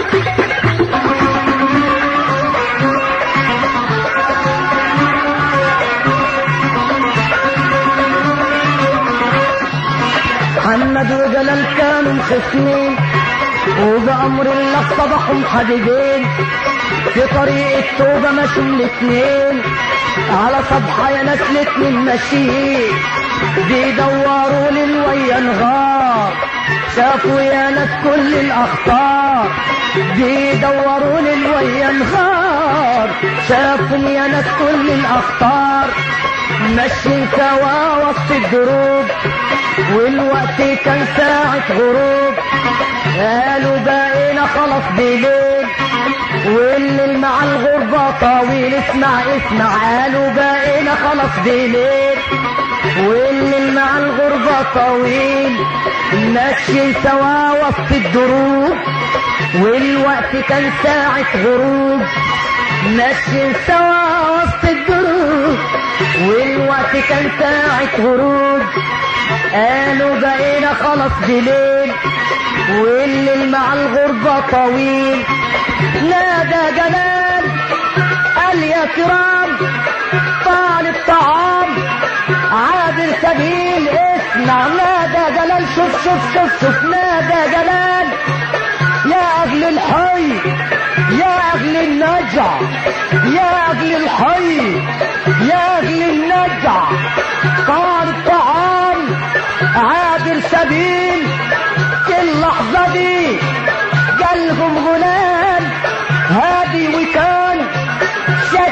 محمد وجلال كانوا خصمين وبأمر الله صبحهم حبيبين في طريق التوبة ماشوا الاتنين على صبحة يا ناس الاتنين ماشيين بيدوروا ليل ويا نهار شافوا يا ناس كل الأخطار بيدوروا ليل ويا نهار شافوا يا ناس كل الأخطار ماشيين سوا وسط الدروب والوقت كان ساعة غروب قالوا بقينا خلاص بليل والليل مع الغربة طويل اسمع اسمع قالوا بقينا خلاص بليل والليل مع الغربة طويل ماشيين سوا وسط الدروب والوقت كان ساعة غروب ماشيين سوا وسط الدروب والوقت كان ساعة غروب قالوا بقينا خلاص بليل والليل مع الغربة طويل نادى جلال قال يا كرام طالب طعام عابر سبيل اسمع نادى جلال شوف شوف شوف شوف نادى جلال يا أهل الحي يا أهل النجع يا أهل الحي يا أهل النجع طالب طعام عابر سبيل في اللحظة دي جالهم غلام هادي وكان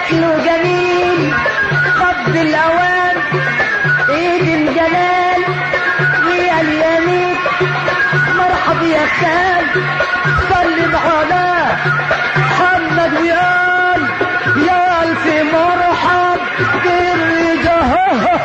خال سلم على محمد ويال يا الف مرحب بالرجال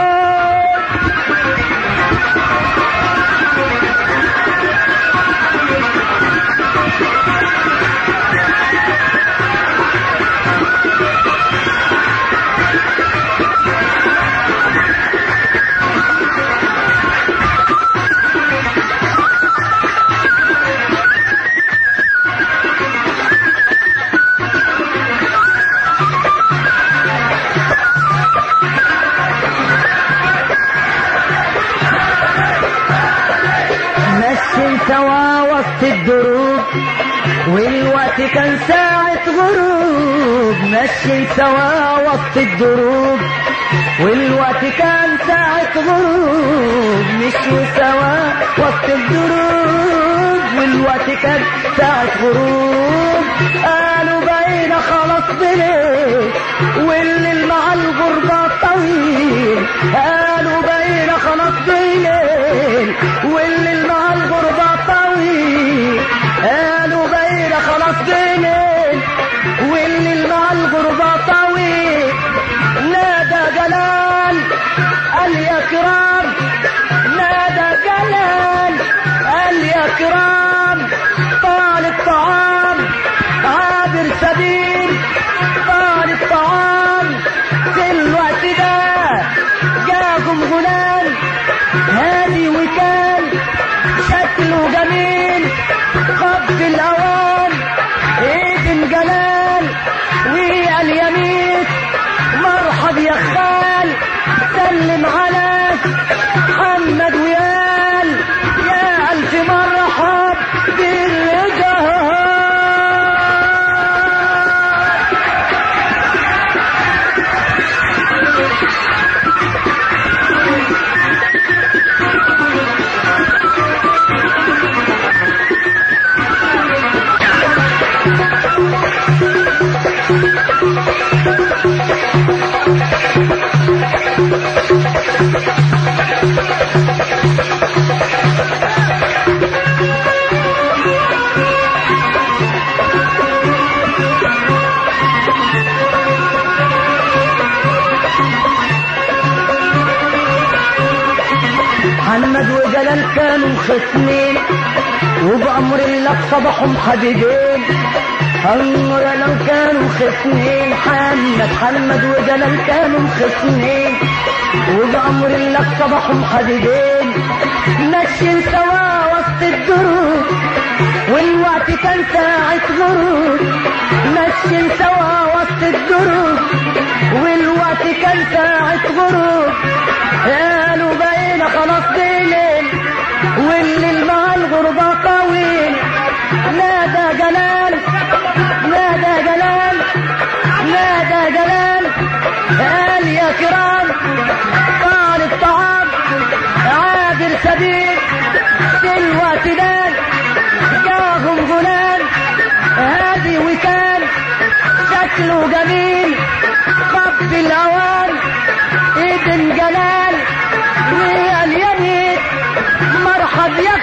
ماشيين سوا وسط الدروب والوقت كان ساعة غروب ماشيين سوا وسط الدروب والوقت كان ساعة غروب مشوا سوا وسط الدروب والوقت كان ساعة غروب قالوا بقينا خلاص بليل والليل مع الغربة طويل قالوا بقينا خلاص بليل والليل مع الغربة طويل قالوا بقينا خلاص بليل والليل مع الغربة طويل نادى جلال قال يا كرام نادى جلال قال يا كرام طال الطعام عابر سبيل طال الطعام في الوقت ده جاكم غلام هادي وكان شكله جميل خف الاوان ابن جلال وقال يمين مرحب يا خال سلم على محمد ويال يا الف مرحب بالرجال محمد وجلال كانوا خصمين وبأمر الله صبحهم حبيبين أمر لو كانوا خصمين محمد محمد وجلال كانوا خصمين وبأمر الله صبحهم حبيبين ماشيين سوا وسط الدروب والوقت كان ساعة غروب ماشيين سوا وسط الدروب والوقت كان ساعة غروب قالوا بقينا خلاص بليل والليل مع الغربة طويل نادى جلال نادى جلال نادى جلال قال يا كرام طال الطعام عابر سبيل في الوقت ده جاهم غلام هادي وكان شكله جميل خف الاوان ابن جلال واليمين مرحب يا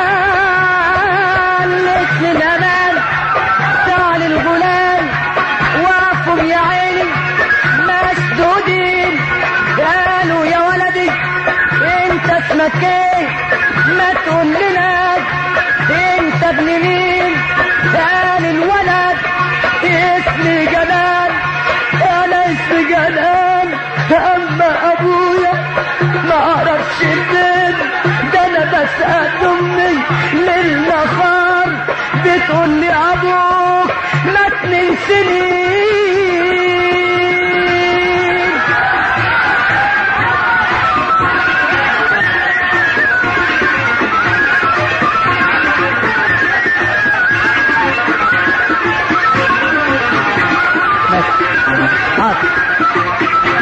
خال اسم الامان تعال الغلام وقفوا يا عيني مسدودين قالوا يا ولدي انت اسمك ايه ما تقول لنا انت ابن مين قال الولد اسمي جلال انا اسمي جلال اما ابويا ما اعرفش الدين ده انا بسأل امي من نهار بتقول لي ابوك مات من سنين حاضر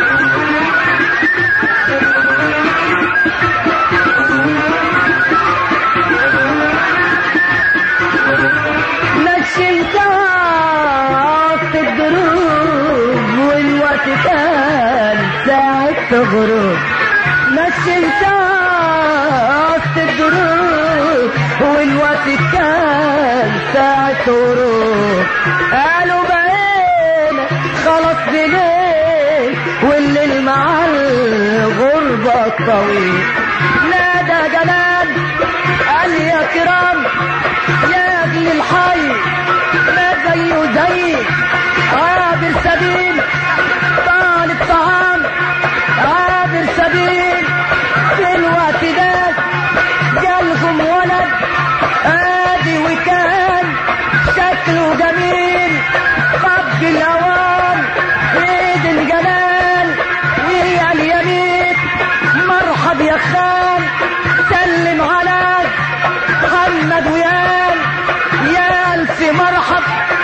ماشي وسط الدروب والوقت كان ساعة غروب ماشي وسط الدروب والوقت كان ساعة غروب قالوا بقينا خلاص بليل والليل مع الغربة الطويل نادى جلال قال يا كرام يا ابن الحي ما زيه زي عابر سبيل طالب طعام عابر سبيل في الوقت ده جالهم ولد ادي وكان شكله جميل قبل الاوان ايد الجلال ويا اليمين مرحب يا خان سلم على محمد ويال يا الف مرحب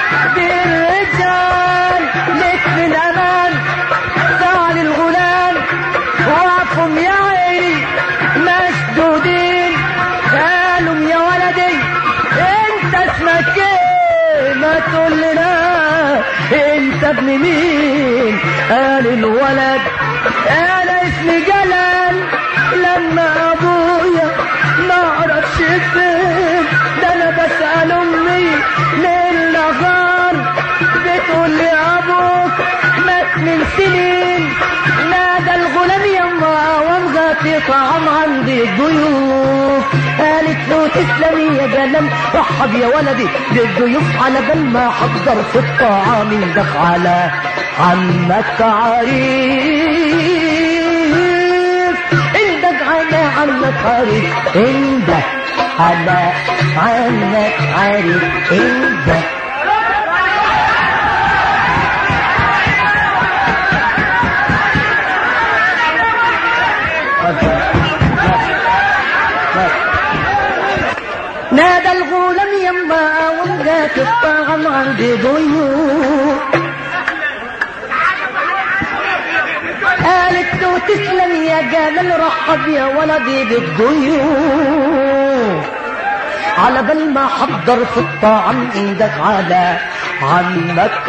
بالرجال لك من امان زعل الغلام وقفهم يا عيني مشدودين قالوا يا ولدي انت اسمك ايه ما تقول لنا انت ابن مين قال الولد انا اسمي جلال لما ابويا ما اعرفش فين ده انا بسال امي ليل نهار بتقول لي ابوك مات من سنين نادى الغلام يما ومغطي طعام عندي الضيوف قالت له تسلمي يا جلال رحب يا ولدي بالضيوف على بال ما حضر في الطعام اندك على عمك عريف اندك على عمك عريف اندك على عمك عريف اندك نادى الغلام يما وجات الطعام عندي ضيوف قالت له تسلم يا جمال رحب يا ولدي بالضيوف على بال ما حضر في الطعام عندك على عمك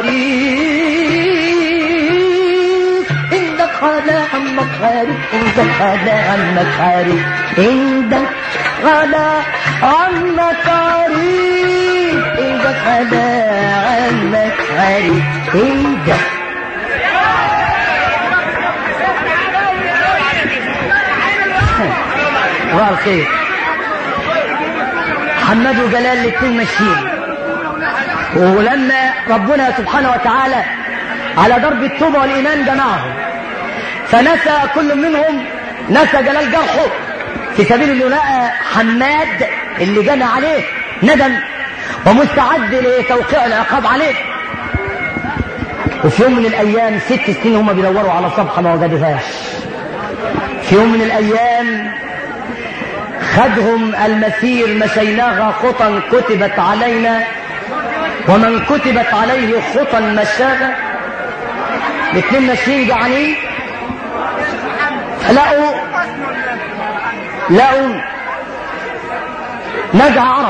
عريف عندك على عمك عريف عندك على عمك عريف عندك على عمك عريف عندك على عمك عريف عندك صباح الخير حماد وجلال الاثنين ماشيين ولما ربنا سبحانه وتعالى على ضرب التوبة والإيمان جمعهم فنسى كل منهم نسى جلال جرحه في سبيل انه لقى حماد اللي جنى عليه ندم ومستعد لتوقيع العقاب عليه وفي يوم من الايام ست سنين هم بيدوروا على صفحه ما وجدوهاش في يوم من الايام خدهم المسير مشيناها خطا كتبت علينا ومن كتبت عليه خطا مشاها الاثنين ماشيين جعانين فلقوا لقوا نجع عرب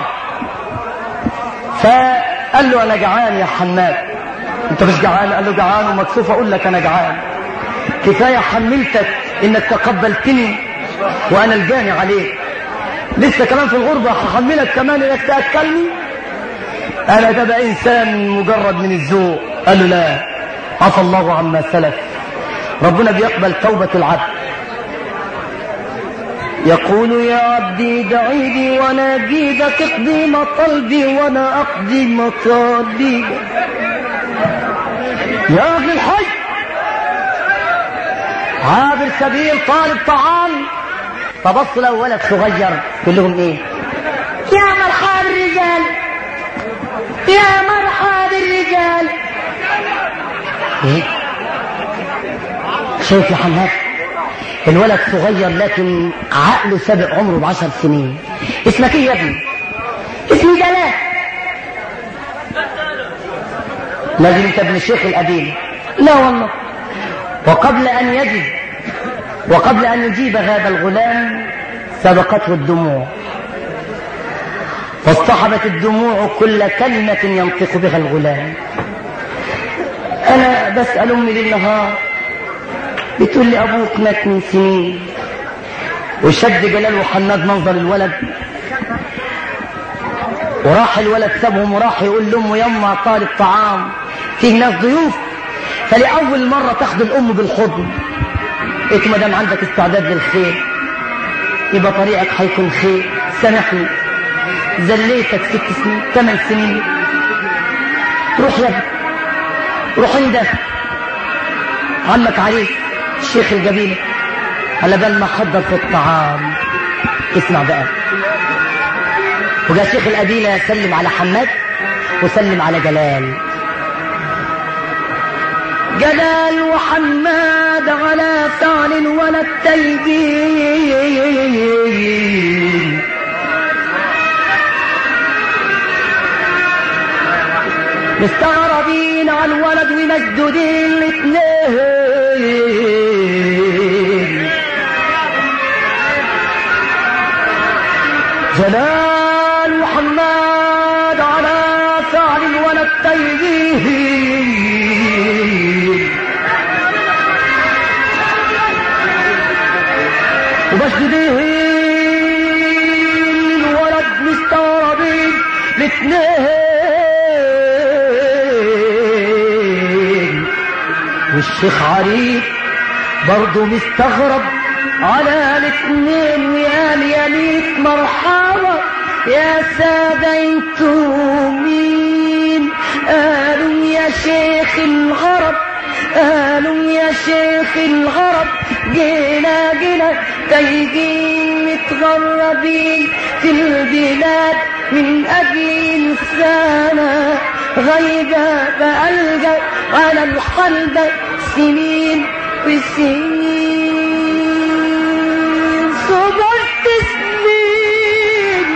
فقال له انا جعان يا حماد انت مش جعان قال له جعان ومكسوف اقول لك انا جعان كفايه حملتك انك تقبلتني وانا الجاني عليك لسه كمان في الغربه هحملك كمان انك تاكلني انا ده بقى انسان مجرد من الذوق قال له لا عفى الله عما سلف ربنا بيقبل توبه العبد يقول يا عبدي دعيني وانا جيدك اقضي مطلبي وانا اقضي مطالبي يا اهل الحي عابر سبيل طالب طعام فبص له ولد صغير يقول لهم ايه يا مرحبا بالرجال يا مرحبا بالرجال ايه شوف يا حماد الولد صغير لكن عقله سابق عمره بعشر سنين اسمك ايه يا ابني اسمي جلال لازم انت ابن الشيخ القديم لا والله وقبل ان يجب وقبل ان يجيب هذا الغلام سبقته الدموع فاصطحبت الدموع كل كلمة ينطق بها الغلام أنا بسأل أمي بالنهار بتقول لي أبوك مات من سنين وشد جلال وحناد منظر الولد وراح الولد سابهم وراح يقول لامه يما طالب طعام فيه ناس ضيوف فلأول مرة تاخد الأم بالحضن قلت ما دام عندك استعداد للخير يبقى طريقك هيكون خير سامحني زليتك ست سنين ثمان سنين روح يا ابني روح انده عمك علي الشيخ الجميل على بال ما حضر في الطعام اسمع بقى وجاء شيخ القبيلة يسلم على حماد وسلم على جلال جلال وحماد على فعل ولا التيجين مستغربين على الولد ومسدودين الاثنين جلال وحماد على فعل الولد تيجين ومسدودين الولد مستغربين الاثنين والشيخ علي برضه مستغرب على الاثنين وقال يا ميت مرحبا يا سادة انتوا مين قالوا يا شيخ الغرب قالوا يا شيخ الغرب جينا جينا تايهين متغربين في البلاد من أجل إنسانة غيبة بألقى على القلب سنين وسنين صبرت سنين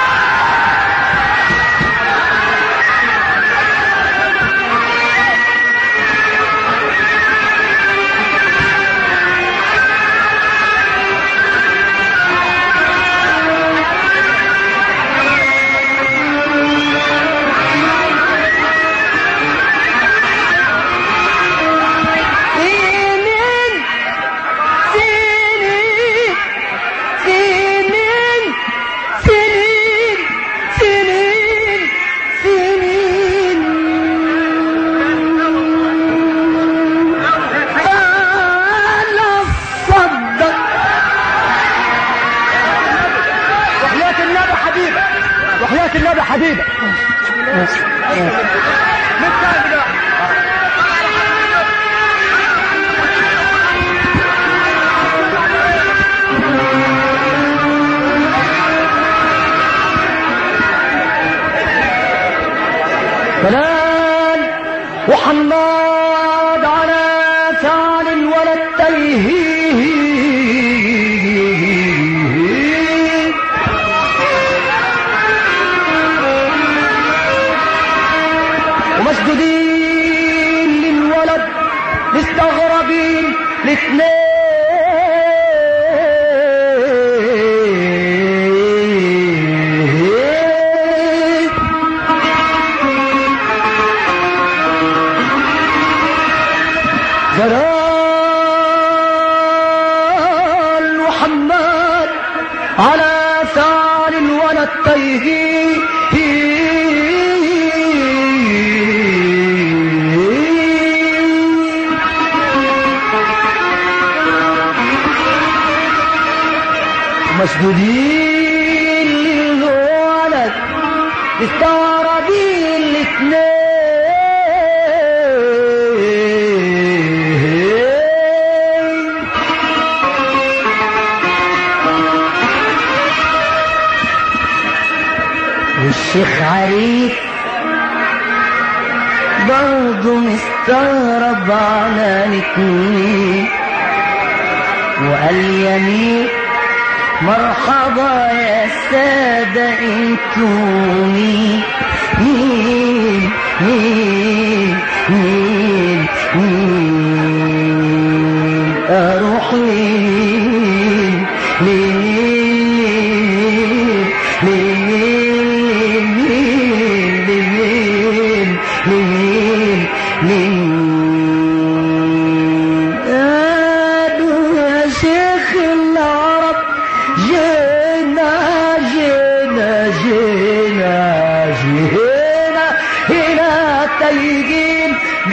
سنين سنين سنين سنين سنين سنين أنا صدق وحياة النبي حبيبة وحياة النبي حبيبة فلان وحماد على فعل الولد تيهين ومسجودين للولد مستغربين الاثنين جلال محمد على ثار ولا مسجودين للولد مستغربين الاثنين والشيخ عريف برضه مستغرب على الاتنين وقال يمين مرحبا يا سادة انتوا مين مين مين مين مين اروح لين لين لين لين لين لين قالوا يا شيخ العرب جينا جينا جينا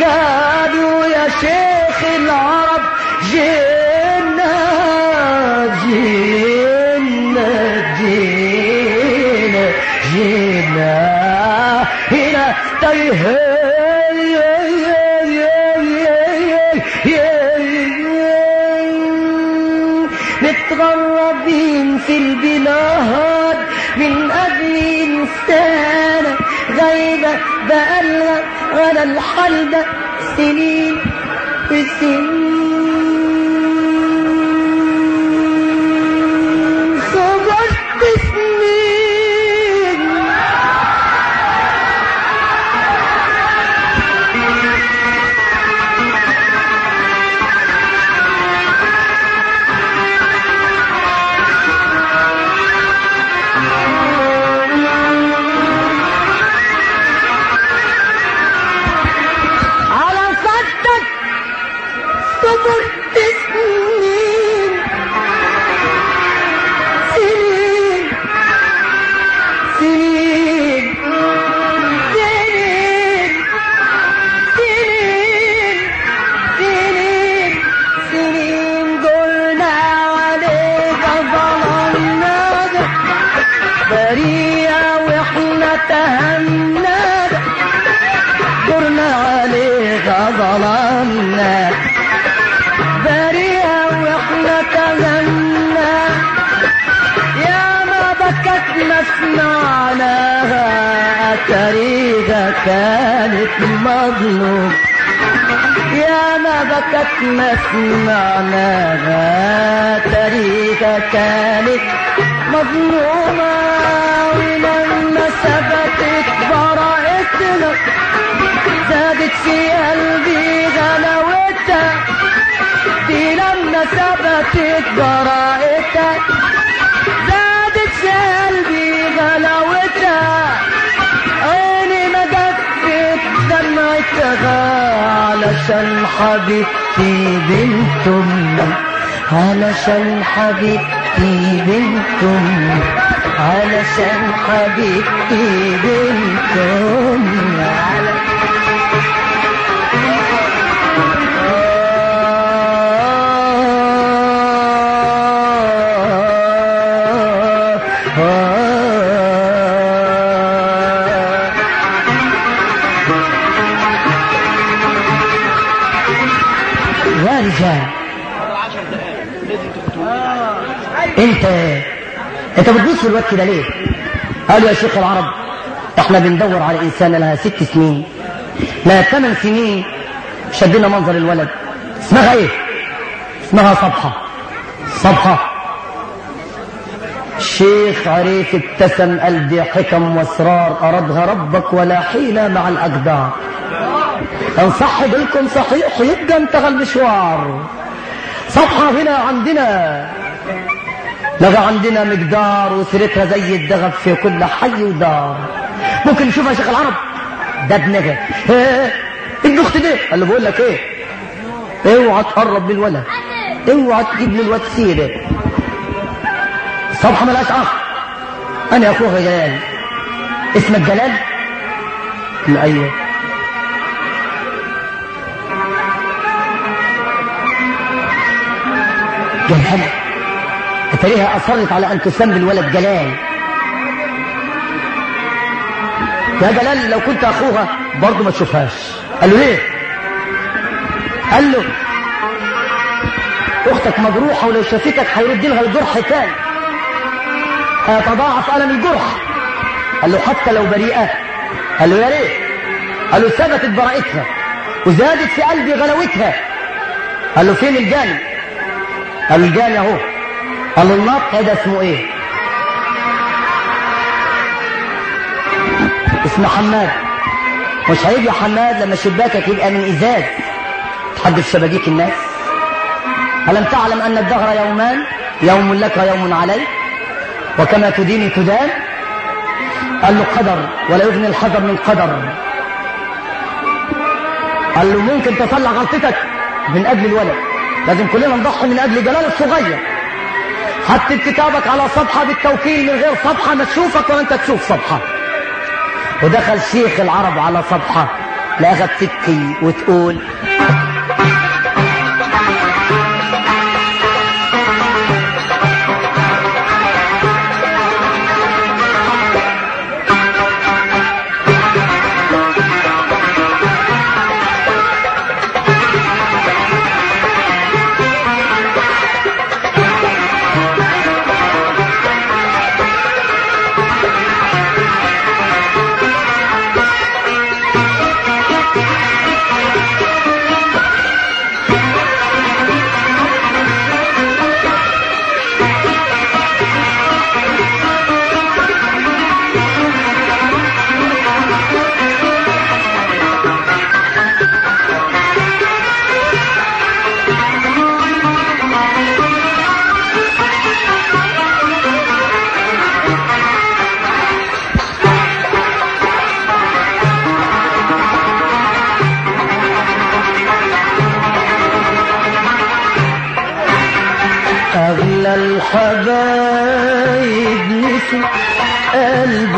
قالوا يا شيخ العرب جينا جينا جينا جينا هنا تيه متغربين في البلاد من أجل إنسانة غايبة بقالها على الحال ده سنين وسنين صبرت سنين على صدك صبرت سنين سنين سنين سنين سنين سنين سنين قلنا عليك ظلمناك بريئة واحنا تهناك قرنا عليك ظلمنا بريئة واحنا تغنى يا ما بكت ما سمعناها طريقة كانت مظلوم يا ما بكت ما سمعناها طريقة كانت مظلومة ولما ثبتت براءتنا زادت في قلبي غلاوتها دي لما ثبتت براءتها زادت في قلبي غلاوتها عيني ما جفت دمعتها علشان حبيبتي بنت امي علشان حبيبتي بنت امي علشان حبيبتي بنت امي على يا رجال انت انت بتبص في الوقت كده ليه قالوا يا شيخ العرب احنا بندور على انسانه لها ست سنين لها ثمان سنين شدنا منظر الولد اسمها ايه اسمها صبحه صبحه الشيخ عريف ابتسم قلبي حكم واسرار اردها ربك ولا حيله مع الاقدار ان صح بالكم صحيح يبقى انتهى المشوار صفحة هنا عندنا لغى عندنا مقدار وسيرتها زي الدغب في كل حي ودار ممكن نشوفها يا شيخ العرب ده ابنها ايه ابن اختي ده قال له بقول لك ايه اوعى تقرب من الولد اوعى تجيب لي الواد سيره صبحة ملهاش اخ انا اخوها جلال اسمك جلال قال له ايوه جلال اتريها اصرت على ان تسمي الولد جلال يا جلال لو كنت اخوها برضه ما تشوفهاش قال له ليه قال له اختك مجروحه ولو شافتك هيرد لها الجرح تاني هيتضاعف الم الجرح قال له حتى لو بريئه قال له يا ريت قال له ثبتت براءتها وزادت في قلبي غلاوتها قال له فين الجاني قال له الجاني اهو قال له النط ده اسمه ايه اسمه حماد مش هيجي حماد لما شباكك يبقى من ازاز تحدف شبابيك الناس ألم تعلم أن الدهر يومان يوم لك يوم عليك وكما تدين تدان قال له قدر ولا يغني الحذر من قدر قال له ممكن تصلح غلطتك من أجل الولد لازم كلنا نضحي من أجل جلال الصغير حتى كتابك على صفحة بالتوكيل من غير صفحة ما تشوفك ولا انت تشوف صفحة ودخل شيخ العرب على صفحة لاغا بتبكي وتقول أغلى الحبايب نسي قلب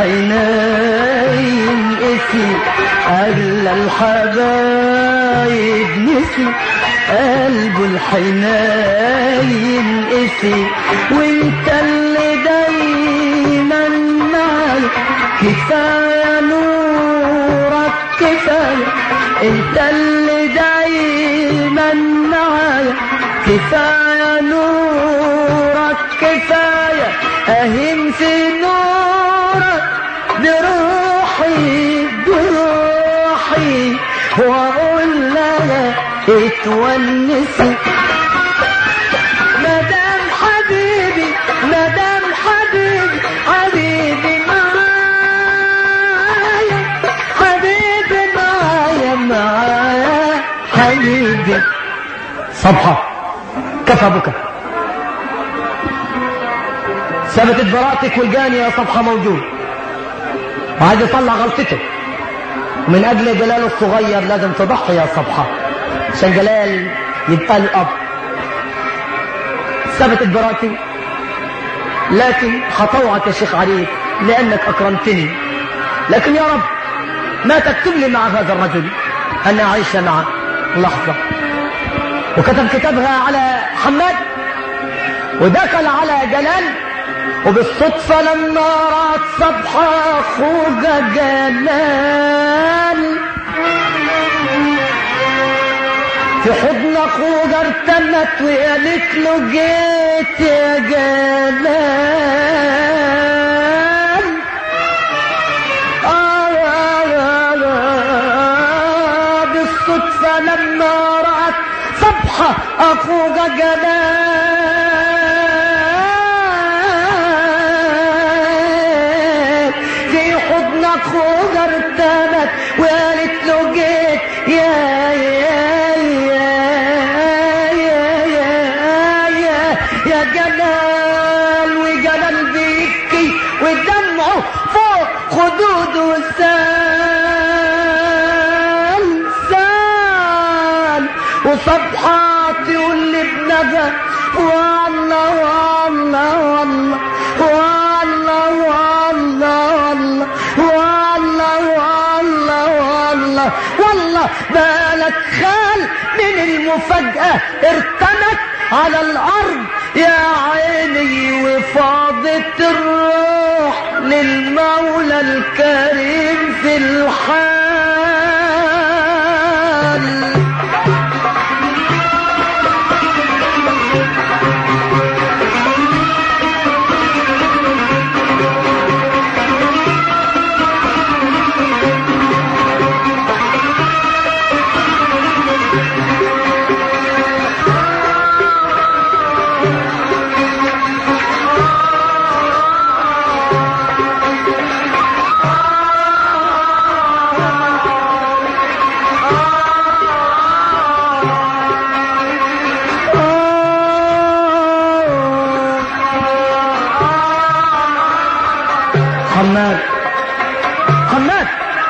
الحنين اسي أغلى الحبايب نسي قلب الحنين اسي وانت اللي دايما معي كفاية نورك كفاية انت اللي دايما معايا كفاية نورك كفاية أهم في نورك بروحي بروحي وأقول لها اتونسي مدام حبيبي مدام حبيبي حبيبي معايا حبيبي معايا معايا حبيبي صبحة كفى بك ثبتت براءتك والجاني يا صبحة موجود وعايز يطلع غلطته ومن أجل جلال الصغير لازم تضحي يا صبحة عشان جلال يبقى الأب ثبتت براءتي لكن خطوعك يا شيخ علي لأنك أكرمتني لكن يا رب ما تكتب لي مع هذا الرجل أن أعيش معه لحظة وكتب كتابها على حماد ودخل على جلال وبالصدفة لما رأت صبحة أخوك جلال في حضن أخوك ارتمت وقالت له جيت يا جلال آه آه آه آه بالصدفة لما رأت صبحة أخوك جلال في حضن أخوك ارتمت وقالت له جيت يا يا يا يا يا يا يا جلال وجلال بيبكي ودمعه فوق خدوده سال سال وصبحات يقول لابنها والله والله والله والله والله والله والله والله والله بالك خال من المفاجأة ارتمت على الأرض يا عيني وفاضت الروح للمولى الكريم في الحال حماد حماد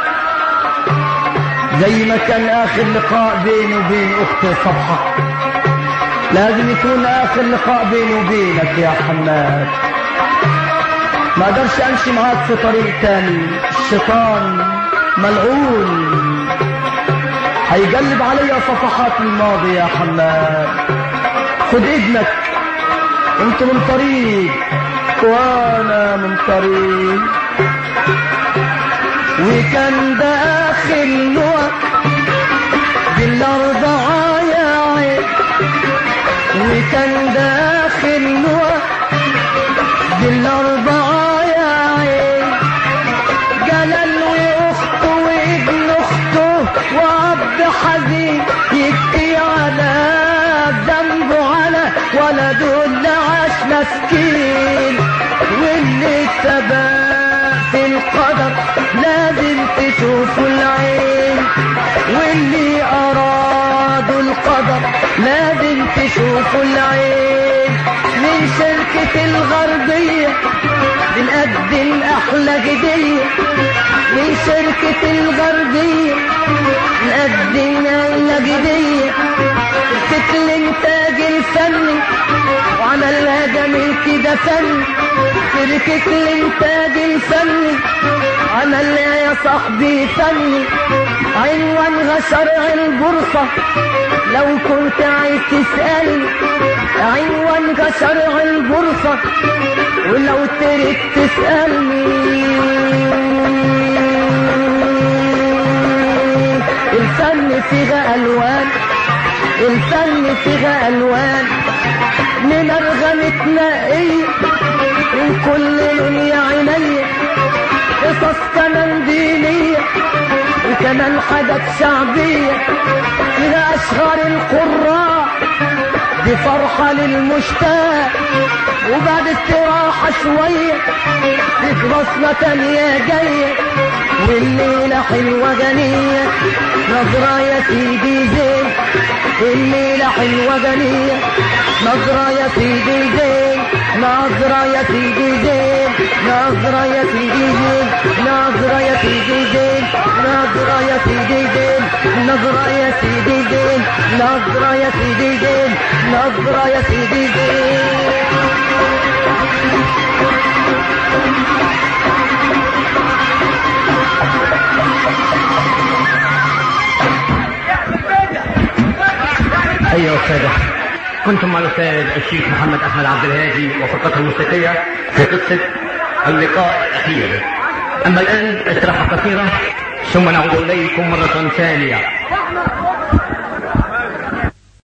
زي ما كان اخر لقاء بيني وبين اختي صبحة لازم يكون اخر لقاء بيني وبينك يا حماد ما اقدرش امشي معاك في طريق تاني الشيطان ملعون هيقلب عليا صفحات الماضي يا حماد خد ابنك انت من طريق وانا من طريق وكان داخل نوع بالاربعة يا عين وكان داخل نوع بالاربعة يا عين جلال واخته وابن اخته واب حزين يبكي على ذنبه على ولده اللي عاش مسكين واللي سبق في القدر لازم تشوفوا العين واللي ارادوا القدر لازم تشوفوا العين من شركة الغربية بنقدم احلى هدية من شركة الغربية نقدم احلى هدية شركة الانتاج الفني وعملها جميل كده فن شركة الانتاج الفني عملها يا صاحبي فني عنوانها شرع البورصة لو كنت عايز تسألني عنوانها شرع البورصة ولو تريد تسألني الفن فيها ألوان الفن فيها ألوان من أرغم تلاقيه من كل لون يا عيني قصص كمان دينية وكمان حاجات شعبية فيها أشهر القراء دي فرحة للمشتاق وبعد استراحة شوية فيك بصمة تانية جاية والليلة حلوة غنية نظرة يا سيدي زين الليلة حلوة غنية نظرة يا سيدي زين نظرة يا سيدي زين نظرة يا سيدي زين نظرة يا سيدي زين نظرة يا سيدي زين نظرة يا سيدي زين نظرة يا سيدي زين نظرة يا سيدي زين ايها السادة كنتم مع الاستاذ الشيخ محمد احمد عبد الهادي وفرقته الموسيقية في قصة اللقاء الاخير اما الان استراحة قصيرة ثم نعود اليكم مرة ثانية